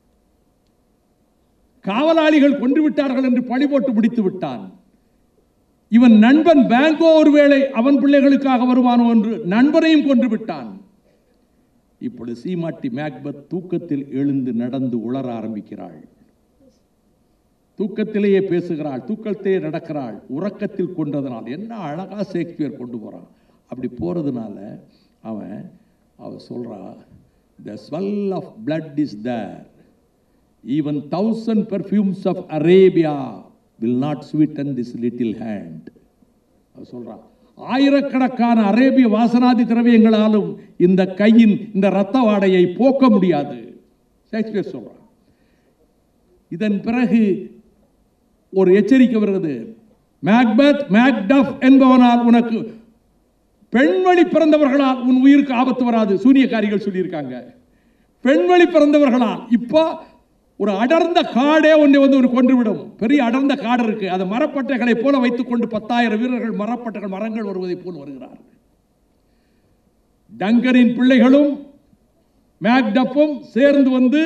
காவலாளிகள் கொன்று விட்டார்கள் என்று பழி போட்டு முடித்து விட்டான் இவன் நண்பன் பேங்கோ ஒருவேளை அவன் பிள்ளைகளுக்காக வருவானோ என்று நண்பனையும் கொன்று விட்டான் இப்பொழுது சீமாட்டி மேக்பத் தூக்கத்தில் எழுந்து நடந்து உளர ஆரம்பிக்கிறாள் தூக்கத்திலேயே பேசுகிறாள் தூக்கத்திலேயே நடக்கிறாள் உறக்கத்தில் கொண்டதனால் என்ன அழகா ஷேக்ஸ்பியர் கொண்டு போறான் அப்படி போறதுனால அவன் அவ சொல்றா the smell of blood is there even thousand perfumes of Arabia will not sweeten this little hand அவ சொல்றான் ஆயிரக்கணக்கான அரேபிய வாசனாதி திரவியங்களாலும் இந்த கையின் இந்த இரத்த வாடையை போக்க முடியாது ஷேக்ஸ்பியர் சொல்றான் இதன் பிறகு ஒரு எச்சரிக்கை வருகிறது மேக்பத் மேக்டஃப் என்பவனால் உனக்கு பெண்வழி பிறந்தவர்களால் உன் உயிருக்கு ஆபத்து வராது சூனியக்காரிகள் சொல்லியிருக்காங்க பெண்வழி பிறந்தவர்களால் இப்போ ஒரு அடர்ந்த காடே ஒன்றை வந்து ஒரு கொன்றுவிடும் பெரிய அடர்ந்த காடு இருக்கு அதை மரப்பட்டைகளைப் போல வைத்துக்கொண்டு பத்தாயிரம் வீரர்கள் மரப்பட்டைகள் மரங்கள் வருவதைப் போல் வருகிறார்கள் டங்கரின் பிள்ளைகளும் மேக்டப்பும் சேர்ந்து வந்து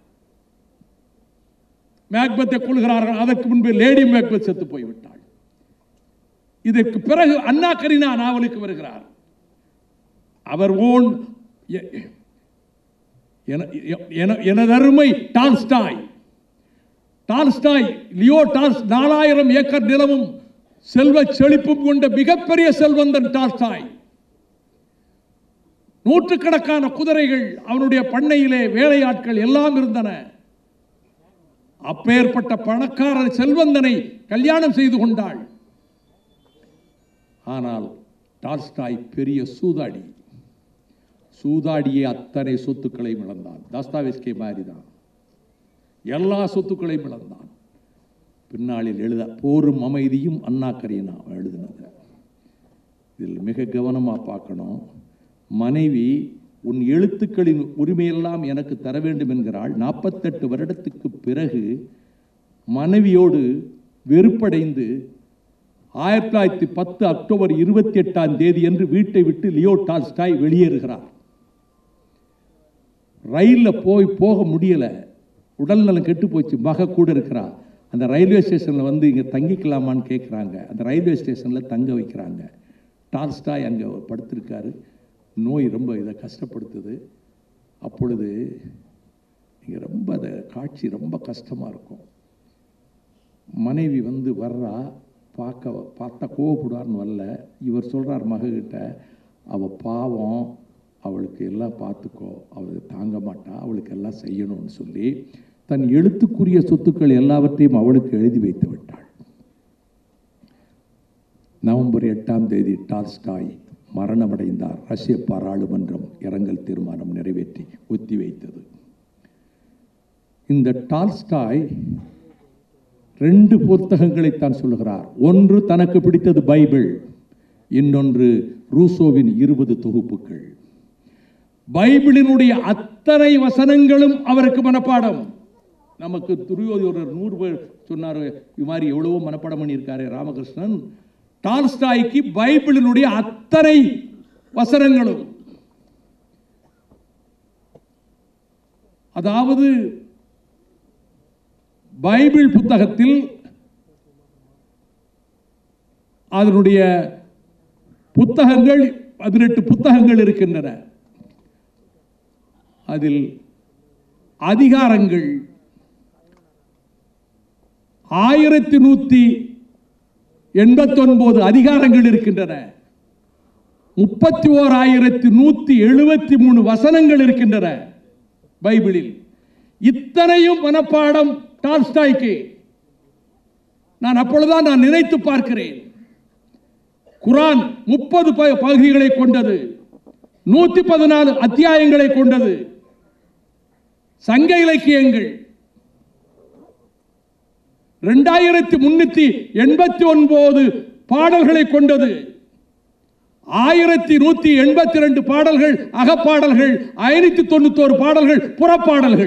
மேக்பத்தை கொள்கிறார்கள் அதற்கு முன்பு லேடி மேக்பத் செத்து போய்விட்டாள் இதற்கு பிறகு அண்ணா கரீனா நாவலுக்கு வருகிறார் அவர் ஓன் எ- என- என- எனதருமை டால்ஸ்டாய் டால்ஸ்டாய் லியோ டால்ஸ் நாலாயிரம் ஏக்கர் நிலமும் செல்வ செழிப்பும் கொண்ட மிகப்பெரிய செல்வந்தன் டால்ஸ்டாய் நூற்றுக்கணக்கான குதிரைகள் அவனுடைய பண்ணையிலே வேலையாட்கள் எல்லாம் இருந்தன அப்பேற்பட்ட பணக்கார செல்வந்தனை கல்யாணம் செய்து கொண்டாள் ஆனால் டால்ஸ்டாய் பெரிய சூதாடி சூதாடிய அத்தனை சொத்துக்களையும் இழந்தான் தாஸ்தாவேஸ்கே மாதிரி தான் எல்லா சொத்துக்களையும் இழந்தான் பின்னாளில் எழுத போரும் அமைதியும் அண்ணா கரீனா எழுதினது இதில் மிக கவனமாக பார்க்கணும் மனைவி உன் எழுத்துக்களின் உரிமையெல்லாம் எனக்கு தர வேண்டும் என்கிறாள் நாற்பத்தெட்டு வருடத்துக்கு பிறகு மனைவியோடு வெறுப்படைந்து ஆயிரத்தி தொள்ளாயிரத்தி பத்து அக்டோபர் இருபத்தி எட்டாம் தேதி அன்று வீட்டை விட்டு லியோ டால்ஸ்டாய் வெளியேறுகிறார் ரயிலில் போய் போக முடியல உடல்நலம் கெட்டு போச்சு மக கூட இருக்கிறா அந்த ரயில்வே ஸ்டேஷனில் வந்து இங்கே தங்கிக்கலாமான்னு கேட்குறாங்க அந்த ரயில்வே ஸ்டேஷனில் தங்க வைக்கிறாங்க டால்ஸ்டாய் அங்கே படுத்திருக்காரு நோய் ரொம்ப இதை கஷ்டப்படுத்துது அப்பொழுது இங்கே ரொம்ப அந்த காட்சி ரொம்ப கஷ்டமாக இருக்கும் மனைவி வந்து வர்றா பார்க்க பார்த்தா கோவப்படுவார்னு வரல இவர் சொல்கிறார் மகக்கிட்ட அவள் பாவம் அவளுக்கு எல்லாம் பார்த்துக்கோ அவள் தாங்க மாட்டா அவளுக்கு எல்லாம் செய்யணும்னு சொல்லி தன் எழுத்துக்குரிய சொத்துக்கள் எல்லாவற்றையும் அவளுக்கு எழுதி வைத்து விட்டாள் நவம்பர் எட்டாம் தேதி டால்ஸ்டாய் மரணமடைந்தார் ரஷ்ய பாராளுமன்றம் இரங்கல் தீர்மானம் நிறைவேற்றி ஒத்திவைத்தது இந்த டால்ஸ்டாய் ரெண்டு புத்தகங்களைத்தான் சொல்லுகிறார் ஒன்று தனக்கு பிடித்தது பைபிள் இன்னொன்று ரூசோவின் இருபது தொகுப்புகள் பைபிளினுடைய அத்தனை வசனங்களும் அவருக்கு மனப்பாடம் நமக்கு துரியோதனர் நூறு பேர் சொன்னார் இது மாதிரி எவ்வளவோ மனப்பாடம் பண்ணியிருக்காரு ராமகிருஷ்ணன் டால்ஸ்டாய்க்கு பைபிளினுடைய அத்தனை வசனங்களும் அதாவது பைபிள் புத்தகத்தில் அதனுடைய புத்தகங்கள் பதினெட்டு புத்தகங்கள் இருக்கின்றன அதில் அதிகாரங்கள் ஆயிரத்தி நூத்தி எண்பத்தொன்பது அதிகாரங்கள் இருக்கின்றன முப்பத்தி ஓர் ஆயிரத்தி நூத்தி எழுபத்தி மூணு வசனங்கள் இருக்கின்றன பைபிளில் இத்தனையும் மனப்பாடம் டால்ஸ்டாய்க்கு நான் அப்பொழுதுதான் நான் நினைத்து பார்க்கிறேன் குரான் முப்பது பகுதிகளை கொண்டது நூத்தி பதினாலு அத்தியாயங்களை கொண்டது சங்க இலக்கியங்கள் இரண்டாயிரத்தி முன்னூத்தி எண்பத்தி ஒன்பது பாடல்களை கொண்டது ஆயிரத்தி நூத்தி எண்பத்தி ரெண்டு பாடல்கள் அகப்பாடல்கள் ஐநூத்தி தொண்ணூத்தோரு பாடல்கள் புறப்பாடல்கள்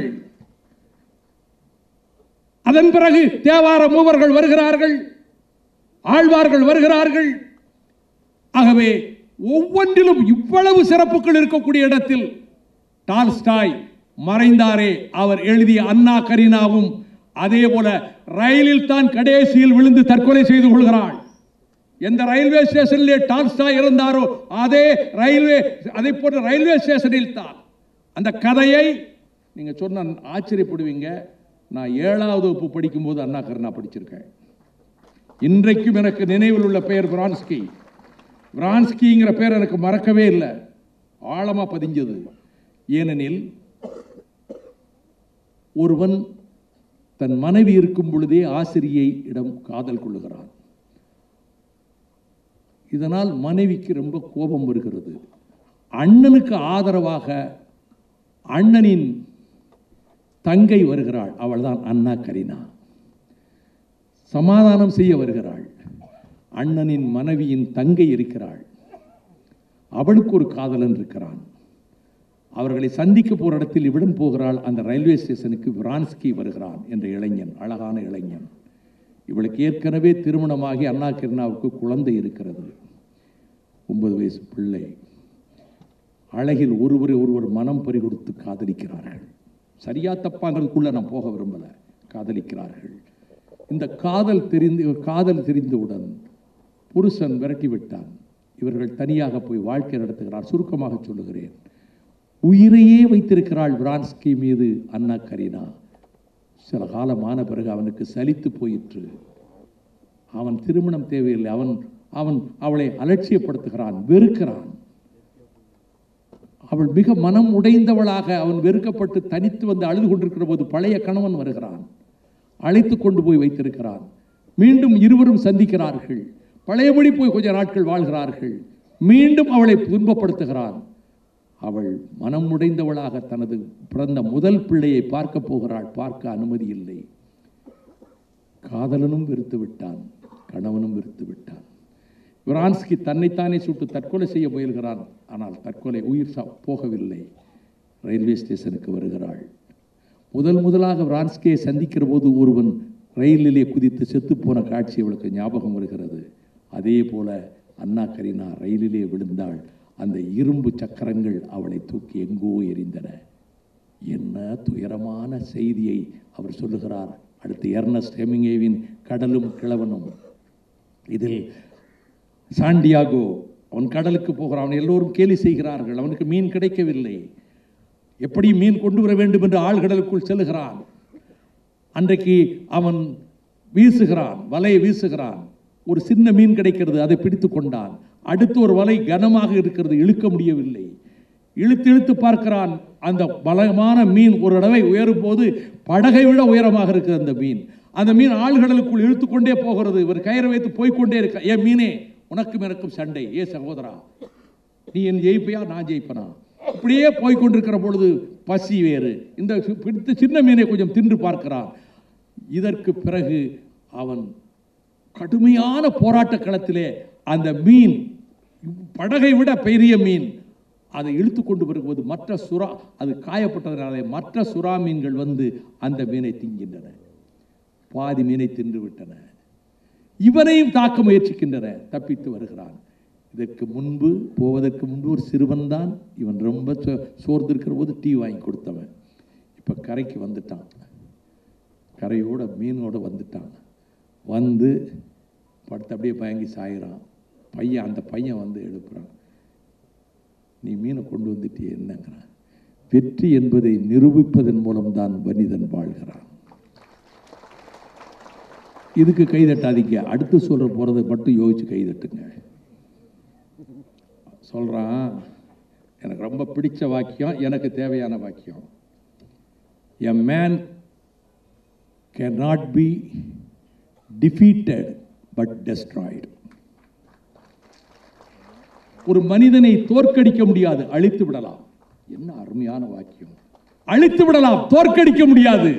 அதன் பிறகு தேவார மூவர்கள் வருகிறார்கள் ஆழ்வார்கள் வருகிறார்கள் ஆகவே ஒவ்வொன்றிலும் இவ்வளவு சிறப்புகள் இருக்கக்கூடிய இடத்தில் டால்ஸ்டாய் மறைந்தாரே அவர் எழுதிய அண்ணா கரீனாவும் அதே போல ரயிலில் தான் கடைசியில் விழுந்து தற்கொலை செய்து கொள்கிறாள் எந்த ரயில்வே ஸ்டேஷனிலே டால்ஸ்டாய் இருந்தாரோ அதே ரயில்வே அதை போன்ற ரயில்வே ஸ்டேஷனில் தான் அந்த கதையை நீங்க சொன்ன ஆச்சரியப்படுவீங்க நான் ஏழாவது வகுப்பு படிக்கும்போது அண்ணா கருணா படிச்சிருக்கேன் இன்றைக்கும் எனக்கு நினைவில் உள்ள பெயர் பிரான்ஸ்கி பிரான்ஸ்கிங்கிற பேர் எனக்கு மறக்கவே இல்லை ஆழமா பதிஞ்சது ஏனெனில் ஒருவன் தன் மனைவி இருக்கும் பொழுதே ஆசிரியை இடம் காதல் கொள்ளுகிறான் இதனால் மனைவிக்கு ரொம்ப கோபம் வருகிறது அண்ணனுக்கு ஆதரவாக அண்ணனின் தங்கை வருகிறாள் அவள்தான் அண்ணா கரீனா சமாதானம் செய்ய வருகிறாள் அண்ணனின் மனைவியின் தங்கை இருக்கிறாள் அவளுக்கு ஒரு காதலன் இருக்கிறான் அவர்களை சந்திக்க போற இடத்தில் இவ்விடம் போகிறாள் அந்த ரயில்வே ஸ்டேஷனுக்கு விரான்ஸ்கி வருகிறான் என்ற இளைஞன் அழகான இளைஞன் இவளுக்கு ஏற்கனவே திருமணமாகி அண்ணா கிருணாவுக்கு குழந்தை இருக்கிறது ஒன்பது வயசு பிள்ளை அழகில் ஒருவரை ஒருவர் மனம் பறிகொடுத்து காதலிக்கிறார்கள் சரியா தப்பாங்கிறதுக்குள்ள நான் போக விரும்பல காதலிக்கிறார்கள் இந்த காதல் தெரிந்து காதல் தெரிந்தவுடன் புருஷன் விரட்டி விட்டான் இவர்கள் தனியாக போய் வாழ்க்கை நடத்துகிறார் சுருக்கமாக சொல்லுகிறேன் உயிரையே வைத்திருக்கிறாள் விரான்ஸ்கி மீது அண்ணா கரீனா சில காலமான பிறகு அவனுக்கு சலித்து போயிற்று அவன் திருமணம் தேவையில்லை அவன் அவன் அவளை அலட்சியப்படுத்துகிறான் வெறுக்கிறான் அவள் மிக மனம் உடைந்தவளாக அவன் வெறுக்கப்பட்டு தனித்து வந்து அழுது கொண்டிருக்கிற போது பழைய கணவன் வருகிறான் அழைத்து கொண்டு போய் வைத்திருக்கிறான் மீண்டும் இருவரும் சந்திக்கிறார்கள் பழையபடி போய் கொஞ்ச நாட்கள் வாழ்கிறார்கள் மீண்டும் அவளை துன்பப்படுத்துகிறான் அவள் மனம் உடைந்தவளாக தனது பிறந்த முதல் பிள்ளையை பார்க்க போகிறாள் பார்க்க அனுமதி இல்லை காதலனும் வெறுத்து விட்டான் கணவனும் வெறுத்து விட்டான் விரான்ஸ்கி தன்னைத்தானே சுட்டு தற்கொலை செய்ய முயல்கிறான் ஆனால் தற்கொலை உயிர் சா- போகவில்லை ரயில்வே ஸ்டேஷனுக்கு வருகிறாள் முதல் முதலாக விரான்ஸ்கியை சந்திக்கிற போது ஒருவன் ரயிலிலே குதித்து செத்துப்போன காட்சி அவளுக்கு ஞாபகம் வருகிறது அதே போல அண்ணா கரீனா ரயிலிலே விழுந்தாள் அந்த இரும்பு சக்கரங்கள் அவளை தூக்கி எங்கோ எறிந்தன என்ன துயரமான செய்தியை அவர் சொல்லுகிறார் அடுத்து எர்னஸ்ட் ஹெமிங்கேவின் கடலும் கிழவனும் இதில் சாண்டியாகோ அவன் கடலுக்கு போகிறான் அவன் எல்லோரும் கேலி செய்கிறார்கள் அவனுக்கு மீன் கிடைக்கவில்லை எப்படி மீன் கொண்டு வர வேண்டும் என்று ஆழ்கடலுக்குள் செல்லுகிறான் அன்றைக்கு அவன் வீசுகிறான் வலையை வீசுகிறான் ஒரு சின்ன மீன் கிடைக்கிறது அதை பிடித்து கொண்டான் அடுத்து ஒரு வலை கனமாக இருக்கிறது இழுக்க முடியவில்லை இழுத்து இழுத்து பார்க்கிறான் அந்த பலமான மீன் ஒரு தடவை உயரும் போது படகை விட உயரமாக இருக்குது அந்த மீன் அந்த மீன் ஆழ்கடலுக்குள் இழுத்து கொண்டே போகிறது இவர் கயிறை வைத்து போய்க்கொண்டே இருக்க ஏ மீனே உனக்கும் எனக்கும் சண்டை ஏ சகோதரா நீ என் ஜெயிப்பையா நான் ஜெயிப்பனா இப்படியே போய் கொண்டிருக்கிற பொழுது பசி வேறு இந்த சி- பிடித்த சின்ன மீனை கொஞ்சம் தின்று பார்க்கிறான் இதற்கு பிறகு அவன் கடுமையான போராட்ட களத்திலே அந்த மீன் படகை விட பெரிய மீன் அதை இழுத்து கொண்டு வரும்போது மற்ற சுறா அது காயப்பட்டதனாலே மற்ற சுறா மீன்கள் வந்து அந்த மீனை திங்கின்றன பாதி மீனை தின்று விட்டன இவனையும் தாக்க முயற்சிக்கின்றன தப்பித்து வருகிறான் இதற்கு முன்பு போவதற்கு முன்பு ஒரு சிறுவன் தான் இவன் ரொம்ப சோ- சோர்ந்திருக்கிற போது டீ வாங்கி கொடுத்தவன் இப்போ கரைக்கு வந்துட்டான் கரையோட மீனோட வந்துட்டான் வந்து படுத்து அப்படியே பயங்கி சாயிறான் பையன் அந்த பையன் வந்து எழுப்புறான் நீ மீனை கொண்டு வந்துட்டியே என்னங்கிறான் வெற்றி என்பதை நிரூபிப்பதன் மூலம்தான் மனிதன் வாழ்கிறான் இதுக்கு கை தட்டாதீங்க அடுத்து சொல்ற போறதை மட்டும் யோசிச்சு கை தட்டுங்க சொல்றான் எனக்கு ரொம்ப பிடிச்ச வாக்கியம் எனக்கு தேவையான வாக்கியம் a man cannot be defeated but destroyed ஒரு மனிதனை தோற்கடிக்க முடியாது அழித்து விடலாம் என்ன அருமையான வாக்கியம் அழித்து விடலாம் தோற்கடிக்க முடியாது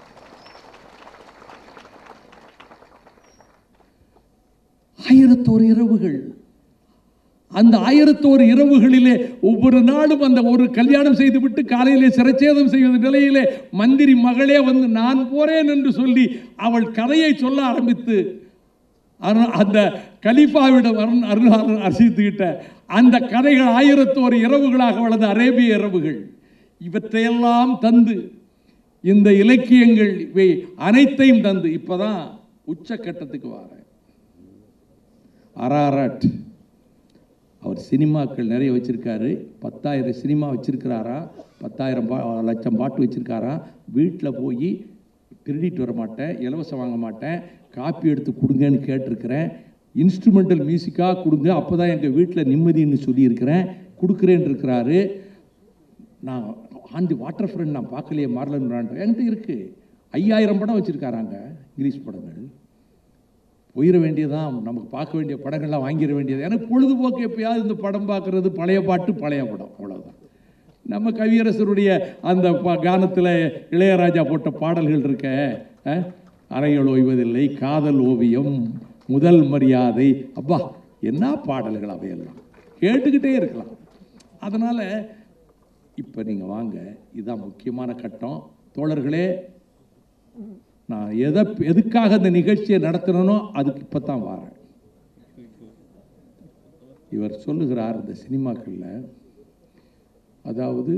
ஆயிரத்தோரு இரவுகள் அந்த ஆயிரத்தோரு இரவுகளிலே ஒவ்வொரு நாளும் அந்த ஒரு கல்யாணம் செய்துவிட்டு காலையிலே சிரச்சேதம் செய்வது நிலையிலே மந்திரி மகளே வந்து நான் போறேன் என்று சொல்லி அவள் கதையை சொல்ல ஆரம்பித்து அரு- அந்த கலிஃபாவிடம் அருண் அருணாளர் அரசித்துக்கிட்ட அந்த கதைகள் ஆயிரத்தோரு இரவுகளாக வளர்ந்த அரேபிய இரவுகள் இவற்றையெல்லாம் தந்து இந்த இலக்கியங்கள் இவை அனைத்தையும் தந்து இப்பதான் உச்சக்கட்டத்துக்கு வாரேன் அராரட் அவர் சினிமாக்கள் நிறைய வச்சிருக்காரு பத்தாயிரம் சினிமா வச்சிருக்கிறாரா பத்தாயிரம் பா லட்சம் பாட்டு வச்சிருக்காரா வீட்டில் போய் கிரெடிட் வர மாட்டேன் இலவசம் வாங்க மாட்டேன் காப்பி எடுத்து கொடுங்கன்னு கேட்டிருக்கிறேன் இன்ஸ்ட்ருமெண்டல் மியூசிக்காக கொடுங்க அப்போ தான் எங்கள் வீட்டில் நிம்மதின்னு சொல்லியிருக்கிறேன் கொடுக்குறேன் இருக்கிறாரு நான் ஆண்டி வாட்டர் ஃப்ரெண்ட் நான் பார்க்கலையே மார்லன் பிராண்ட் என்கிட்ட இருக்குது ஐயாயிரம் படம் வச்சுருக்காராங்க இங்கிலீஷ் படங்கள் போயிட வேண்டியதான் நமக்கு பார்க்க வேண்டிய படங்கள்லாம் வாங்கிட வேண்டியது எனக்கு பொழுதுபோக்கு எப்பயாவது இந்த படம் பார்க்குறது பழைய பாட்டு பழைய படம் அவ்வளோதான் நம்ம கவியரசருடைய அந்த ப- கானத்தில் இளையராஜா போட்ட பாடல்கள் இருக்க அஹ், அறைகள் ஓய்வதில்லை காதல் ஓவியம் முதல் மரியாதை அப்பா என்ன பாடல்கள் அவையெல்லாம் கேட்டுக்கிட்டே இருக்கலாம் அதனால் இப்போ நீங்கள் வாங்க இதுதான் முக்கியமான கட்டம் தோழர்களே நான் எதை எதுக்காக இந்த நிகழ்ச்சியை நடத்தினனோ அதுக்கு இப்போ தான் வாரேன் இவர் சொல்லுகிறார் இந்த சினிமாக்களில் அதாவது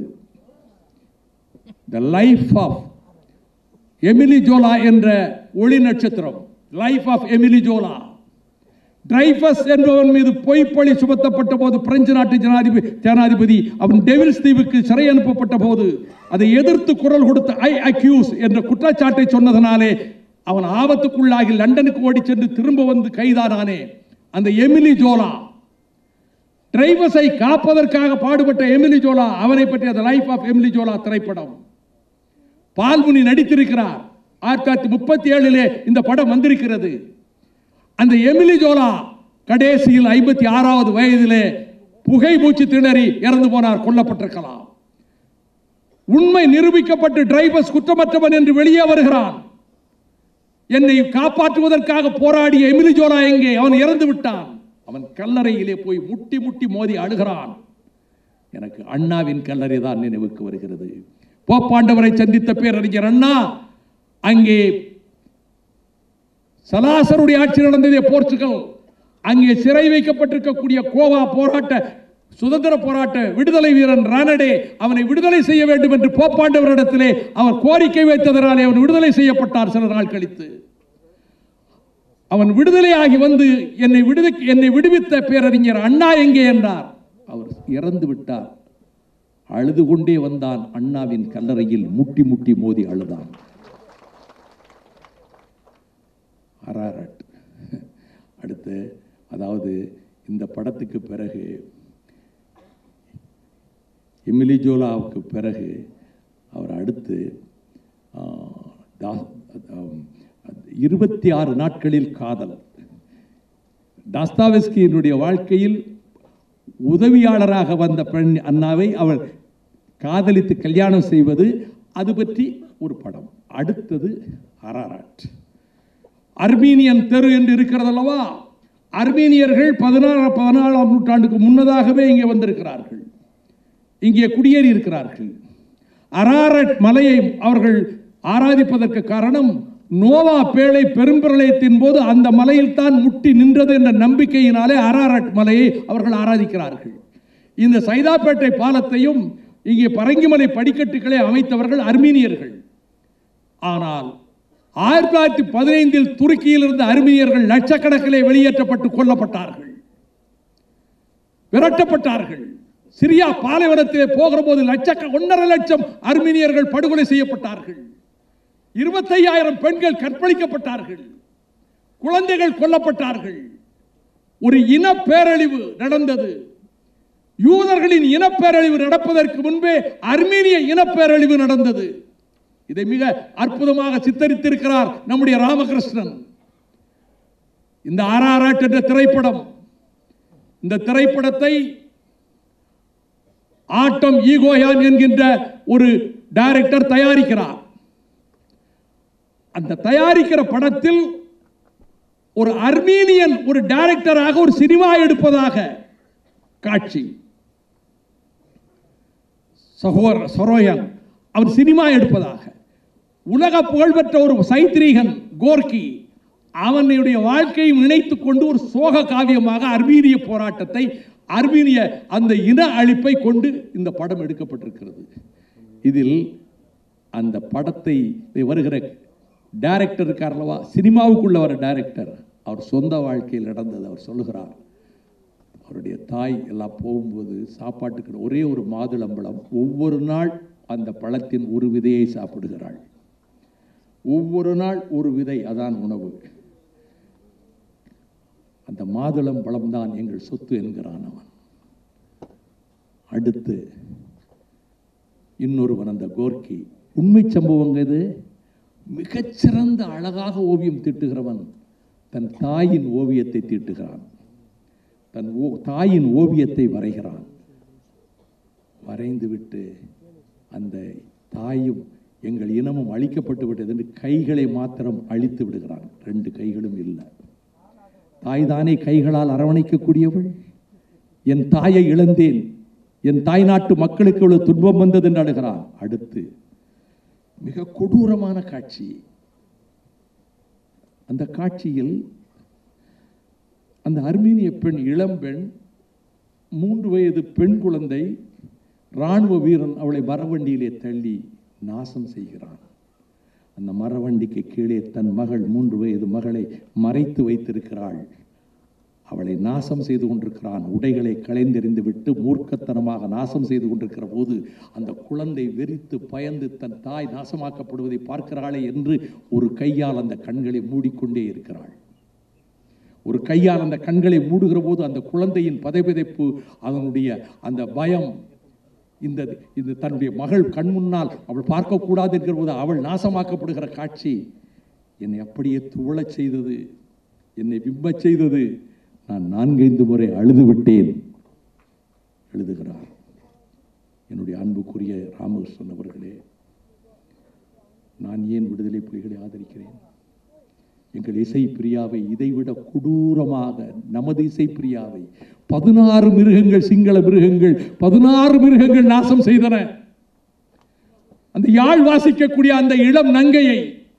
the life of Emile Zola என்ற ஒளி நட்சத்திரம் life of Emile Zola Dreyfus என்பவன் மீது பொய்ப்பழி சுமத்தப்பட்ட போது பிரெஞ்சு நாட்டு ஜனாதிபதி ஜனாதிபதி அவன் டெவில்ஸ் தீவுக்கு சிறை அனுப்பப்பட்ட போது அதை எதிர்த்து குரல் கொடுத்த ஐ அக்யூஸ் என்ற குற்றச்சாட்டை சொன்னதனாலே அவன் ஆபத்துக்குள்ளாகி லண்டனுக்கு ஓடி சென்று திரும்ப வந்து கைதானானே அந்த எமிலி ஜோலா டிரைவர்ஸை காப்பதற்காக பாடுபட்ட எமிலி ஜோலா அவனை பற்றி அந்த லைஃப் ஆஃப் எமிலி ஜோலா திரைப்படம் பால்முனி நடித்திருக்கிறார் ஆயிரத்தி தொள்ளாயிரத்தி முப்பத்தி ஏழிலே இந்த படம் வந்திருக்கிறது அந்த எமிலி ஜோலா கடைசியில் ஐம்பத்தி ஆறாவது வயதிலே புகை மூச்சு திணறி இறந்து போனார் கொல்லப்பட்டிருக்கலாம் உண்மை நிரூபிக்கப்பட்டு டிரைவர்ஸ் குற்றமற்றவன் என்று வெளியே வருகிறான் என்னை காப்பாற்றுவதற்காக போராடிய எமிலி ஜோலா எங்கே அவன் இறந்து விட்டான் அவன் கல்லறையிலே போய் முட்டி முட்டி மோதி அழுகிறான் எனக்கு அண்ணாவின் கல்லறை தான் நினைவுக்கு வருகிறது போப்பாண்டவரை சந்தித்த பேரறிஞர் அண்ணா அங்கே சலாசருடைய ஆட்சி நடந்ததே போர்ச்சுகல் அங்கே சிறை வைக்கப்பட்டிருக்கக்கூடிய கோவா போராட்ட சுதந்திர போராட்ட விடுதலை வீரன் ரானடே அவனை விடுதலை செய்ய வேண்டும் என்று போப்பாண்டவரிடத்திலே அவர் கோரிக்கை வைத்ததனாலே அவன் விடுதலை செய்யப்பட்டார் சில நாள் கழித்து அவன் விடுதலையாகி வந்து என்னை விடுவி என்னை விடுவித்த பேரறிஞர் அண்ணா எங்கே என்றார் அவர் இறந்து விட்டார் அழுது கொண்டே வந்தான் அண்ணாவின் கல்லறையில் முட்டி முட்டி மோதி அழுதான் அராரட் அடுத்து அதாவது இந்த படத்துக்கு பிறகு எமிலி ஜோலாவுக்கு பிறகு அவர் அடுத்து ஆ, தா- ஆம், இருபத்தி ஆறு நாட்களில் காதல் டாஸ்தாவெஸ்கியினுடைய வாழ்க்கையில் உதவியாளராக வந்த பெண் அண்ணாவை அவர் காதலித்து கல்யாணம் செய்வது அது பற்றி ஒரு படம் அடுத்தது அராராட் அர்மீனியன் தெரு என்று இருக்கிறது அல்லவா அர்மீனியர்கள் பதினாறு பதினாலாம் நூற்றாண்டுக்கு முன்னதாகவே இங்கே வந்திருக்கிறார்கள் இங்கே குடியேறி இருக்கிறார்கள் அராரட் மலையை அவர்கள் ஆராதிப்பதற்கு காரணம் நோவா பேழை பெரும்பிரளயத்தின் போது அந்த மலையில் தான் முட்டி நின்றது என்ற நம்பிக்கையினாலே அராரட் மலையை அவர்கள் ஆராதிக்கிறார்கள் இந்த சைதாப்பேட்டை பாலத்தையும் இங்கே பரங்கிமலை படிக்கட்டுகளை அமைத்தவர்கள் அர்மீனியர்கள் ஆனால் ஆயிரத்தி தொள்ளாயிரத்தி பதினைந்தில் துருக்கியில் இருந்த அர்மீனியர்கள் லட்சக்கணக்கிலே வெளியேற்றப்பட்டு கொல்லப்பட்டார்கள் விரட்டப்பட்டார்கள் சிரியா பாலைவனத்திலே போகிற போது லட்சக்க ஒன்றரை லட்சம் அர்மீனியர்கள் படுகொலை செய்யப்பட்டார்கள் இருபத்தையாயிரம் பெண்கள் கற்பழிக்கப்பட்டார்கள் குழந்தைகள் கொல்லப்பட்டார்கள் ஒரு இன பேரழிவு நடந்தது யூதர்களின் இனப்பேரழிவு நடப்பதற்கு முன்பே அர்மீனிய இனப்பேரழிவு நடந்தது இதை மிக அற்புதமாக சித்தரித்திருக்கிறார் நம்முடைய ராமகிருஷ்ணன் இந்த ஆராராட் என்ற திரைப்படம் இந்த திரைப்படத்தை ஆட்டம் ஈகோயான் என்கின்ற ஒரு டைரக்டர் தயாரிக்கிறார் அந்த தயாரிக்கிற படத்தில் ஒரு அர்மீனியன் ஒரு டைரக்டராக ஒரு சினிமா எடுப்பதாக காட்சி சகோர சரோயன் அவர் சினிமா எடுப்பதாக உலக புகழ்பெற்ற ஒரு சைத்ரீகன் கோர்க்கி அவனுடைய வாழ்க்கையும் இணைத்துக் கொண்டு ஒரு சோக காவியமாக அர்மீனிய போராட்டத்தை அர்மீனிய அந்த இன அழிப்பை கொண்டு இந்த படம் எடுக்கப்பட்டிருக்கிறது இதில் அந்த படத்தை வருகிற டைரக்டர் இருக்கார் அல்லவா சினிமாவுக்குள்ள வர டைரக்டர் அவர் சொந்த வாழ்க்கையில் நடந்தது அவர் சொல்லுகிறார் அவருடைய தாய் எல்லாம் போகும்போது சாப்பாட்டுக்கு ஒரே ஒரு மாதுளம்பழம் ஒவ்வொரு நாள் அந்த பழத்தின் ஒரு விதையை சாப்பிடுகிறாள் ஒவ்வொரு நாள் ஒரு விதை அதான் உணவு அந்த மாதுளம் பழம்தான் எங்கள் சொத்து என்கிறான் அவன் அடுத்து இன்னொருவன் அந்த கோர்க்கி உண்மை சம்பவங்க இது மிகச்சிறந்த அழகாக ஓவியம் தீட்டுகிறவன் தன் தாயின் ஓவியத்தை தீட்டுகிறான் தன் ஓ தாயின் ஓவியத்தை வரைகிறான் வரைந்துவிட்டு அந்த தாயும் எங்கள் இனமும் அழிக்கப்பட்டு விட்டது என்று கைகளை மாத்திரம் அழித்து விடுகிறான் ரெண்டு கைகளும் இல்லை தாய் தானே கைகளால் அரவணைக்கக்கூடியவள் என் தாயை இழந்தேன் என் தாய் நாட்டு மக்களுக்கு இவ்வளவு துன்பம் வந்தது என்று அழுகிறான் அடுத்து மிக கொடூரமான காட்சி அந்த காட்சியில் அந்த அர்மீனிய பெண் இளம்பெண் மூன்று வயது பெண் குழந்தை இராணுவ வீரன் அவளை மரவண்டியிலே தள்ளி நாசம் செய்கிறான் அந்த மரவண்டிக்கு கீழே தன் மகள் மூன்று வயது மகளை மறைத்து வைத்திருக்கிறாள் அவளை நாசம் செய்து கொண்டிருக்கிறான் உடைகளை களைந்தெறிந்து விட்டு மூர்க்கத்தனமாக நாசம் செய்து கொண்டிருக்கிற போது அந்த குழந்தை வெறித்து பயந்து தன் தாய் நாசமாக்கப்படுவதை பார்க்கிறாளே என்று ஒரு கையால் அந்த கண்களை மூடிக்கொண்டே இருக்கிறாள் ஒரு கையால் அந்த கண்களை மூடுகிற போது அந்த குழந்தையின் பதைபதைப்பு அதனுடைய அந்த பயம் இந்த இந்த தன்னுடைய மகள் கண் முன்னால் அவள் பார்க்கக்கூடாது என்கிற போது அவள் நாசமாக்கப்படுகிற காட்சி என்னை அப்படியே துவளச் செய்தது என்னை விம்மச் செய்தது நான் நான்கைந்து முறை அழுது விட்டேன் எழுதுகிறார் என்னுடைய அன்புக்குரிய ராமகிருஷ்ணன் அவர்களே நான் ஏன் விடுதலை புலிகளை ஆதரிக்கிறேன் எங்கள் இசை பிரியாவை இதைவிட கொடூரமாக நமது இசை பிரியாவை பதினாறு மிருகங்கள் சிங்கள மிருகங்கள் பதினாறு மிருகங்கள் நாசம் செய்தன அந்த யாழ் வாசிக்கக்கூடிய அந்த இளம் நங்கையை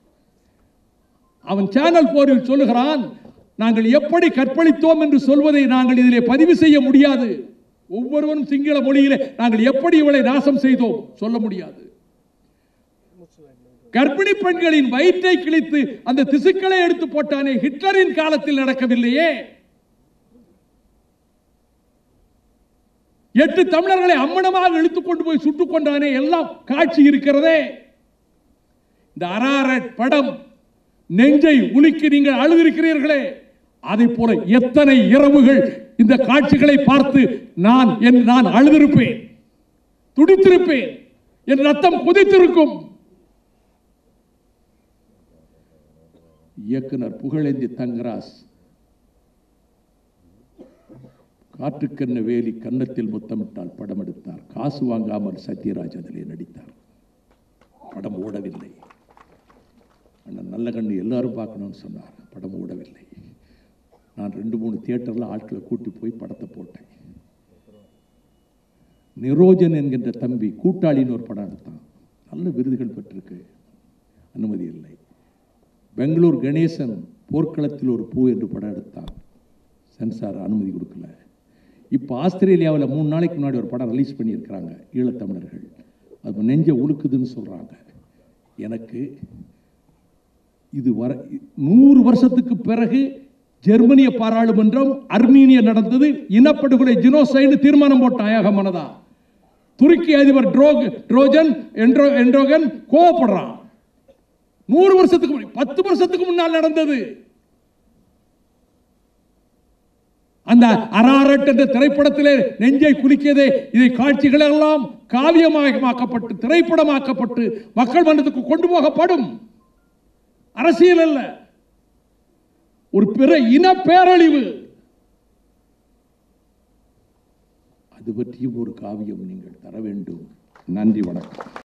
அவன் சேனல் போரில் சொல்லுகிறான் நாங்கள் எப்படி கற்பழித்தோம் என்று சொல்வதை நாங்கள் இதிலே பதிவு செய்ய முடியாது ஒவ்வொருவரும் சிங்கள மொழியிலே நாங்கள் எப்படி இவளை நாசம் செய்தோம் சொல்ல முடியாது கர்ப்பிணி பெண்களின் வயிற்றை கிழித்து அந்த திசுக்களை எடுத்து போட்டானே ஹிட்லரின் காலத்தில் நடக்கவில்லையே எட்டு தமிழர்களை அம்மனமாக இழுத்துக் கொண்டு போய் சுட்டுக் கொண்டானே எல்லாம் காட்சி இருக்கிறதே இந்த அராரட் படம் நெஞ்சை உலுக்கி நீங்கள் அழுதிருக்கிறீர்களே அதை போல எத்தனை இரவுகள் இந்த காட்சிகளை பார்த்து நான் என் நான் அழுதிருப்பேன் துடித்திருப்பேன் என் ரத்தம் குதித்திருக்கும் இயக்குனர் புகழேந்தி தங்கராஸ் காற்றுக்கண்ண வேலி கன்னத்தில் முத்தமிட்டால் படம் எடுத்தார் காசு வாங்காமல் சத்யராஜ் அதிலே நடித்தார் படம் ஓடவில்லை அண்ணன் நல்ல கண்ணு எல்லாரும் பார்க்கணும்னு சொன்னார் படம் ஓடவில்லை நான் ரெண்டு மூணு தியேட்டரில் ஆட்களை கூட்டி போய் படத்தை போட்டேன் நிரோஜன் என்கின்ற தம்பி கூட்டாளின்னு ஒரு படம் எடுத்தான் நல்ல விருதுகள் பெற்றிருக்கு அனுமதி இல்லை பெங்களூர் கணேசன் போர்க்களத்தில் ஒரு பூ என்று படம் எடுத்தான் சென்சார் அனுமதி கொடுக்கல இப்போ ஆஸ்திரேலியாவில் மூணு நாளைக்கு முன்னாடி ஒரு படம் ரிலீஸ் பண்ணியிருக்கிறாங்க ஈழத்தமிழர்கள் அது நெஞ்ச உழுக்குதுன்னு சொல்கிறாங்க எனக்கு இது வர நூறு வருஷத்துக்கு பிறகு ஜெர்மனிய பாராளுமன்றம் அர்மீனிய நடந்தது இனப்படுகொலை ஜினோசைடு தீர்மானம் போட்ட ஆயாக மனதா துருக்கி அதிபர் ட்ரோக் ட்ரோஜன் என்ட்ரோ என்ட்ரோகன் கோவப்படுறான் நூறு வருஷத்துக்கு முன்னாடி பத்து வருஷத்துக்கு முன்னால் நடந்தது அந்த அராரட் என்ற திரைப்படத்திலே நெஞ்சை குலுக்கியதே இதை காட்சிகள் எல்லாம் காவியமயமாக்கப்பட்டு திரைப்படமாக்கப்பட்டு மக்கள் மனதுக்கு கொண்டு போகப்படும் அரசியல் அல்ல ஒரு பிற இன பேரழிவு அது பற்றியும் ஒரு காவியம் நீங்கள் தர வேண்டும் நன்றி வணக்கம்